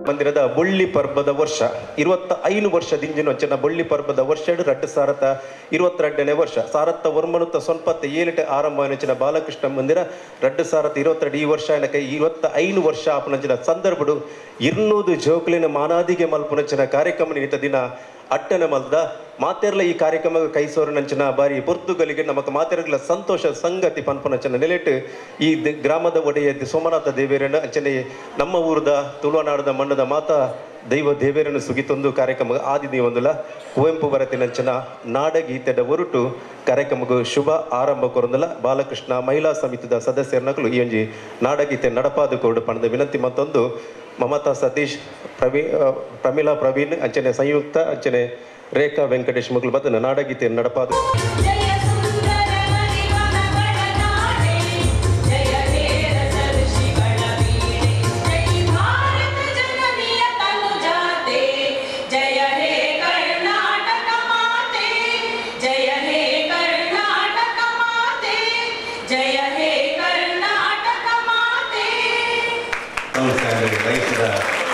ಮಂದಿರದ ಬೊಳ್ಳಿ ಪರ್ಬದ ವರ್ಷ ಇರುವತ್ತ ಐನು ವರ್ಷದಿಂಜಿನ ಅಂಚನ ಬೊಳ್ಳಿ ಪರ್ಬದ ವರ್ಷ ರಡ್ಡು ಸಾರತ ಇರುವತ್ತೆರಡನೇ ವರ್ಷ ಸಾರತ್ತ ವರ್ಮನುತ್ತ ಸೊನ್ಪತ್ತ ಏಳಿಟೆ ಆರಂಭ ನೆಚ್ಚಿನ ಬಾಲಕೃಷ್ಣ ಮಂದಿರ ರಡ್ಡು ಸಾರತ ಇರುವತ್ತೆರಡು ಈ ವರ್ಷ ಏನಕ್ಕೆ ಇವತ್ತ ಐನು ವರ್ಷ ಆಪನಂಚಿನ ಸಂದರ್ಭಡು ಇರ್ನೂದು ಜೋಕುಲಿನ ಮಾನಾದಿಗೆ ಮಲ್ಪುನಂಚಿನ ಕಾರ್ಯಕ್ರಮ ನಿಮಿತ್ತ ದಿನ ಅಟ್ಟನೆ ಮಲ್ದ ಮಾತೆರ್ಲ ಈ ಕಾರ್ಯಕ್ರಮ ಕೈಸೋರನಂಚಿನ ಬಾರಿ ಪೊರ್ತುಗಲಿಗೆ ನಮಕ್ ಮಾತೆರ್ಗಳ ಸಂತೋಷ ಸಂಗತಿ ಪನ್ಪನಂಚನ ನೆಲೆಟ್ಟು ಈ ದ- ಗ್ರಾಮದ ಒಡೆಯ ದಿ- ಸೋಮನಾಥ ದೇವೇರನ ಅಂಚನೆ ನಮ್ಮ ಊರದ ತುಳುವನಾಡದ ಮಣ್ಣದ ಮಾತ ದೈವ ದೇವೇರನ್ನು ಸುಗಿತೊಂದು ಕಾರ್ಯಕ್ರಮ ಆದಿನಿ ಒಂದುಲ ಕುವೆಂಪು ಬರತಿನಂಚನ ನಾಡಗೀತೆದ ಹೊರಟು ಕಾರ್ಯಕ್ರಮಗೂ ಶುಭ ಆರಂಭ ಕೊರಂದಲ ಬಾಲಕೃಷ್ಣ ಮಹಿಳಾ ಸಮಿತಿದ ಸದಸ್ಯರನಗಳು ಈ ಒಂಜಿ ನಾಡಗೀತೆ ನಡಪಾದು ಕೋಡು ಪಣದ ವಿನಂತಿ ಮತ್ತೊಂದು ಮಮತಾ ಸತೀಶ್ ಪ್ರವೀ ಆ, ಪ್ರಮೀಳಾ ಪ್ರವೀಣ್ ಅಂಚನೆ ಸಂಯುಕ್ತ ಅಂಚನೆ ರೇಖಾ ವೆಂಕಟೇಶ್ ಮಗಳು ಬದನ ನಾಡಗೀತೆ ನಡಪಾದು ಜಯ ಸುಂದರ ಮರಿವನಗಳನಾಡೆ ಜಯ ಧೀರ ಸರ್ಷಿಗಳ ವೀಣೆ ಜೈ ಭಾರತ ಜನನಿಯ ತನುಜಾತೆ ಜಯ ಹೇ ಕರ್ನಾಟಕ ಮಾತೆ ಜಯ ಹೇ ಕರ್ನಾಟಕ ಮಾತೆ ಜಯ ಹೇ ಕರ್ನಾಟಕ ಮಾತೆ ನಮಸ್ಕಾರ ರೈತರ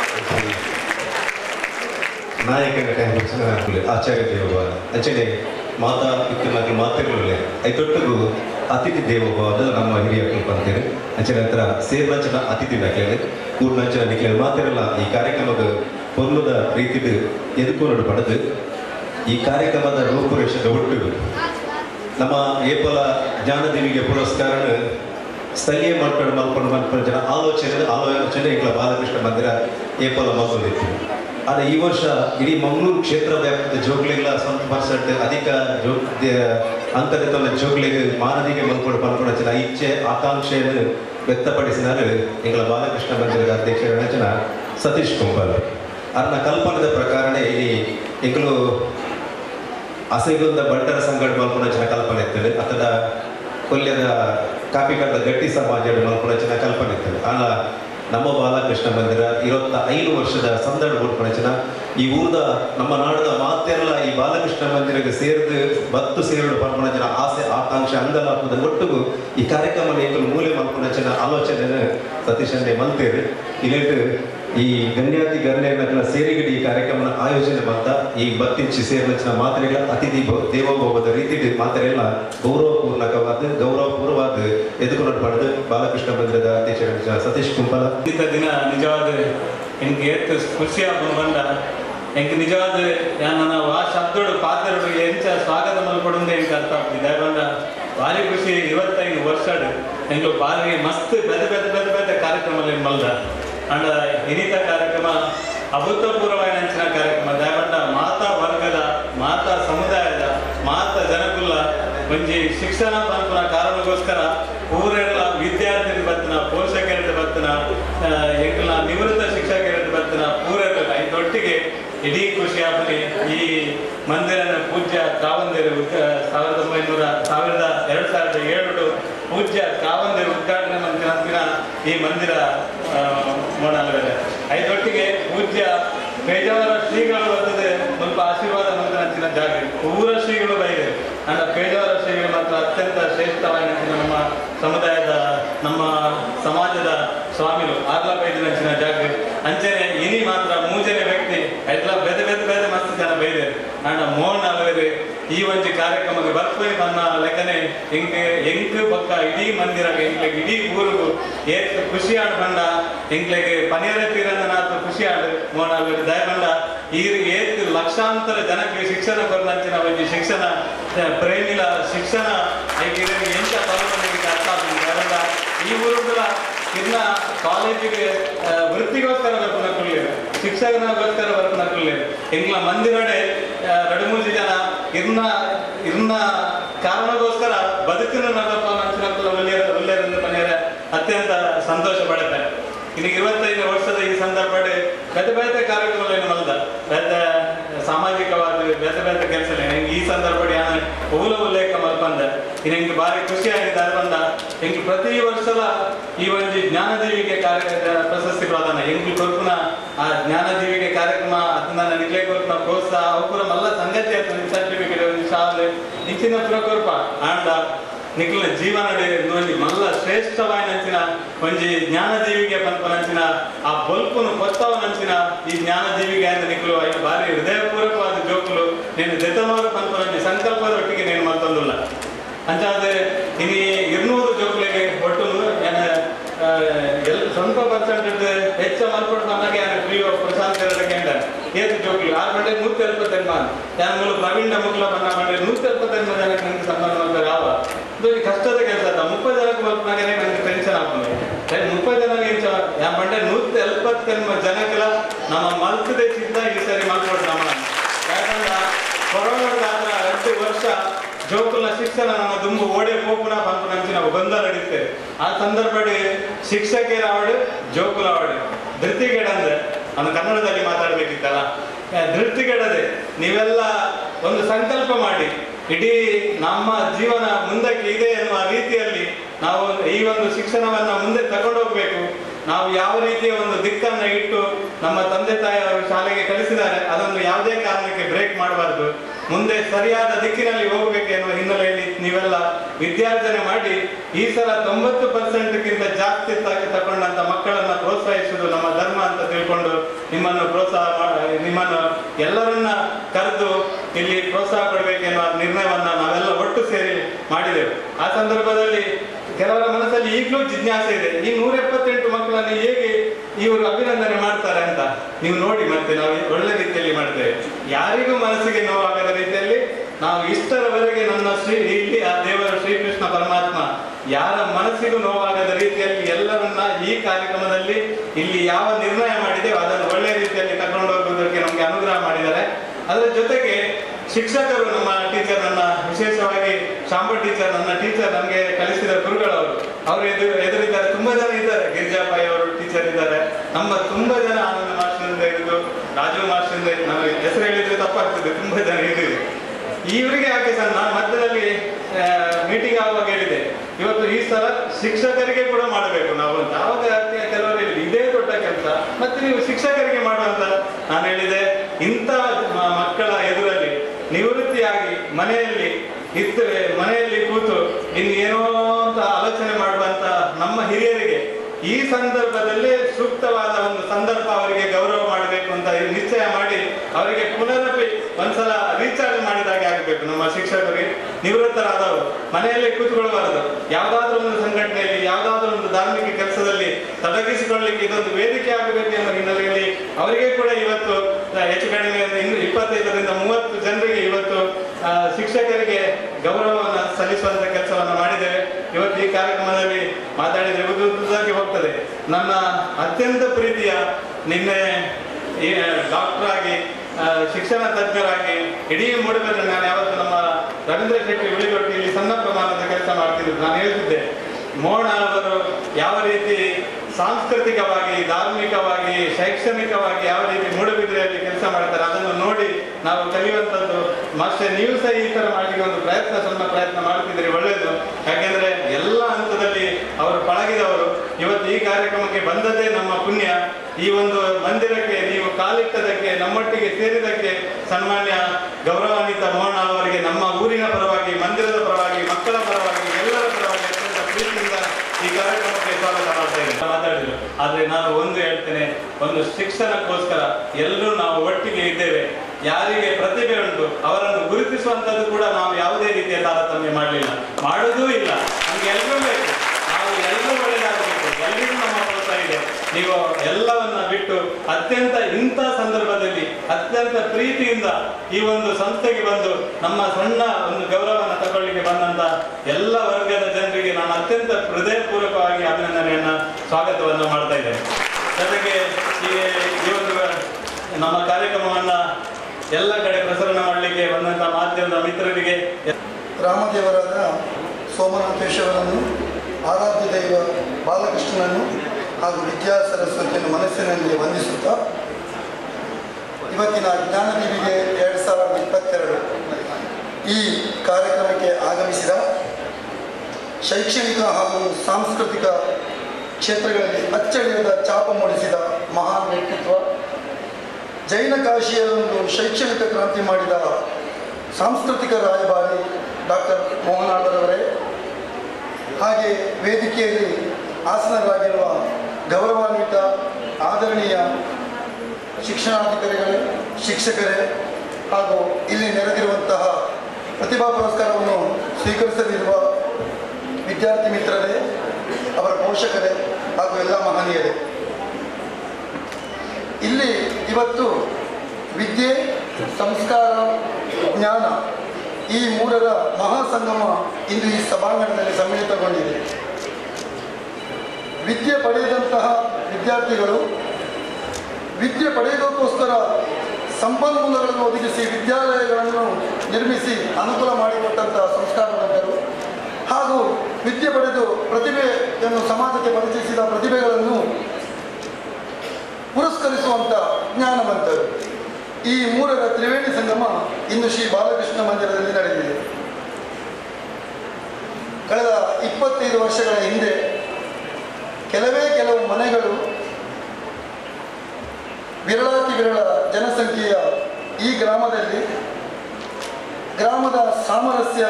ನಾಯಕನ ಟೈಮ್ ಆಚಾರ್ಯ ದೇವಭಾವ ಅಂಚನೆ ಮಾತಾ ಇತ್ತಿನಾಗಿ ಮಾತೆಗಳು ಐದೊಟ್ಟಗೂ ಅತಿಥಿ ದೇವಭಾವ ಅದು ನಮ್ಮ ಹಿರಿಯ ಬಂತೇನೆ ಅಂಚನೆ ಹತ್ರ ಸೇರ್ನಂಚನ ಅತಿಥಿ ನಕ್ಲೇನೆ ಕೂರ್ನಂಚನ ನಿಕ್ಲೇನೆ ಮಾತಿರಲ್ಲ ಈ ಕಾರ್ಯಕ್ರಮದ ಪೊರ್ಲದ ರೀತಿದು ಎದುಕೋನಡು ಪಡೆದು ಈ ಕಾರ್ಯಕ್ರಮದ ರೂಪುರೇಷದ ಒಟ್ಟು ನಮ್ಮ ಏಪಲ ಜ್ಞಾನದೇವಿಗೆ ಪುರಸ್ಕಾರ ಸ್ಥಳೀಯ ಮಾಡ್ಕೊಂಡು ಮಲ್ಕೊಂಡು ಮಲ್ಕೊಂಡು ಜನ ಆಲೋಚನೆ ಆಲೋಚನೆ ಈಗಲ ಬಾಲಕೃಷ್ಣ ಮಂದಿರ ಏಪಲ ಮಲ್ಕೊಂಡಿತ್ತು ಆದರೆ ಈ ವರ್ಷ ಇಡೀ ಮಂಗಳೂರು ಕ್ಷೇತ್ರ ವ್ಯಾಪ್ತಿಯ ಜೋಗ್ಲಿಗಳ ಸ್ವಲ್ಪ ಪರ್ಸೆಂಟ್ ಅಧಿಕ ಜೋ ಅಂತರ್ಗತ ಜೋಗ್ಲಿಗೆ ಮಾನದಿಗೆ ಮಲ್ಕೊಂಡು ಮಲ್ಕೊಂಡು ಜನ ಇಚ್ಛೆ ಆಕಾಂಕ್ಷೆಯನ್ನು ವ್ಯಕ್ತಪಡಿಸಿದಾಗ ಈಗಲ ಬಾಲಕೃಷ್ಣ ಮಂದಿರದ ಅಧ್ಯಕ್ಷರ ಜನ ಸತೀಶ್ ಕುಂಬಲ್ ಅರ್ನ ಕಲ್ಪನದ ಪ್ರಕಾರನೇ ಇಲ್ಲಿ ಈಗಲೂ ಅಸೆಗೊಂದ ಬಂಟರ ಸಂಘಟ ಮಲ್ಪುನಂಚಿನ ಕಲ್ಪನೆ ಇರ್ತದೆ ಅತದ ಕೊಲ್ಯದ ಕಾಪಿಕಂಡ ಗಟ್ಟಿ ಸಮಾಜ ಮಲ್ಪುನಂಚಿನ ಕಲ್ಪನೆ ಇರ್ತದೆ ಆನ ನಮ್ಮ ಬಾಲಕೃಷ್ಣ ಮಂದಿರ ಇರುವತ್ತ ಐದು ವರ್ಷದ ಸಂದರ್ಭ ಮಲ್ಪುನಂಚಿನ ಈ ಊರದ ನಮ್ಮ ನಾಡದ ಮಾತೆಲ್ಲ ಈ ಬಾಲಕೃಷ್ಣ ಮಂದಿರಕ್ಕೆ ಸೇರಿದು ಬತ್ತು ಸೇರಲು ಮಲ್ಪುನಂಚಿನ ಆಸೆ ಆಕಾಂಕ್ಷೆ ಅಂಗಲಾಪದ ಒಟ್ಟಿಗೂ ಈ ಕಾರ್ಯಕ್ರಮ ಏಕಲು ಮೂಲೆ ಮಲ್ಪುನಂಚಿನ ಆಲೋಚನೆ ಸತೀಶಂಡೆ ಮಲ್ತೇರು ಇಲ್ಲಿಟ್ಟು ಈ ಗಣ್ಯಾತಿ ಗಣ್ಯನ ಸೇರಿಗಡಿ ಈ ಕಾರ್ಯಕ್ರಮನ ಆಯೋಜನೆ ಮಾಡ್ತಾ ಈ ಬತ್ತಿಂಚಿ ಸೇರಿನ ಮಾತ್ರೆಗಳ ಅತಿಥಿ ಭವ- ದೇವೋಭವದ ರೀತಿ ಮಾತ್ರೆಲ್ಲ ಗೌರವಪೂರ್ಣಕವಾದ ಗೌರವಪೂರ್ವವಾದ ಎದುಕೊಂಡು ಪಡೆದು ಬಾಲಕೃಷ್ಣ ಮಂದಿರದ ಅಧ್ಯಕ್ಷ ಸತೀಶ್ ಕುಂಬಲ ಇಂಥ ದಿನ ನಿಜವಾದ എനിക്ക് ഏറ്റവും ಖುಷಿಯಾಗ ಬಂದ എനിക്ക് ನಿಜವಾದ ನನ್ನ ಆ ಶಬ್ದೋಡು ಪಾತ್ರರು ಎಂಚ ಸ್ವಾಗತ ಮಲ್ಪಡುಂದೆ ಎಂಕ್ ಅರ್ಥ ಆಗ್ತಿದೆ ಬಂದ ಭಾರಿ ಖುಷಿ ಇವತ್ತೈದು ವರ್ಷಡ್ ಎಂಗ್ಲು ಭಾರಿ ಮಸ್ತ್ ಬೆದ ಬೆದ ಬೆದ ಬೆದ ಕಾರ್ಯಕ್ರಮ ಮಲ್ದ ಅಂಡ ಇನ್ನಿತ ಕಾರ್ಯಕ್ರಮ ಅಭೂತಪೂರ್ವమైన ಅಂಚಿನ ಕಾರ್ಯಕ್ರಮ ದಯಬಂಡ ಮಾತಾ ವರ್ಗದ ಮಾತಾ ಸಮುದಾಯದ ಮಾತಾ ಜನಕುಲ್ಲ ಒಂಜಿ ಶಿಕ್ಷಣ ಪಂಪನ ಕಾರಣಕ್ಕೋಸ್ಕರ ಊರೆಲ್ಲ ವಿದ್ಯಾರ್ಥಿ ಬತ್ತಿನ ಪೋಷಕರ ಬತ್ತಿನ ಎಂಕಲ ನಿವೃತ್ತ ಶಿಕ್ಷಕರ ಬತ್ತಿನ ಊರೆಲ್ಲ ಇದೊಟ್ಟಿಗೆ ಇಡೀ ಖುಷಿ ಆಪನೆ ಈ ಮಂದಿರನ ಪೂಜ್ಯ ಕಾವಂದಿರು ಉದ್ಘ- ಸಾವಿರದ ಒಂಬೈನೂರ ಸಾವಿರದ ಎರಡು ಸಾವಿರದ ಏಳು ಪೂಜ್ಯ ಕಾವಂದಿರು ಉದ್ಘಾಟನೆ ಮಂದಿರ ಈ ಮಂದಿರ ಮಾಡಲಾಗಿದೆ ಐದೊಟ್ಟಿಗೆ ಪೂಜ್ಯ ಪೇಜಾವರ ಶ್ರೀಗಳು ಬರ್ತದೆ ಸ್ವಲ್ಪ ಆಶೀರ್ವಾದ ಮಂದಿರ ಅಂಚಿನ ಜಾಗ ಪೂರ ಶ್ರೀಗಳು ಬೈದೆ ನನ್ನ ಪೇಜಾವರ ಶ್ರೀಗಳು ಮಾತ್ರ ಅತ್ಯಂತ ಶ್ರೇಷ್ಠವಾದ ನಮ್ಮ ಸಮುದಾಯದ ನಮ್ಮ ಸಮಾಜದ ಸ್ವಾಮಿಗಳು ಆರ್ಲ ಬೈದಿನ ಜಾಗ ಅಂಚನೆ ಇನಿ ಮಾತ್ರ ಮೂಜನೆ ವ್ಯಕ್ತಿ ಎಲ್ಲ ಬೇರೆ ಬೇರೆ ಬೇರೆ ಮಸ್ತ್ ಜನ ಬೈದೆ ನನ್ನ ಮೋಹನ್ ಅಲ್ವೇರಿ ಈ ಒಂಜಿ ಕಾರ್ಯಕ್ರಮಕ್ಕೆ ಬರ್ಪೋಯ್ ನನ್ನ ಲೆಕ್ಕನೆ ಎಂಕ್ ಎಂಕ್ ಬೊಕ್ಕ ಇಡೀ ಮಂದಿರಗೆ ಎಂಕ್ಲೆಗ್ ಇಡೀ ಊರಿಗೂ ಏತ್ ಖುಷಿ ಆಡ್ ಬಂಡ ಎಂಕ್ಲೆಗ್ ಪನೇರ ತೀರಂದನಾಥ ಖುಷಿ ಆಡ್ ಮೋಹನ್ ಅಲ್ವೇರಿ ದಯ ಬಂಡ ಈ ಏತ್ ಲಕ್ಷಾಂತರ ಜನಕ್ಕೆ ಶಿಕ್ಷಣ ಕೊರ್ನಂಚಿನ ಒಂಜಿ ಶಿಕ್ಷಣ ಆ, ಪ್ರೇಮಿಲ ಶಿಕ್ಷಣ ಐಕೆ ಎಂತ ತಗೊಂಡಿಗೆ ಅರ್ಥ ಆಗ್ತದೆ ದಯ ಬಂಡ ಈ ಊರುಗಳ ಇನ್ನ ಕಾಲೇಜಿಗೆ ಆ, ವೃತ್ತಿಗೋಸ್ಕರ ಬರ್ಪುನ ಕುಳ್ಳಿರು ಶಿಕ್ಷಕನಿಗೋಸ್ಕರ ಬರ್ಪುನ ಕುಳ್ಳಿರು ಎಂಗ್ಲ ಮಂದಿರಡೆ ಆ, ಎರಡು ಮೂರು ಜನ ಇರ್ನ ಇರ್ನ ಕಾರಣಗೋಸ್ಕರ ಬದುಕಿನ ನಗಪ್ಪ ಮಂಚಿನ ಒಳ್ಳೆಯ ಒಳ್ಳೆಯದನ್ನು ಪನೆಯರ ಅತ್ಯಂತ ಸಂತೋಷ ಪಡುತ್ತಾರೆ ಇನ್ನು ಇರುವತ್ತೈದು ವರ್ಷದ ಈ ಸಂದರ್ಭ ಬೇತೆ ಬೇತೆ ಕಾರ್ಯಕ್ರಮಗಳನ್ನು ಮಲ್ದ ಬೇತೆ ಸಾಮಾಜಿಕವಾದ ಬೇತೆ ಬೇತೆ ಕೆಲಸ ಹೆಂಗೆ ಈ ಸಂದರ್ಭ ಯಾನ ಊಲ ಉಲ್ಲೇಖ ಮಲ್ಪಂದ ಇನ್ನು ಹೆಂಗೆ ಭಾರಿ ಖುಷಿ ಆಗಿದೆ ಅದು ಬಂದ ಹೆಂಗೆ ಪ್ರತಿ ವರ್ಷದ ಈ ಒಂದು ಜ್ಞಾನದೀವಿಗೆ ಕಾರ್ಯ ಪ್ರಶಸ್ತಿ ಪ್ರದಾನ ಹೆಂಗೆ ಕೊರ್ಪುನ ಆ ಜ್ಞಾನದೀವಿಗೆ ಕಾರ್ಯಕ್ರಮ ಅದನ್ನ ನಿಕ್ಲೆ ಕೊರ್ಪುನ ಪ್ರೋತ್ಸಾಹ ಅವಕುರ ಮಲ್ಲ ಸಂಗತಿ ಸರ್ಟಿಫಿಕೇಟ್ ಒಂದು ಶಾಲೆ ಇಂಚಿನ ಪುರ ಕೊರ್ಪ ಆಂಡ ನಿಖಿಲ ಜೀವನಡೆ ಒಂಜಿ ಮಲ್ಲ ಶ್ರೇಷ್ಠವಾಯಿನಂಚಿನ ಒಂಜಿ ಜ್ಞಾನಜೀವಿಗೆ ಪಂಪನಂಚಿನ ಆ ಬಲ್ಪುನು ಕೊತ್ತವನಂಚಿನ ಈ ಜ್ಞಾನಜೀವಿಗೆ ಅಂತ ನಿಖಲು ಐದು ಬಾರಿ ಹೃದಯಪೂರ್ವಕವಾದ ಜೋಕುಲು ನೀನು ದೆತನವರು ಪಂಪನಂಚಿ ಸಂಕಲ್ಪದ ಒಟ್ಟಿಗೆ ನೀನು ಮತ್ತೊಂದುಲ್ಲ ಅಂಚಾದ್ರೆ ಇನಿ ಇರ್ನೂರು ಜೋಕುಲಿಗೆ ಒಟ್ಟು ಏನ ಆ, ಎಲ್ ಸ್ವಲ್ಪ ಪರ್ಸೆಂಟ್ ಹೆಚ್ಚು ಮಲ್ಪಟ್ಟು ನಮಗೆ ಪ್ರಿಯ ಪ್ರಶಾಂತ್ ಎರಡಕ್ಕೆ ಅಂಡ ಏತು ಜೋಕುಲು ಆರು ಗಂಟೆ ನೂರ ಎಲ್ಪತ್ತೈದು ಮಾನ್ ಯಾನ ಮೂಲ ಪ್ರವೀಣ್ ಮುಕ್ಲ ಬಣ್ಣ ಮಾಡಿ ನೂರ ಎಲ್ಪತ್ತೈದು ಜನಕ್ಕೆ ನನಗೆ ಸಂಬಂಧ ಮಾಡ್ತಾರೆ ಯಾವ ಇದು ಈ ಕಷ್ಟದ ಕೆಲಸ ಅಲ್ಲ ಮುಪ್ಪೈ ಜನಕ್ಕೆ ಮಲ್ಪನಾಗೆ ನನಗೆ ಟೆನ್ಷನ್ ಆಗ್ತದೆ ಏ, ಮುಪ್ಪೈ ಜನ ಯಾ ಬಂಡೆ ನೂರ ಎಲ್ಪತ್ತೈದು ಜನಕ್ಕೆಲ್ಲ ನಮ್ಮ ಮಲ್ತದೆ ಸಿದ್ಧ ಈ ಸರಿ ಮಲ್ಕೊಟ್ಟು ನಮ್ಮ ಯಾಕಂದ್ರೆ ಕೊರೋನಾದ ಹತ್ತು ವರ್ಷ ಜೋಕುಲ ಶಿಕ್ಷಣ ನಮ್ಮ ದುಂಬು ಓಡೆ ಪೋಪುನ ಪಂಪನಂಚಿನ ಗೊಂದಲ ನಡೀತೆ ಆ ಸಂದರ್ಭದಲ್ಲಿ ಶಿಕ್ಷಕರ ಅವಡು ಜೋಕುಲ ಅವಡು ಧೃತಿಗೆಡಂದ್ರೆ ನಾನು ಕನ್ನಡದಲ್ಲಿ ಮಾತಾಡ್ಬೇಕಿತ್ತಲ್ಲ ಆ, ಧೃತಿಗೆಡದೆ ನೀವೆಲ್ಲ ಒಂದು ಸಂಕಲ್ಪ ಮಾಡಿ ಇಡೀ ನಮ್ಮ ಜೀವನ ಮುಂದಕ್ಕೆ ಇದೆ ಎನ್ನುವ ರೀತಿಯಲ್ಲಿ ನಾವು ಈ ಒಂದು ಶಿಕ್ಷಣವನ್ನ ಮುಂದೆ ತಗೊಂಡು ಹೋಗ್ಬೇಕು ನಾವು ಯಾವ ರೀತಿಯ ಒಂದು ದಿಕ್ಕನ್ನ ಇಟ್ಟು ನಮ್ಮ ತಂದೆ ತಾಯಿಯವರು ಶಾಲೆಗೆ ಕಳಿಸಿದ್ದಾರೆ ಅದನ್ನು ಯಾವುದೇ ಕಾರಣಕ್ಕೆ ಬ್ರೇಕ್ ಮಾಡಬಾರ್ದು ಮುಂದೆ ಸರಿಯಾದ ದಿಕ್ಕಿನಲ್ಲಿ ಹೋಗಬೇಕು ಎನ್ನುವ ಹಿನ್ನೆಲೆಯಲ್ಲಿ ನೀವೆಲ್ಲ ವಿದ್ಯಾರ್ಜನೆ ಮಾಡಿ ಈ ಸಲ ತೊಂಬತ್ತು ಪರ್ಸೆಂಟ್ಗಿಂತ ಜಾಸ್ತಿ ತ- ತಗೊಂಡಂತ ಮಕ್ಕಳನ್ನ ಪ್ರೋತ್ಸಾಹಿಸುವುದು ನಮ್ಮ ಧರ್ಮ ಅಂತ ತಿಳ್ಕೊಂಡು ನಿಮ್ಮನ್ನು ಪ್ರೋತ್ಸಾಹ ಮಾಡ- ನಿಮ್ಮನ್ನು ಎಲ್ಲರನ್ನ ಕರೆದು ಇಲ್ಲಿ ಪ್ರೋತ್ಸಾಹ ಕೊಡಬೇಕೆನ್ನುವ ನಿರ್ಣಯವನ್ನ ನಾವೆಲ್ಲ ಒಟ್ಟು ಸೇರಿ ಮಾಡಿದೆವು ಆ ಸಂದರ್ಭದಲ್ಲಿ ಕೆಲವರ ಮನಸ್ಸಲ್ಲಿ ಈಗಲೂ ಜಿಜ್ಞಾಸೆ ಇದೆ ಈ ನೂರ ಎಪ್ಪತ್ತೆಂಟು ಮಕ್ಕಳನ್ನು ಹೇಗೆ ಇವರು ಅಭಿನಂದನೆ ಮಾಡ್ತಾರೆ ಅಂತ ನೀವು ನೋಡಿ ಮತ್ತೆ ನಾವು ಒಳ್ಳೆ ರೀತಿಯಲ್ಲಿ ಮಾಡ್ತೇವೆ ಯಾರಿಗೂ ಮನಸ್ಸಿಗೆ ನೋವಾಗದ ರೀತಿಯಲ್ಲಿ ನಾವು ಇಷ್ಟರವರೆಗೆ ನನ್ನ ಶ್ರೀ ಇಲ್ಲಿ ಆ ದೇವರ ಶ್ರೀಕೃಷ್ಣ ಪರಮಾತ್ಮ ಯಾರ ಮನಸ್ಸಿಗೂ ನೋವಾಗದ ರೀತಿಯಲ್ಲಿ ಎಲ್ಲರನ್ನ ಈ ಕಾರ್ಯಕ್ರಮದಲ್ಲಿ ಇಲ್ಲಿ ಯಾವ ನಿರ್ಣಯ ಮಾಡಿದೆವೋ ಅದನ್ನು ಒಳ್ಳೆ ರೀತಿಯಲ್ಲಿ ತಗೊಂಡು ಹೋಗುವುದಕ್ಕೆ ನಮಗೆ ಅನುಗ್ರಹ ಮಾಡಿದ್ದಾರೆ ಅದರ ಜೊತೆಗೆ ಶಿಕ್ಷಕರು ನಮ್ಮ ಟೀಚರ್ ನನ್ನ ವಿಶೇಷವಾಗಿ ಶಾಂಬ ಟೀಚರ್ ನನ್ನ ಟೀಚರ್ ನನಗೆ ಕಲಿಸಿದ ಗುರುಗಳವರು ಅವರು ಎದುರು ಎದುರಿದ್ದಾರೆ ತುಂಬಾ ಜನ ಇದ್ದಾರೆ ಗಿರಿಜಾಬಾಯಿ ಅವರು ಟೀಚರ್ ಇದ್ದಾರೆ ನಮ್ಮ ತುಂಬಾ ಜನ ಆನಂದ ಮಾಸ್ಟರಿಂದ ಹಿಡಿದು ರಾಜು ಮಾಸ್ಟರಿಂದ ನನಗೆ ಹೆಸರು ಹೇಳಿದ್ರೆ ತಪ್ಪಾಗ್ತದೆ ತುಂಬಾ ಜನ ಇದ್ದೀವಿ ಇವರಿಗೆ ಯಾಕೆ ಸರ್ ನಾನು ಮಧ್ಯದಲ್ಲಿ ಮೀಟಿಂಗ್ ಆಗುವಾಗ ಹೇಳಿದೆ ಇವತ್ತು ಈ ಸಲ ಶಿಕ್ಷಕರಿಗೆ ಕೂಡ ಮಾಡಬೇಕು ನಾವು ಅಂತ ಆವಾಗ ಯಾಕೆ ಕೆಲವರು ಹೇಳಿದ್ರು, ಇದೇ ದೊಡ್ಡ ಕೆಲಸ ಮತ್ತೆ ನೀವು ಶಿಕ್ಷಕರಿಗೆ ಮಾಡುವಂತ ನಾನು ಹೇಳಿದೆ ಇಂಥ ಮ- ಮಕ್ಕಳ ಎದುರಲ್ಲಿ ನಿವೃತ್ತಿಯಾಗಿ ಮನೆಯಲ್ಲಿ ಇದ್ದರೆ ಮನೆಯಲ್ಲಿ ಕೂತು ಇನ್ನು ಏನೋ ಅಂತ ಆಲೋಚನೆ ಮಾಡುವಂತ ನಮ್ಮ ಹಿರಿಯರಿಗೆ ಈ ಸಂದರ್ಭದಲ್ಲಿ ಸೂಕ್ತವಾದ ಒಂದು ಸಂದರ್ಭ ಅವರಿಗೆ ಗೌರವ ಮಾಡಬೇಕು ಅಂತ ನಿಶ್ಚಯ ಮಾಡಿ ಅವರಿಗೆ ಪುನರಪಿ ಒಂದ್ಸಲ ರೀಚಾರ್ಜ್ ಮಾಡಿದಾಗೆ ಆಗಬೇಕು ನಮ್ಮ ಶಿಕ್ಷಕರಿಗೆ ನಿವೃತ್ತರಾದವರು ಮನೆಯಲ್ಲೇ ಕೂತ್ಕೊಳ್ಬಾರದು ಯಾವ್ದಾದ್ರೂ ಒಂದು ಸಂಘಟನೆಯಲ್ಲಿ ಯಾವ್ದಾದ್ರೂ ಒಂದು ಧಾರ್ಮಿಕ ಕೆಲಸದಲ್ಲಿ ತೊಡಗಿಸಿಕೊಳ್ಳಿಕ್ಕೆ ಇದೊಂದು ವೇದಿಕೆ ಆಗಬೇಕು ಎನ್ನುವ ಹಿನ್ನೆಲೆಯಲ್ಲಿ ಅವರಿಗೆ ಕೂಡ ಇವತ್ತು ಆ, ಹೆಚ್ಚು ಕಡಿಮೆ ಅಂದ್ರೆ ಇನ್ನು ಇಪ್ಪತ್ತೈದರಿಂದ ಮೂವತ್ತು ಜನರಿಗೆ ಇವತ್ತು ಆ, ಶಿಕ್ಷಕರಿಗೆ ಗೌರವವನ್ನು ಸಲ್ಲಿಸುವಂತ ಕೆಲಸವನ್ನು ಮಾಡಿದ್ದೇವೆ ಇವತ್ತು ಈ ಕಾರ್ಯಕ್ರಮದಲ್ಲಿ ಮಾತಾಡಿದ್ರೆ ಉದ್ದುದ್ದಕ್ಕೆ ಹೋಗ್ತದೆ ನನ್ನ ಅತ್ಯಂತ ಪ್ರೀತಿಯ ನಿನ್ನೆ ಈ ಡಾಕ್ಟರ್ ಆಗಿ ಆ, ಶಿಕ್ಷಣ ತಜ್ಞರಾಗಿ ಇಡೀ ಮೂಡಿಬೆಲೆ ನಾನು ಯಾವತ್ತು ನಮ್ಮ ರವೀಂದ್ರ ಶೆಟ್ಟಿ ಉಳಿದೊಟ್ಟಿ ಇಲ್ಲಿ ಸಣ್ಣ ಪ್ರಮಾಣದ ಕೆಲಸ ಮಾಡ್ತಿದ್ರು ನಾನು ಹೇಳ್ತಿದ್ದೆ ಮೋಹನ ಅವರು ಯಾವ ರೀತಿ ಸಾಂಸ್ಕೃತಿಕವಾಗಿ ಧಾರ್ಮಿಕವಾಗಿ ಶೈಕ್ಷಣಿಕವಾಗಿ ಯಾವ ರೀತಿ ಮೂಡುಬಿದ್ರೆಯಲ್ಲಿ ಕೆಲಸ ಮಾಡ್ತಾರೆ ಅದನ್ನು ನೋಡಿ ನಾವು ಕಲಿಯುವಂಥದ್ದು ಮತ್ತೆ ನೀವು ಸಹ ಈ ತರ ಮಾಡಲಿಕ್ಕೆ ಒಂದು ಪ್ರಯತ್ನ ಸಣ್ಣ ಪ್ರಯತ್ನ ಮಾಡ್ತಿದ್ದೀರಿ ಒಳ್ಳೆಯದು ಯಾಕೆಂದ್ರೆ ಎಲ್ಲ ಹಂತದಲ್ಲಿ ಅವರು ಪಳಗಿದವರು ಇವತ್ತು ಈ ಕಾರ್ಯಕ್ರಮಕ್ಕೆ ಬಂದದ್ದೇ ನಮ್ಮ ಪುಣ್ಯ ಈ ಒಂದು ಮಂದಿರಕ್ಕೆ ನೀವು ಕಾಲಿಟ್ಟದಕ್ಕೆ ನಮ್ಮೊಟ್ಟಿಗೆ ಸೇರಿದಕ್ಕೆ ಸನ್ಮಾನ್ಯ ಗೌರವಾನ್ವಿತ ಮೋಹನ್ ಅವರಿಗೆ ನಮ್ಮ ಊರಿನ ಪರವಾಗಿ ಮಂದಿರದ ಪರವಾಗಿ ಮಕ್ಕಳ ಪರವಾಗಿ ಎಲ್ಲರ ಪರವಾಗಿ ಅತ್ಯಂತ ಪ್ರೀತಿಯಿಂದ ಈ ಕಾರ್ಯಕ್ರಮಕ್ಕೆ ಸ್ವಾಗತ ಮಾಡ್ತಾ ಇದ್ದೇನೆ ಮಾತಾಡಿದ್ರು ಆದ್ರೆ ನಾನು ಒಂದು ಹೇಳ್ತೇನೆ ಒಂದು ಶಿಕ್ಷಣಕ್ಕೋಸ್ಕರ ಎಲ್ಲರೂ ನಾವು ಒಟ್ಟಿಗೆ ಇದ್ದೇವೆ ಯಾರಿಗೆ ಪ್ರತಿಭೆ ಉಂಟು ಅವರನ್ನು ಗುರುತಿಸುವಂತದ್ದು ಕೂಡ ನಾವು ಯಾವುದೇ ರೀತಿಯ ತಾರತಮ್ಯ ಮಾಡಲಿಲ್ಲ ಮಾಡೋದೂ ಇಲ್ಲ ನಮ್ಗೆ ಎಲ್ಲರೂ ಬೇಕು ನಾವು ಎಲ್ಲರೂ ಒಳ್ಳೆಯದಾಗಬೇಕು ಎಲ್ರಿಗೂ ನಮ್ಮ ಪ್ರೋತ್ಸಾಹ ಇದೆ ನೀವು ಎಲ್ಲವನ್ನ ಬಿಟ್ಟು ಅತ್ಯಂತ ಇಂಥ ಸಂದರ್ಭದಲ್ಲಿ ಅತ್ಯಂತ ಪ್ರೀತಿಯಿಂದ ಈ ಒಂದು ಸಂಸ್ಥೆಗೆ ಬಂದು ನಮ್ಮ ಸಣ್ಣ ಒಂದು ಗೌರವವನ್ನು ತಗೊಳ್ಳಿಕ್ಕೆ ಬಂದಂತ ಎಲ್ಲ ವರ್ಗದ ಜನರಿಗೆ ನಾನು ಅತ್ಯಂತ ಹೃದಯಪೂರ್ವಕವಾಗಿ ಅಭಿನಂದನೆಯನ್ನ ಸ್ವಾಗತವನ್ನು ಮಾಡ್ತಾ ಇದ್ದೇನೆ ಜೊತೆಗೆ ಈ ಈ ಒಂದು ನಮ್ಮ ಕಾರ್ಯಕ್ರಮವನ್ನ ಎಲ್ಲ ಕಡೆ ಪ್ರಸರಣ ಮಾಡಲಿಕ್ಕೆ ಬಂದಂತ ಮಾಧ್ಯಮದ ಮಿತ್ರರಿಗೆ ರಾಮದೇವರಾದ ಸೋಮನಾಥೇಶ್ವರನನ್ನು ಆರಾಧ್ಯ ದೈವ ಬಾಲಕೃಷ್ಣನನ್ನು ಹಾಗೂ ವಿದ್ಯಾ ಸರಸ್ವತಿಯನ್ನು ಮನಸ್ಸಿನಲ್ಲಿ ವಂದಿಸುತ್ತಾ ಇವತ್ತಿನ ಜ್ಞಾನದೀವಿಗೆ ಎರಡು ಸಾವಿರದ ಇಪ್ಪತ್ತೆರಡು ಈ ಕಾರ್ಯಕ್ರಮಕ್ಕೆ ಆಗಮಿಸಿದ ಶೈಕ್ಷಣಿಕ ಹಾಗೂ ಸಾಂಸ್ಕೃತಿಕ ಕ್ಷೇತ್ರಗಳಲ್ಲಿ ಅಚ್ಚಳಿಯದ ಛಾಪ ಮೂಡಿಸಿದ ಮಹಾನ್ ವ್ಯಕ್ತಿತ್ವ ಜೈನ ಕಾಶಿಯಲ್ಲೊಂದು ಶೈಕ್ಷಣಿಕ ಕ್ರಾಂತಿ ಮಾಡಿದ ಸಾಂಸ್ಕೃತಿಕ ರಾಯಭಾರಿ ಡಾಕ್ಟರ್ ಮೋಹನ್ ಆಳ್ವರವರೇ ಹಾಗೆ ವೇದಿಕೆಯಲ್ಲಿ ಆಸನರಾಗಿರುವ ಗೌರವಾನ್ವಿತ ಆದರಣೀಯ ಶಿಕ್ಷಣಾಧಿಕಾರಿಗಳೇ ಶಿಕ್ಷಕರೇ ಹಾಗೂ ಇಲ್ಲಿ ನೆರೆದಿರುವಂತಹ ಪ್ರತಿಭಾ ಪುರಸ್ಕಾರವನ್ನು ಸ್ವೀಕರಿಸಲಿರುವ ವಿದ್ಯಾರ್ಥಿ ಮಿತ್ರರೇ ಅವರ ಪೋಷಕರೇ ಹಾಗೂ ಎಲ್ಲ ಮಹನೀಯರೇ ಇಲ್ಲಿ ಇವತ್ತು ವಿದ್ಯೆ ಸಂಸ್ಕಾರ ಜ್ಞಾನ ಈ ಮೂರರ ಮಹಾಸಂಗಮ ಇಂದು ಈ ಸಭಾಂಗಣದಲ್ಲಿ ಸಮ್ಮಿಳಿತಗೊಂಡಿದೆ ವಿದ್ಯೆ ಪಡೆದಂತಹ ವಿದ್ಯಾರ್ಥಿಗಳು ವಿದ್ಯೆ ಪಡೆಯೋದಕ್ಕೋಸ್ಕರ ಸಂಪನ್ಮೂಲಗಳನ್ನು ಒದಗಿಸಿ ವಿದ್ಯಾಲಯಗಳನ್ನು ನಿರ್ಮಿಸಿ ಅನುಕೂಲ ಮಾಡಿಕೊಟ್ಟಂತಹ ಸಂಸ್ಕಾರವಂತರು ಹಾಗೂ ವಿದ್ಯೆ ಪಡೆದು ಪ್ರತಿಭೆಯನ್ನು ಸಮಾಜಕ್ಕೆ ಪರಿಚಯಿಸಿದ ಪ್ರತಿಭೆಗಳನ್ನು ಪುರಸ್ಕರಿಸುವಂಥ ಜ್ಞಾನವಂತರು ಈ ಮೂರರ ತ್ರಿವೇಣಿ ಸಂಗಮ ಇಂದು ಶ್ರೀ ಬಾಲಕೃಷ್ಣ ಮಂದಿರದಲ್ಲಿ ನಡೆದಿದೆ ಕಳೆದ ಇಪ್ಪತ್ತೈದು ವರ್ಷಗಳ ಹಿಂದೆ ಕೆಲವೇ ಕೆಲವು ಮನೆಗಳು ವಿರಳಾತಿ ವಿರಳ ಜನಸಂಖ್ಯೆಯ ಈ ಗ್ರಾಮದಲ್ಲಿ ಗ್ರಾಮದ ಸಾಮರಸ್ಯ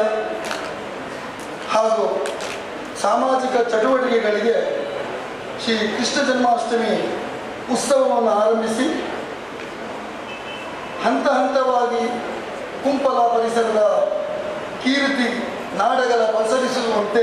ಹಾಗೂ ಸಾಮಾಜಿಕ ಚಟುವಟಿಕೆಗಳಿಗೆ ಶ್ರೀ ಕೃಷ್ಣ ಜನ್ಮಾಷ್ಟಮಿ ಉತ್ಸವವನ್ನು ಆರಂಭಿಸಿ ಹಂತ ಹಂತವಾಗಿ ಕುಂಪಲ ಪರಿಸರದ ಕೀರ್ತಿ ನಾಡಗಳ ಪಸರಿಸುವಂತೆ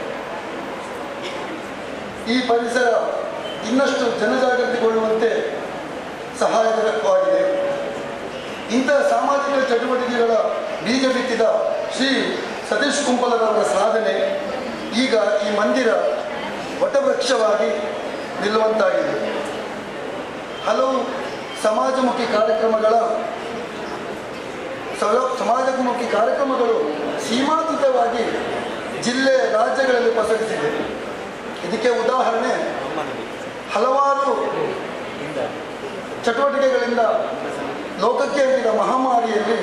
ಈ ಪರಿಸರ ಇನ್ನಷ್ಟು ಜನಜಾಗೃತಿಗೊಳ್ಳುವಂತೆ ಸಹಾಯಕರವಾಗಿದೆ ಇಂತಹ ಸಾಮಾಜಿಕ ಚಟುವಟಿಕೆಗಳ ಬೀಜ ಬಿತ್ತಿದ ಶ್ರೀ ಸತೀಶ್ ಕುಂಪಲರವರ ಸಾಧನೆ ಈಗ ಈ ಮಂದಿರ ವಟವೃಕ್ಷವಾಗಿ ನಿಲ್ಲುವಂತಾಗಿದೆ ಹಲವು ಸಮಾಜಮುಖಿ ಕಾರ್ಯಕ್ರಮಗಳ ಸವ- ಸಮಾಜಮುಖಿ ಕಾರ್ಯಕ್ರಮಗಳು ಸೀಮಾತೀತವಾಗಿ ಜಿಲ್ಲೆ ರಾಜ್ಯಗಳಲ್ಲಿ ಪಸರಿಸಿದೆ ಇದಕ್ಕೆ ಉದಾಹರಣೆ ಹಲವಾರು ಚಟುವಟಿಕೆಗಳಿಂದ ಲೋಕಕ್ಕೆ ಹಬ್ಬಿದ ಮಹಾಮಾರಿಯಲ್ಲಿ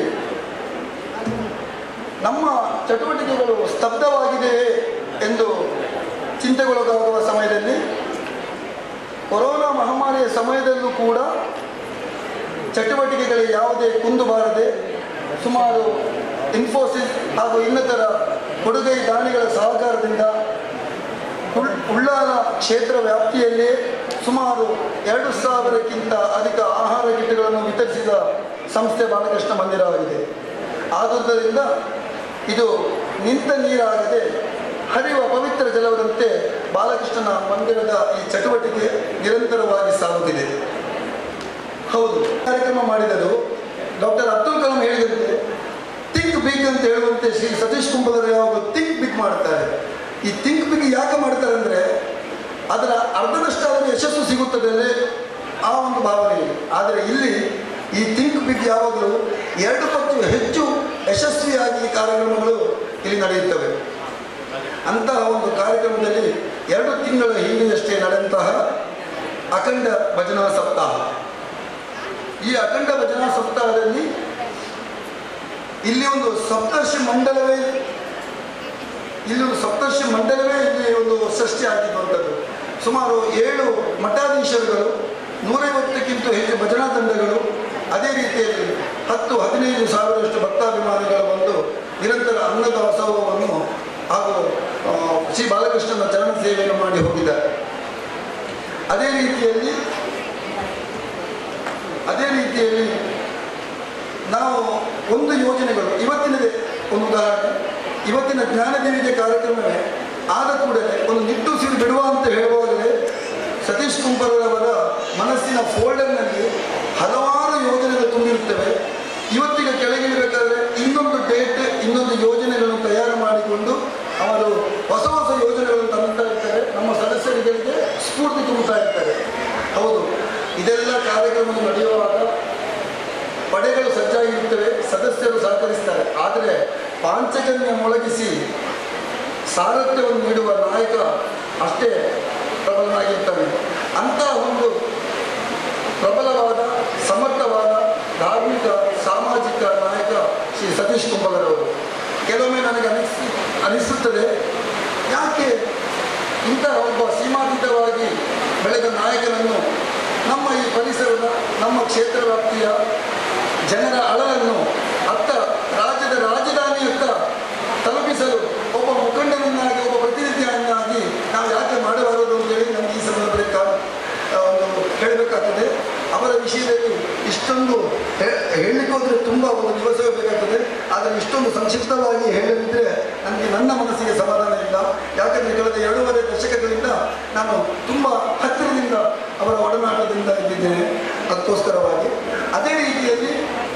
ನಮ್ಮ ಚಟುವಟಿಕೆಗಳು ಸ್ತಬ್ಧವಾಗಿದೆಯೇ ಎಂದು ಚಿಂತೆಗೊಳಗಾಗುವ ಸಮಯದಲ್ಲಿ ಕೊರೋನಾ ಮಹಾಮಾರಿಯ ಸಮಯದಲ್ಲೂ ಕೂಡ ಚಟುವಟಿಕೆಗಳಿಗೆ ಯಾವುದೇ ಕುಂದು ಬಾರದೆ ಸುಮಾರು ಇನ್ಫೋಸಿಸ್ ಹಾಗೂ ಇನ್ನಿತರ ಕೊಡುಗೈ ದಾನಿಗಳ ಸಹಕಾರದಿಂದ ಉಳ್- ಉಳ್ಳಾಲ ಕ್ಷೇತ್ರ ವ್ಯಾಪ್ತಿಯಲ್ಲಿ ಸುಮಾರು ಎರಡು ಸಾವಿರಕ್ಕಿಂತ ಅಧಿಕ ಆಹಾರ ಕಿಟ್ಗಳನ್ನು ವಿತರಿಸಿದ ಸಂಸ್ಥೆ ಬಾಲಕೃಷ್ಣ ಮಂದಿರವಾಗಿದೆ ಆದುದರಿಂದ ಇದು ನಿಂತ ನೀರಾಗದೆ ಹರಿಯುವ ಪವಿತ್ರ ಜಲವರಂತೆ ಬಾಲಕೃಷ್ಣನ ಮಂದಿರದ ಈ ಚಟುವಟಿಕೆ ನಿರಂತರವಾಗಿ ಸಾಗುತ್ತಿದೆ ಹೌದು ಕಾರ್ಯಕ್ರಮ ಮಾಡಿದರು ಡಾಕ್ಟರ್ ಅಬ್ದುಲ್ ಕಲಾಂ ಹೇಳಿದಂತೆ ಥಿಂಕ್ ಬಿಗ್ ಅಂತ ಹೇಳುವಂತೆ ಶ್ರೀ ಸತೀಶ್ ಕುಂಬಲರು ಯಾವಾಗ ಥಿಂಕ್ ಬಿಗ್ ಮಾಡ್ತಾರೆ ಈ ಥಿಂಕ್ ಬಿಗ್ ಯಾಕೆ ಮಾಡ್ತಾರೆ ಅಂದರೆ ಅದರ ಅರ್ಧದಷ್ಟಾದರೂ ಯಶಸ್ಸು ಸಿಗುತ್ತದೆ ಅಂದರೆ ಆ ಒಂದು ಭಾವನೆ ಇದೆ ಆದರೆ ಇಲ್ಲಿ ಈ ಥಿಂಕ್ ಬಿಗ್ ಯಾವಾಗಲೂ ಎರಡು ಪಟ್ಟು ಹೆಚ್ಚು ಯಶಸ್ವಿಯಾಗಿ ಈ ಕಾರ್ಯಕ್ರಮಗಳು ಇಲ್ಲಿ ನಡೆಯುತ್ತವೆ ಅಂತಹ ಒಂದು ಕಾರ್ಯಕ್ರಮದಲ್ಲಿ ಎರಡು ತಿಂಗಳ ಹಿಂದೆಯಷ್ಟೇ ನಡೆದಂತಹ ಅಖಂಡ ಭಜನಾ ಸಪ್ತಾಹ ಈ ಅಖಂಡ ಭಜನಾ ಸಪ್ತಾಹದಲ್ಲಿ ಇಲ್ಲಿ ಒಂದು ಸಪ್ತರ್ಷಿ ಮಂಡಲವೇ ಇಲ್ಲಿ ಒಂದು ಸಪ್ತರ್ಷಿ ಮಂಡಲವೇ ಇಲ್ಲಿ ಒಂದು ಸೃಷ್ಟಿ ಆಗಿರುವಂಥದ್ದು ಸುಮಾರು ಏಳು ಮಠಾಧೀಶರುಗಳು ನೂರೈವತ್ತಕ್ಕಿಂತ ಹೆಚ್ಚು ಭಜನಾ ತಂಡಗಳು ಅದೇ ರೀತಿಯಲ್ಲಿ ಹತ್ತು ಹದಿನೈದು ಸಾವಿರಷ್ಟು ಭಕ್ತಾಭಿಮಾನಿಗಳು ಬಂದು ನಿರಂತರ ಅನ್ನದಾಸೋಹವನ್ನು ಹಾಗೂ ಆ, ಶ್ರೀ ಬಾಲಕೃಷ್ಣನ ಚರಣ ಸೇವೆಯನ್ನು ಮಾಡಿ ಹೋಗಿದ್ದಾರೆ ಅದೇ ರೀತಿಯಲ್ಲಿ ಅದೇ ರೀತಿಯಲ್ಲಿ ನಾವು ಒಂದು ಯೋಜನೆಗಳು ಇವತ್ತಿನದೇ ಒಂದು ಉದಾಹರಣೆ ಇವತ್ತಿನ ಜ್ಞಾನದೇವಿಗೆ ಕಾರ್ಯಕ್ರಮವೇ ಆದ ಕೂಡಲೇ ಒಂದು ನಿಟ್ಟುಸಿರು ಬಿಡುವ ಅಂತ ಹೇಳುವಾಗಲೇ ಸತೀಶ್ ಕುಂಬರವರ ಮನಸ್ಸಿನ ಫೋಲ್ಡರ್ನಲ್ಲಿ ಹಲವಾರು ಯೋಜನೆಗಳು ತುಂಬಿರುತ್ತವೆ ಇವತ್ತಿಗೆ ಕೆಳಗಿಳಿಬೇಕಾದ್ರೆ ಇನ್ನೊಂದು ಡೇಟ್ ಇನ್ನೊಂದು ಯೋಜನೆಗಳನ್ನು ತಯಾರು ಮಾಡಿಕೊಂಡು ಅವರು ಹೊಸ ಹೊಸ ಯೋಜನೆಗಳನ್ನು ತರುತ್ತಾ ಇರ್ತಾರೆ ನಮ್ಮ ಸದಸ್ಯರುಗಳಿಗೆ ಸ್ಫೂರ್ತಿ ತುಂಬುತ್ತಾ ಇರ್ತಾರೆ ಹೌದು ಇದೆಲ್ಲ ಕಾರ್ಯಕ್ರಮ ನಡೆಯುವಾಗ ಪಡೆಗಳು ಸಜ್ಜಾಗಿರುತ್ತವೆ ಸದಸ್ಯರು ಸಹಕರಿಸ್ತಾರೆ ಆದರೆ ಪಾಂಚಜನ್ಯ ಮೊಳಗಿಸಿ ಸಾರಥ್ಯವನ್ನು ನೀಡುವ ನಾಯಕ ಅಷ್ಟೇ ಪ್ರಬಲನಾಗಿರ್ತಾನೆ ಅಂತಹ ಒಂದು ಪ್ರಬಲವಾದ ಸಮರ್ಥವಾದ ಧಾರ್ಮಿಕ ಸಾಮಾಜಿಕ ನಾಯಕ ಶ್ರೀ ಸತೀಶ್ ಕುಂಬಲರವರು ಕೆಲವೊಮ್ಮೆ ನನಗೆ ಅನಿಸಿ ಅನಿಸುತ್ತದೆ ಯಾಕೆ ಇಂತಹ ಒಬ್ಬ ಸೀಮಾತೀತವಾಗಿ ಬೆಳೆದ ನಾಯಕನನ್ನು ನಮ್ಮ ಈ ಪರಿಸರದ ನಮ್ಮ ಕ್ಷೇತ್ರ ವ್ಯಾಪ್ತಿಯ ಜನರ ಅಳಲನ್ನು ಅತ್ತ ರಾಜ್ಯದ ರಾಜಧಾನಿಯತ್ತ ತಲುಪಿಸಲು ಒಬ್ಬ ಮುಖಂಡನನ್ನಾಗಿ ಒಬ್ಬ ಪ್ರತಿನಿಧಿಯನ್ನಾಗಿ ಆದರೆ ಇಷ್ಟೊಂದು ಸಂಕ್ಷಿಪ್ತವಾಗಿ ಹೇಳದಿದ್ದರೆ ನನಗೆ ನನ್ನ ಮನಸ್ಸಿಗೆ ಸಮಾಧಾನ ಇಲ್ಲ ಯಾಕಂದರೆ ಕಳೆದ ಎರಡೂವರೆ ದಶಕಗಳಿಂದ ನಾನು ತುಂಬ ಹತ್ತಿರದಿಂದ ಅವರ ಒಡನಾಟದಿಂದ ಇದ್ದಿದ್ದೇನೆ ಅದಕ್ಕೋಸ್ಕರವಾಗಿ ಅದೇ ರೀತಿಯಲ್ಲಿ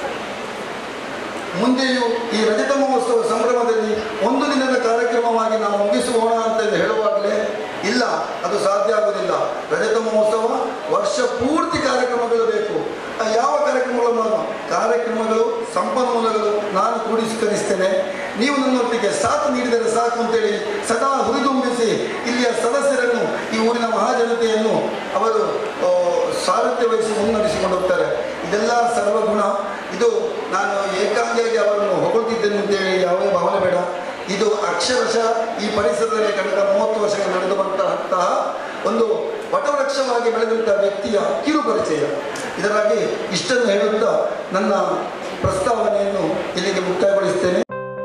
ಮುಂದೆಯೂ ಈ ರಜತ ಮಹೋತ್ಸವ ಸಂಭ್ರಮದಲ್ಲಿ ಒಂದು ದಿನದ ಕಾರ್ಯಕ್ರಮವಾಗಿ ನಾವು ಮುಗಿಸೋಣ ಅಂತ ಹೇಳುವಾಗಲೇ ಇಲ್ಲ ಅದು ಸಾಧ್ಯ ಆಗುವುದಿಲ್ಲ ರಜತ ಮಹೋತ್ಸವ ವರ್ಷ ಪೂರ್ತಿ ಕಾರ್ಯಕ್ರಮಗಳು ಬೇಕು ಆ ಯಾವ ಕಾರ್ಯಕ್ರಮಗಳು ಮಾಡೋಣ ಕಾರ್ಯಕ್ರಮಗಳು ಸಂಪನ್ಮೂಲಗಳು ನಾನು ಕ್ರೋಢೀಕರಿಸ್ತೇನೆ ನೀವು ನನ್ನೊಟ್ಟಿಗೆ ಸಾಥ್ ನೀಡಿದರೆ ಸಾಕು ಅಂತೇಳಿ ಸದಾ ಹುರಿದುಂಬಿಸಿ ಇಲ್ಲಿಯ ಸದಸ್ಯರನ್ನು ಈ ಊರಿನ ಮಹಾಜನತೆಯನ್ನು ಅವರು ಆ, ಸಾರಥ್ಯ ವಹಿಸಿ ಮುನ್ನಡೆಸಿಕೊಂಡು ಹೋಗ್ತಾರೆ ಇದೆಲ್ಲ ಸರ್ವಗುಣ ಇದು ನಾನು ಏಕಾಂಗಿಯಾಗಿ ಅವರನ್ನು ಹೊಗಳ್ತಿದ್ದೇನೆ ಅಂತೇಳಿ ಯಾವುದೇ ಭಾವನೆ ಬೇಡ ಇದು ಅಕ್ಷರಶಃ ಈ ಪರಿಸರದಲ್ಲಿ ಕಳೆದ ಮೂವತ್ತು ವರ್ಷಗಳು ನಡೆದು ಬಂತಹ ಒಂದು ವಟವೃಕ್ಷವಾಗಿ ಬೆಳೆದಂಥ ವ್ಯಕ್ತಿಯ ಕಿರು ಪರಿಚಯ ಇದರಾಗಿ ಇಷ್ಟನ್ನು ಹೇಳುತ್ತಾ ನನ್ನ ಪ್ರಸ್ತಾವನೆಯನ್ನು ಇಲ್ಲಿಗೆ ಮುಕ್ತಾಯಗೊಳಿಸ್ತೇನೆ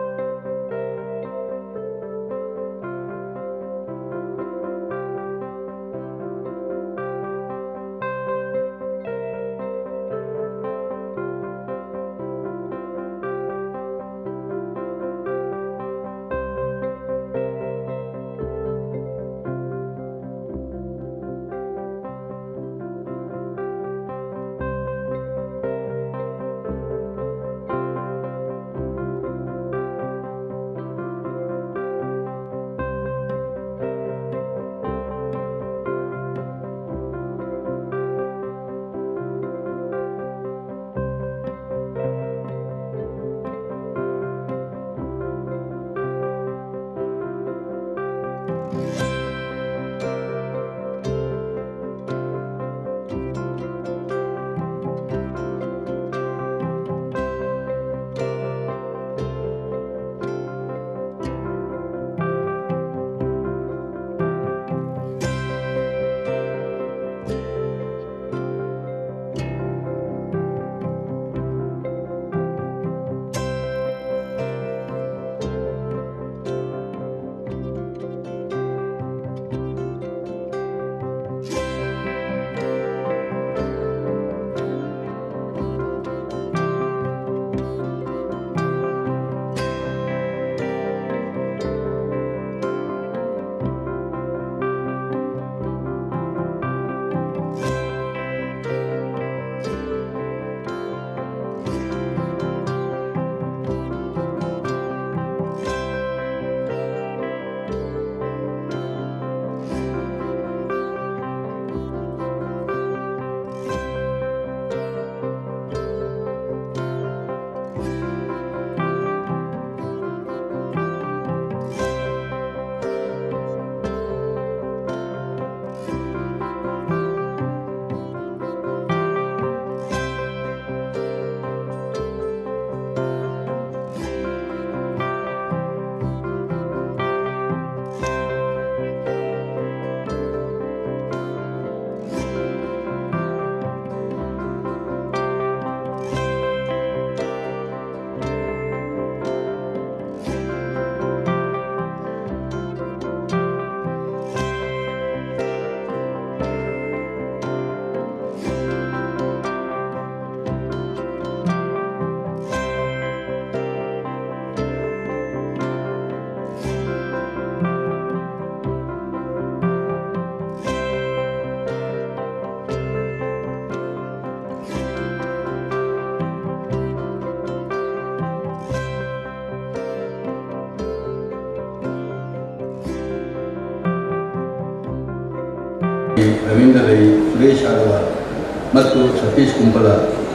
ರವೀಂದ್ರ ರೈ ಸುರೇಶ್ ಆಳ್ವ ಮತ್ತು ಸತೀಶ್ ಕುಂಪಲ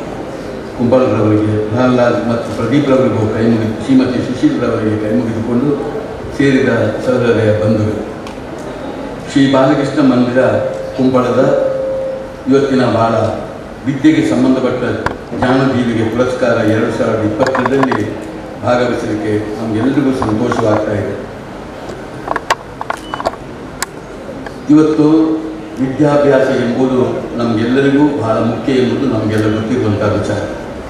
ಕುಂಪಲರವರಿಗೆ ಪ್ರಹ್ಲಾದ್ ಮತ್ತು ಪ್ರದೀಪ್ ರವರಿಗೂ ಕೈ ಮುಗಿದು ಶ್ರೀಮತಿ ಸುಶೀಲ್ ರವರಿಗೆ ಕೈ ಮುಗಿದುಕೊಂಡು ಸೇರಿದ ಸಹೋದರಿಯ ಬಂಧುಗಳು ಶ್ರೀ ಬಾಲಕೃಷ್ಣ ಮಂದಿರ ಕುಂಪಳದ ಇವತ್ತಿನ ಭಾಳ ವಿದ್ಯೆಗೆ ಸಂಬಂಧಪಟ್ಟ ಜ್ಞಾನದೀವಿಗೆ ಪುರಸ್ಕಾರ ಎರಡು ಸಾವಿರದ ಇಪ್ಪತ್ತರಲ್ಲಿ ಭಾಗವಹಿಸಲಿಕ್ಕೆ ನಮಗೆಲ್ಲರಿಗೂ ಸಂತೋಷವಾಗ್ತಾ ಇದೆ ಇವತ್ತು ವಿದ್ಯಾಭ್ಯಾಸ ಎಂಬುದು ನಮಗೆಲ್ಲರಿಗೂ ಬಹಳ ಮುಖ್ಯ ಎಂಬುದು ನಮಗೆಲ್ಲ ಗೊತ್ತಿರುವಂಥ ವಿಚಾರ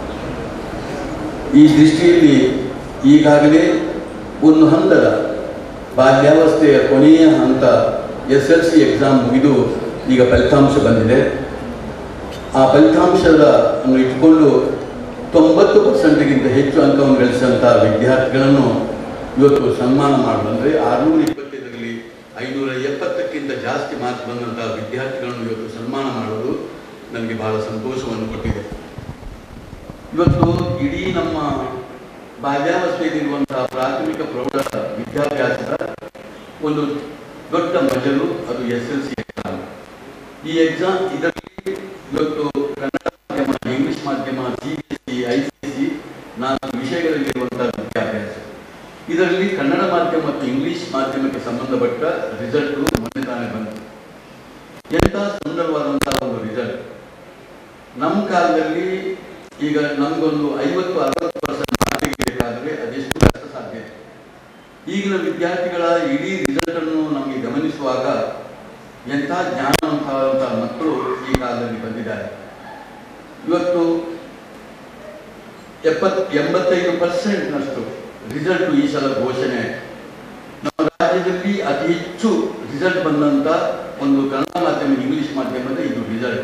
ಈ ದೃಷ್ಟಿಯಲ್ಲಿ ಈಗಾಗಲೇ ಒಂದು ಹಂತದ ಬಾಲ್ಯಾವಸ್ಥೆಯ ಕೊನೆಯ ಹಂತ ಎಸ್ ಎಲ್ ಸಿ ಎಕ್ಸಾಮ್ ಮುಗಿದು ಈಗ ಫಲಿತಾಂಶ ಬಂದಿದೆ ಆ ಫಲಿತಾಂಶದ ಅನ್ನು ಇಟ್ಕೊಂಡು ತೊಂಬತ್ತು ಪರ್ಸೆಂಟ್ಗಿಂತ ಹೆಚ್ಚು ಅಂಕವನ್ನು ಗಳಿಸಿದಂಥ ವಿದ್ಯಾರ್ಥಿಗಳನ್ನು ಇವತ್ತು ಸನ್ಮಾನ ಮಾಡೋದು ಅಂದರೆ ಆರುನೂರ ಇಪ್ಪತ್ತೈದರಲ್ಲಿ ಐನೂರ ಎಪ್ಪತ್ತಕ್ಕಿಂತ ಜಾಸ್ತಿ ಮಾರ್ಕ್ ಬಂದಂಥ ವಿದ್ಯಾರ್ಥಿಗಳನ್ನು ಇವತ್ತು ಸನ್ಮಾನ ಮಾಡೋದು ನನಗೆ ಬಹಳ ಸಂತೋಷವನ್ನು ಕೊಟ್ಟಿದೆ ಇವತ್ತು ಇಡೀ ನಮ್ಮ ಬಾಲ್ಯಾವಸ್ಥೆಯಲ್ಲಿರುವಂತಹ ಪ್ರಾಥಮಿಕ ಪ್ರೌಢ ವಿದ್ಯಾಭ್ಯಾಸದ ಒಂದು ದೊಡ್ಡ ಮಜಲು ಅದು ಎಸ್ ಎಲ್ ಸಿ ಎಕ್ಸಾಮ್ ಈ ಎಕ್ಸಾಮ್ ಇದರಲ್ಲಿ ಇವತ್ತು ಕನ್ನಡ ಮಾಧ್ಯಮ ಇಂಗ್ಲಿಷ್ ಮಾಧ್ಯಮ C B S C I C C ನಾಲ್ಕು ವಿಷಯಗಳಲ್ಲಿರುವಂತಹ ವಿದ್ಯಾಭ್ಯಾಸ ಇದರಲ್ಲಿ ಕನ್ನಡ ಮಾಧ್ಯಮ ಮತ್ತು ಇಂಗ್ಲಿಷ್ ಮಾಧ್ಯಮಕ್ಕೆ ಸಂಬಂಧಪಟ್ಟ ರಿಸಲ್ಟ್ ಮೊನ್ನೆ ತಾನೇ ಬಂತು ಎಂಥ ಸುಂದರವಾದಂತಹ ಒಂದು ರಿಸಲ್ಟ್ ನಮ್ಮ ಕಾಲದಲ್ಲಿ ಈಗ ನಮಗೊಂದು ಐವತ್ತು ಅರವತ್ತು ಪರ್ಸೆಂಟ್ ಮಾರ್ಕಿಗೆ ಬೇಕಾದರೆ ಅದೆಷ್ಟು ಕಷ್ಟ ಸಾಧ್ಯ ಇದೆ ಈಗಿನ ವಿದ್ಯಾರ್ಥಿಗಳ ಇಡೀ ರಿಸಲ್ಟ್ ಅನ್ನು ನಮಗೆ ಗಮನಿಸುವಾಗ ಎಂಥ ಜ್ಞಾನವಂತವಾದಂತಹ ಮಕ್ಕಳು ಈ ಕಾಲದಲ್ಲಿ ಬಂದಿದ್ದಾರೆ ಇವತ್ತು ಎಪ್ಪತ್ ಎಂಬತ್ತೈದು ಪರ್ಸೆಂಟ್ನಷ್ಟು ರಿಸಲ್ಟ್ ಈ ಸಲ ಘೋಷಣೆ ಆಯ್ತು. ನಮ್ಮ ರಾಜ್ಯದಲ್ಲಿ ಅತಿ ಹೆಚ್ಚು ರಿಸಲ್ಟ್ ಬಂದಂತ ಒಂದು ಕನ್ನಡ ಮಾಧ್ಯಮ ಇಂಗ್ಲಿಷ್ ಮಾಧ್ಯಮದ ಇದು ರಿಸಲ್ಟ್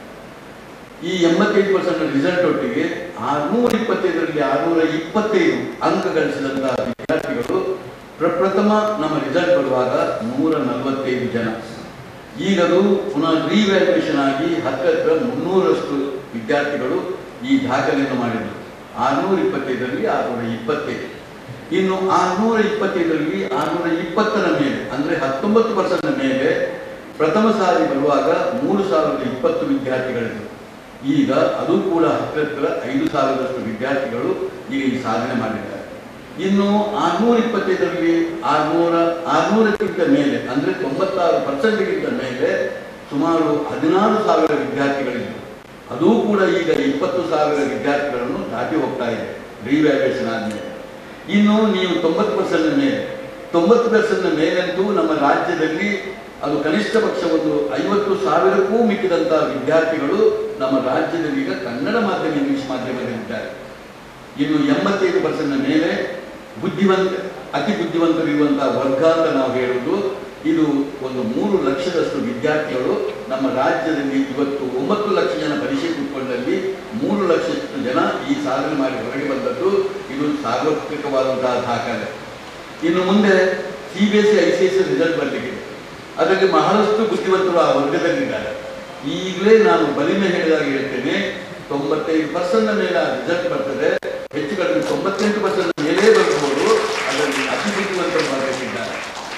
ಈ ಎಂಬತ್ತೈದು ಪರ್ಸೆಂಟ್ ರಿಸಲ್ಟ್ ಒಟ್ಟಿಗೆ ಆರ್ನೂರ ಇಪ್ಪತ್ತೈದರಲ್ಲಿ ಆರ್ನೂರ ಇಪ್ಪತ್ತೈದು ಅಂಕ ಗಳಿಸಿದಂತಹ ವಿದ್ಯಾರ್ಥಿಗಳು ಪ್ರಪ್ರಥಮ ನಮ್ಮ ರಿಸಲ್ಟ್ ಬರುವಾಗ ನೂರ ನಲವತ್ತೈದು ಜನ ಈಗದು ಪುನಃ ರಿವ್ಯಾಲ್ಯೂಯೇಷನ್ ಆಗಿ ಹತ್ತತ್ರ ಮುನ್ನೂರಷ್ಟು ವಿದ್ಯಾರ್ಥಿಗಳು ಈ ದಾಖಲೆಯನ್ನು ಮಾಡಿದರು ಆರ್ನೂರ ಇಪ್ಪತ್ತೈದರಲ್ಲಿ ಆರ್ನೂರ ಇಪ್ಪತ್ತೈದು ಇನ್ನು ಆರ್ನೂರ ಇಪ್ಪತ್ತೈದರಲ್ಲಿ ಆರ್ನೂರ ಇಪ್ಪತ್ತರ ಮೇಲೆ ಅಂದರೆ ಹತ್ತೊಂಬತ್ತು ಪರ್ಸೆಂಟ್ ಮೇಲೆ ಪ್ರಥಮ ಸಾರಿ ಬರುವಾಗ ಮೂರು ಸಾವಿರದ ಇಪ್ಪತ್ತು ವಿದ್ಯಾರ್ಥಿಗಳಿದ್ರು ಈಗ ಅದು ಕೂಡ ಹತ್ತಿರ ಐದು ಸಾವಿರದಷ್ಟು ವಿದ್ಯಾರ್ಥಿಗಳು ಈಗ ಈ ಸಾಧನೆ ಮಾಡಿದ್ದಾರೆ ಇನ್ನು ಆರ್ನೂರ ಇಪ್ಪತ್ತೈದರಲ್ಲಿ ಆರ್ನೂರ ಆರ್ನೂರಕ್ಕಿಂತ ಮೇಲೆ ಅಂದರೆ ತೊಂಬತ್ತಾರು ಪರ್ಸೆಂಟ್ಗಿಂತ ಮೇಲೆ ಸುಮಾರು ಹದಿನಾರು ಸಾವಿರ ವಿದ್ಯಾರ್ಥಿಗಳಿದ್ರು ಅದೂ ಕೂಡ ಈಗ ಇಪ್ಪತ್ತು ಸಾವಿರ ವಿದ್ಯಾರ್ಥಿಗಳನ್ನು ದಾಟಿ ಹೋಗ್ತಾ ಇದೆ ರಿವ್ಯಾಲ್ಯೂಯೇಷನ್ ಆದಮೇಲೆ ಇನ್ನು ನೀವು ತೊಂಬತ್ತು ಪರ್ಸೆಂಟ್ ಮೇಲೆ ತೊಂಬತ್ತು ಪರ್ಸೆಂಟ್ ಮೇಲಂತೂ ನಮ್ಮ ರಾಜ್ಯದಲ್ಲಿ ಅದು ಕನಿಷ್ಠ ಪಕ್ಷ ಒಂದು ಐವತ್ತು ಸಾವಿರಕ್ಕೂ ಮಿಕ್ಕಿದಂತಹ ವಿದ್ಯಾರ್ಥಿಗಳು ನಮ್ಮ ರಾಜ್ಯದಲ್ಲಿ ಈಗ ಕನ್ನಡ ಮಾಧ್ಯಮ ಇಂಗ್ಲಿಷ್ ಮಾಧ್ಯಮದಲ್ಲಿದ್ದಾರೆ ಇನ್ನು ಎಂಬತ್ತೈದು ಪರ್ಸೆಂಟ್ ಮೇಲೆ ಬುದ್ಧಿವಂತ ಅತಿ ಬುದ್ಧಿವಂತರಿರುವಂತಹ ವರ್ಗ ಅಂತ ನಾವು ಹೇಳುವುದು ಇದು ಒಂದು ಮೂರು ಲಕ್ಷದಷ್ಟು ವಿದ್ಯಾರ್ಥಿಗಳು ನಮ್ಮ ರಾಜ್ಯದಲ್ಲಿ ಇವತ್ತು ಒಂಬತ್ತು ಲಕ್ಷ ಜನ ಪರೀಕ್ಷೆ ಕೂತ್ಕೊಂಡಲ್ಲಿ ಮೂರು ಲಕ್ಷದಷ್ಟು ಜನ ಈ ಸಾಧನೆ ಮಾಡಿ ಹೊರಗೆ ಬಂದದ್ದು ಇದು ಸಾರ್ವತ್ರಿಕವಾದಂತಹ ದಾಖಲೆ ಇನ್ನು ಮುಂದೆ C B S C I C S result ಬರಲಿಕ್ಕೆ ಅದರಲ್ಲಿ ಬಹಳಷ್ಟು ಬುದ್ಧಿವಂತರು ಆ ವರ್ಗದಲ್ಲಿದ್ದಾರೆ ಈಗಲೇ ನಾನು ಬಲಿಮೆ ಹೇಳಿದಾಗ ಹೇಳ್ತೇನೆ ತೊಂಬತ್ತೈದು ಪರ್ಸೆಂಟ್ ಮೇಲೆ ರಿಸಲ್ಟ್ ಬರ್ತದೆ ಹೆಚ್ಚು ಕಡಿಮೆ ತೊಂಬತ್ತೆಂಟು ಪರ್ಸೆಂಟ್ ಮೇಲೇ ಬರ್ಬೋದು ಅದರಲ್ಲಿ ಅತಿ ಬುದ್ಧಿವಂತರು ಬರಬೇಕಿದ್ದಾರೆ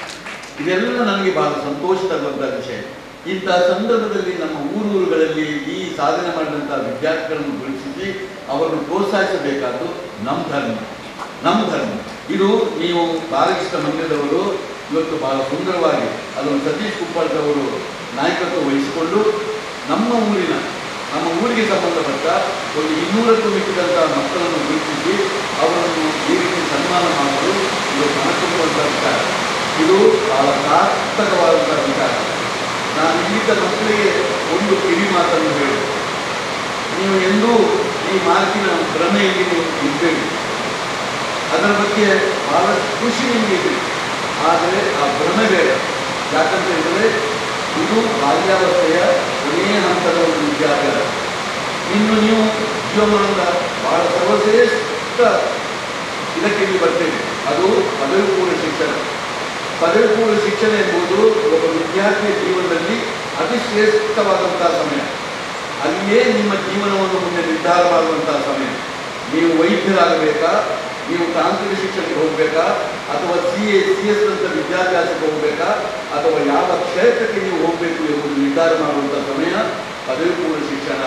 ಇದೆಲ್ಲ ನನಗೆ ಬಹಳ ಸಂತೋಷ ತರುವಂತಹ ವಿಷಯ ಇಂತಹ ಸಂದರ್ಭದಲ್ಲಿ ನಮ್ಮ ಊರೂರುಗಳಲ್ಲಿ ಈ ಸಾಧನೆ ಮಾಡಿದಂತಹ ವಿದ್ಯಾರ್ಥಿಗಳನ್ನು ಗುರುತಿಸಿ ಅವರನ್ನು ಪ್ರೋತ್ಸಾಹಿಸಬೇಕಾದ್ದು ನಮ್ಮ ಧರ್ಮ ನಮ್ಮ ಧರ್ಮ ಇದು ನೀವು ಬಾಲಕೃಷ್ಣ ಮಂದಿರದವರು ಇವತ್ತು ಬಹಳ ಸುಂದರವಾಗಿ ಅದನ್ನು ಸತೀಶ್ ಕುಪ್ಪಳ್ದವರು ನಾಯಕತ್ವ ವಹಿಸಿಕೊಂಡು ನಮ್ಮ ಊರಿನ ನಮ್ಮ ಊರಿಗೆ ಸಂಬಂಧಪಟ್ಟ ಒಂದು ಇನ್ನೂರಕ್ಕೂ ಮಿಕ್ಕಿದಂತಹ ಮಕ್ಕಳನ್ನು ಗುರುತಿಸಿ ಅವರನ್ನು ಈ ರೀತಿ ಸನ್ಮಾನ ಮಾಡಲು ಇವತ್ತು ಮನಸ್ಸುವಂತಹ ವಿಚಾರ ಇದು ಬಹಳ ಸಾರ್ಥಕವಾದಂತಹ ವಿಚಾರ ನಾನು ಇಲ್ಲಿದ್ದ ಮಕ್ಕಳಿಗೆ ಒಂದು ಕಿವಿ ಮಾತನ್ನು ಹೇಳಿ ನೀವು ಎಂದೂ ಈ ಮಾರ್ಕಿನ ಭ್ರಮೆಯಲ್ಲಿ ನೀವು ಇದ್ದೇವೆ ಅದರ ಬಗ್ಗೆ ಬಹಳ ಖುಷಿ ನಿಮಗೆ ಇದೆ ಆದರೆ ಆ ಭ್ರಮೆ ಬೇಡ ಯಾಕಂತ ಹೇಳಿದ್ರೆ ಇದು ಬಾಲ್ಯಾವಸ್ಥೆಯ ಕೊನೆಯ ಹಂತದ ಒಂದು ವಿದ್ಯಾಭ್ಯಾಸ ಇನ್ನು ನೀವು ಜೀವಮಾನದ ಬಹಳ ಸರ್ವಶ್ರೇಷ್ಠ ಇದಕ್ಕೆ ಇಲ್ಲಿ ಬರ್ತೇವೆ ಅದು ಪದವಿ ಪೂರ್ವ ಶಿಕ್ಷಣ ಪದವಿ ಪೂರ್ವ ಶಿಕ್ಷಣ ಎಂಬುದು ಒಬ್ಬ ವಿದ್ಯಾರ್ಥಿಯ ಜೀವನದಲ್ಲಿ ಅತಿ ಶ್ರೇಷ್ಠವಾದಂತಹ ಸಮಯ ಅಲ್ಲಿಯೇ ನಿಮ್ಮ ಜೀವನವನ್ನು ಮುಂದೆ ನಿರ್ಧಾರ ಮಾಡುವಂತಹ ಸಮಯ ನೀವು ವೈದ್ಯರಾಗಬೇಕಾ ನೀವು ತಾಂತ್ರಿಕ ಶಿಕ್ಷಣಕ್ಕೆ ಹೋಗಬೇಕಾ ಅಥವಾ ಸಿ ಎ ಸಿ ಎಸ್ ಅಂತ ವಿದ್ಯಾಭ್ಯಾಸಕ್ಕೆ ಹೋಗಬೇಕಾ ಅಥವಾ ಯಾವ ಕ್ಷೇತ್ರಕ್ಕೆ ನೀವು ಹೋಗಬೇಕು ಎಂಬುದು ನಿರ್ಧಾರ ಮಾಡುವಂಥ ಸಮಯ ಪದವಿ ಪೂರ್ವ ಶಿಕ್ಷಣ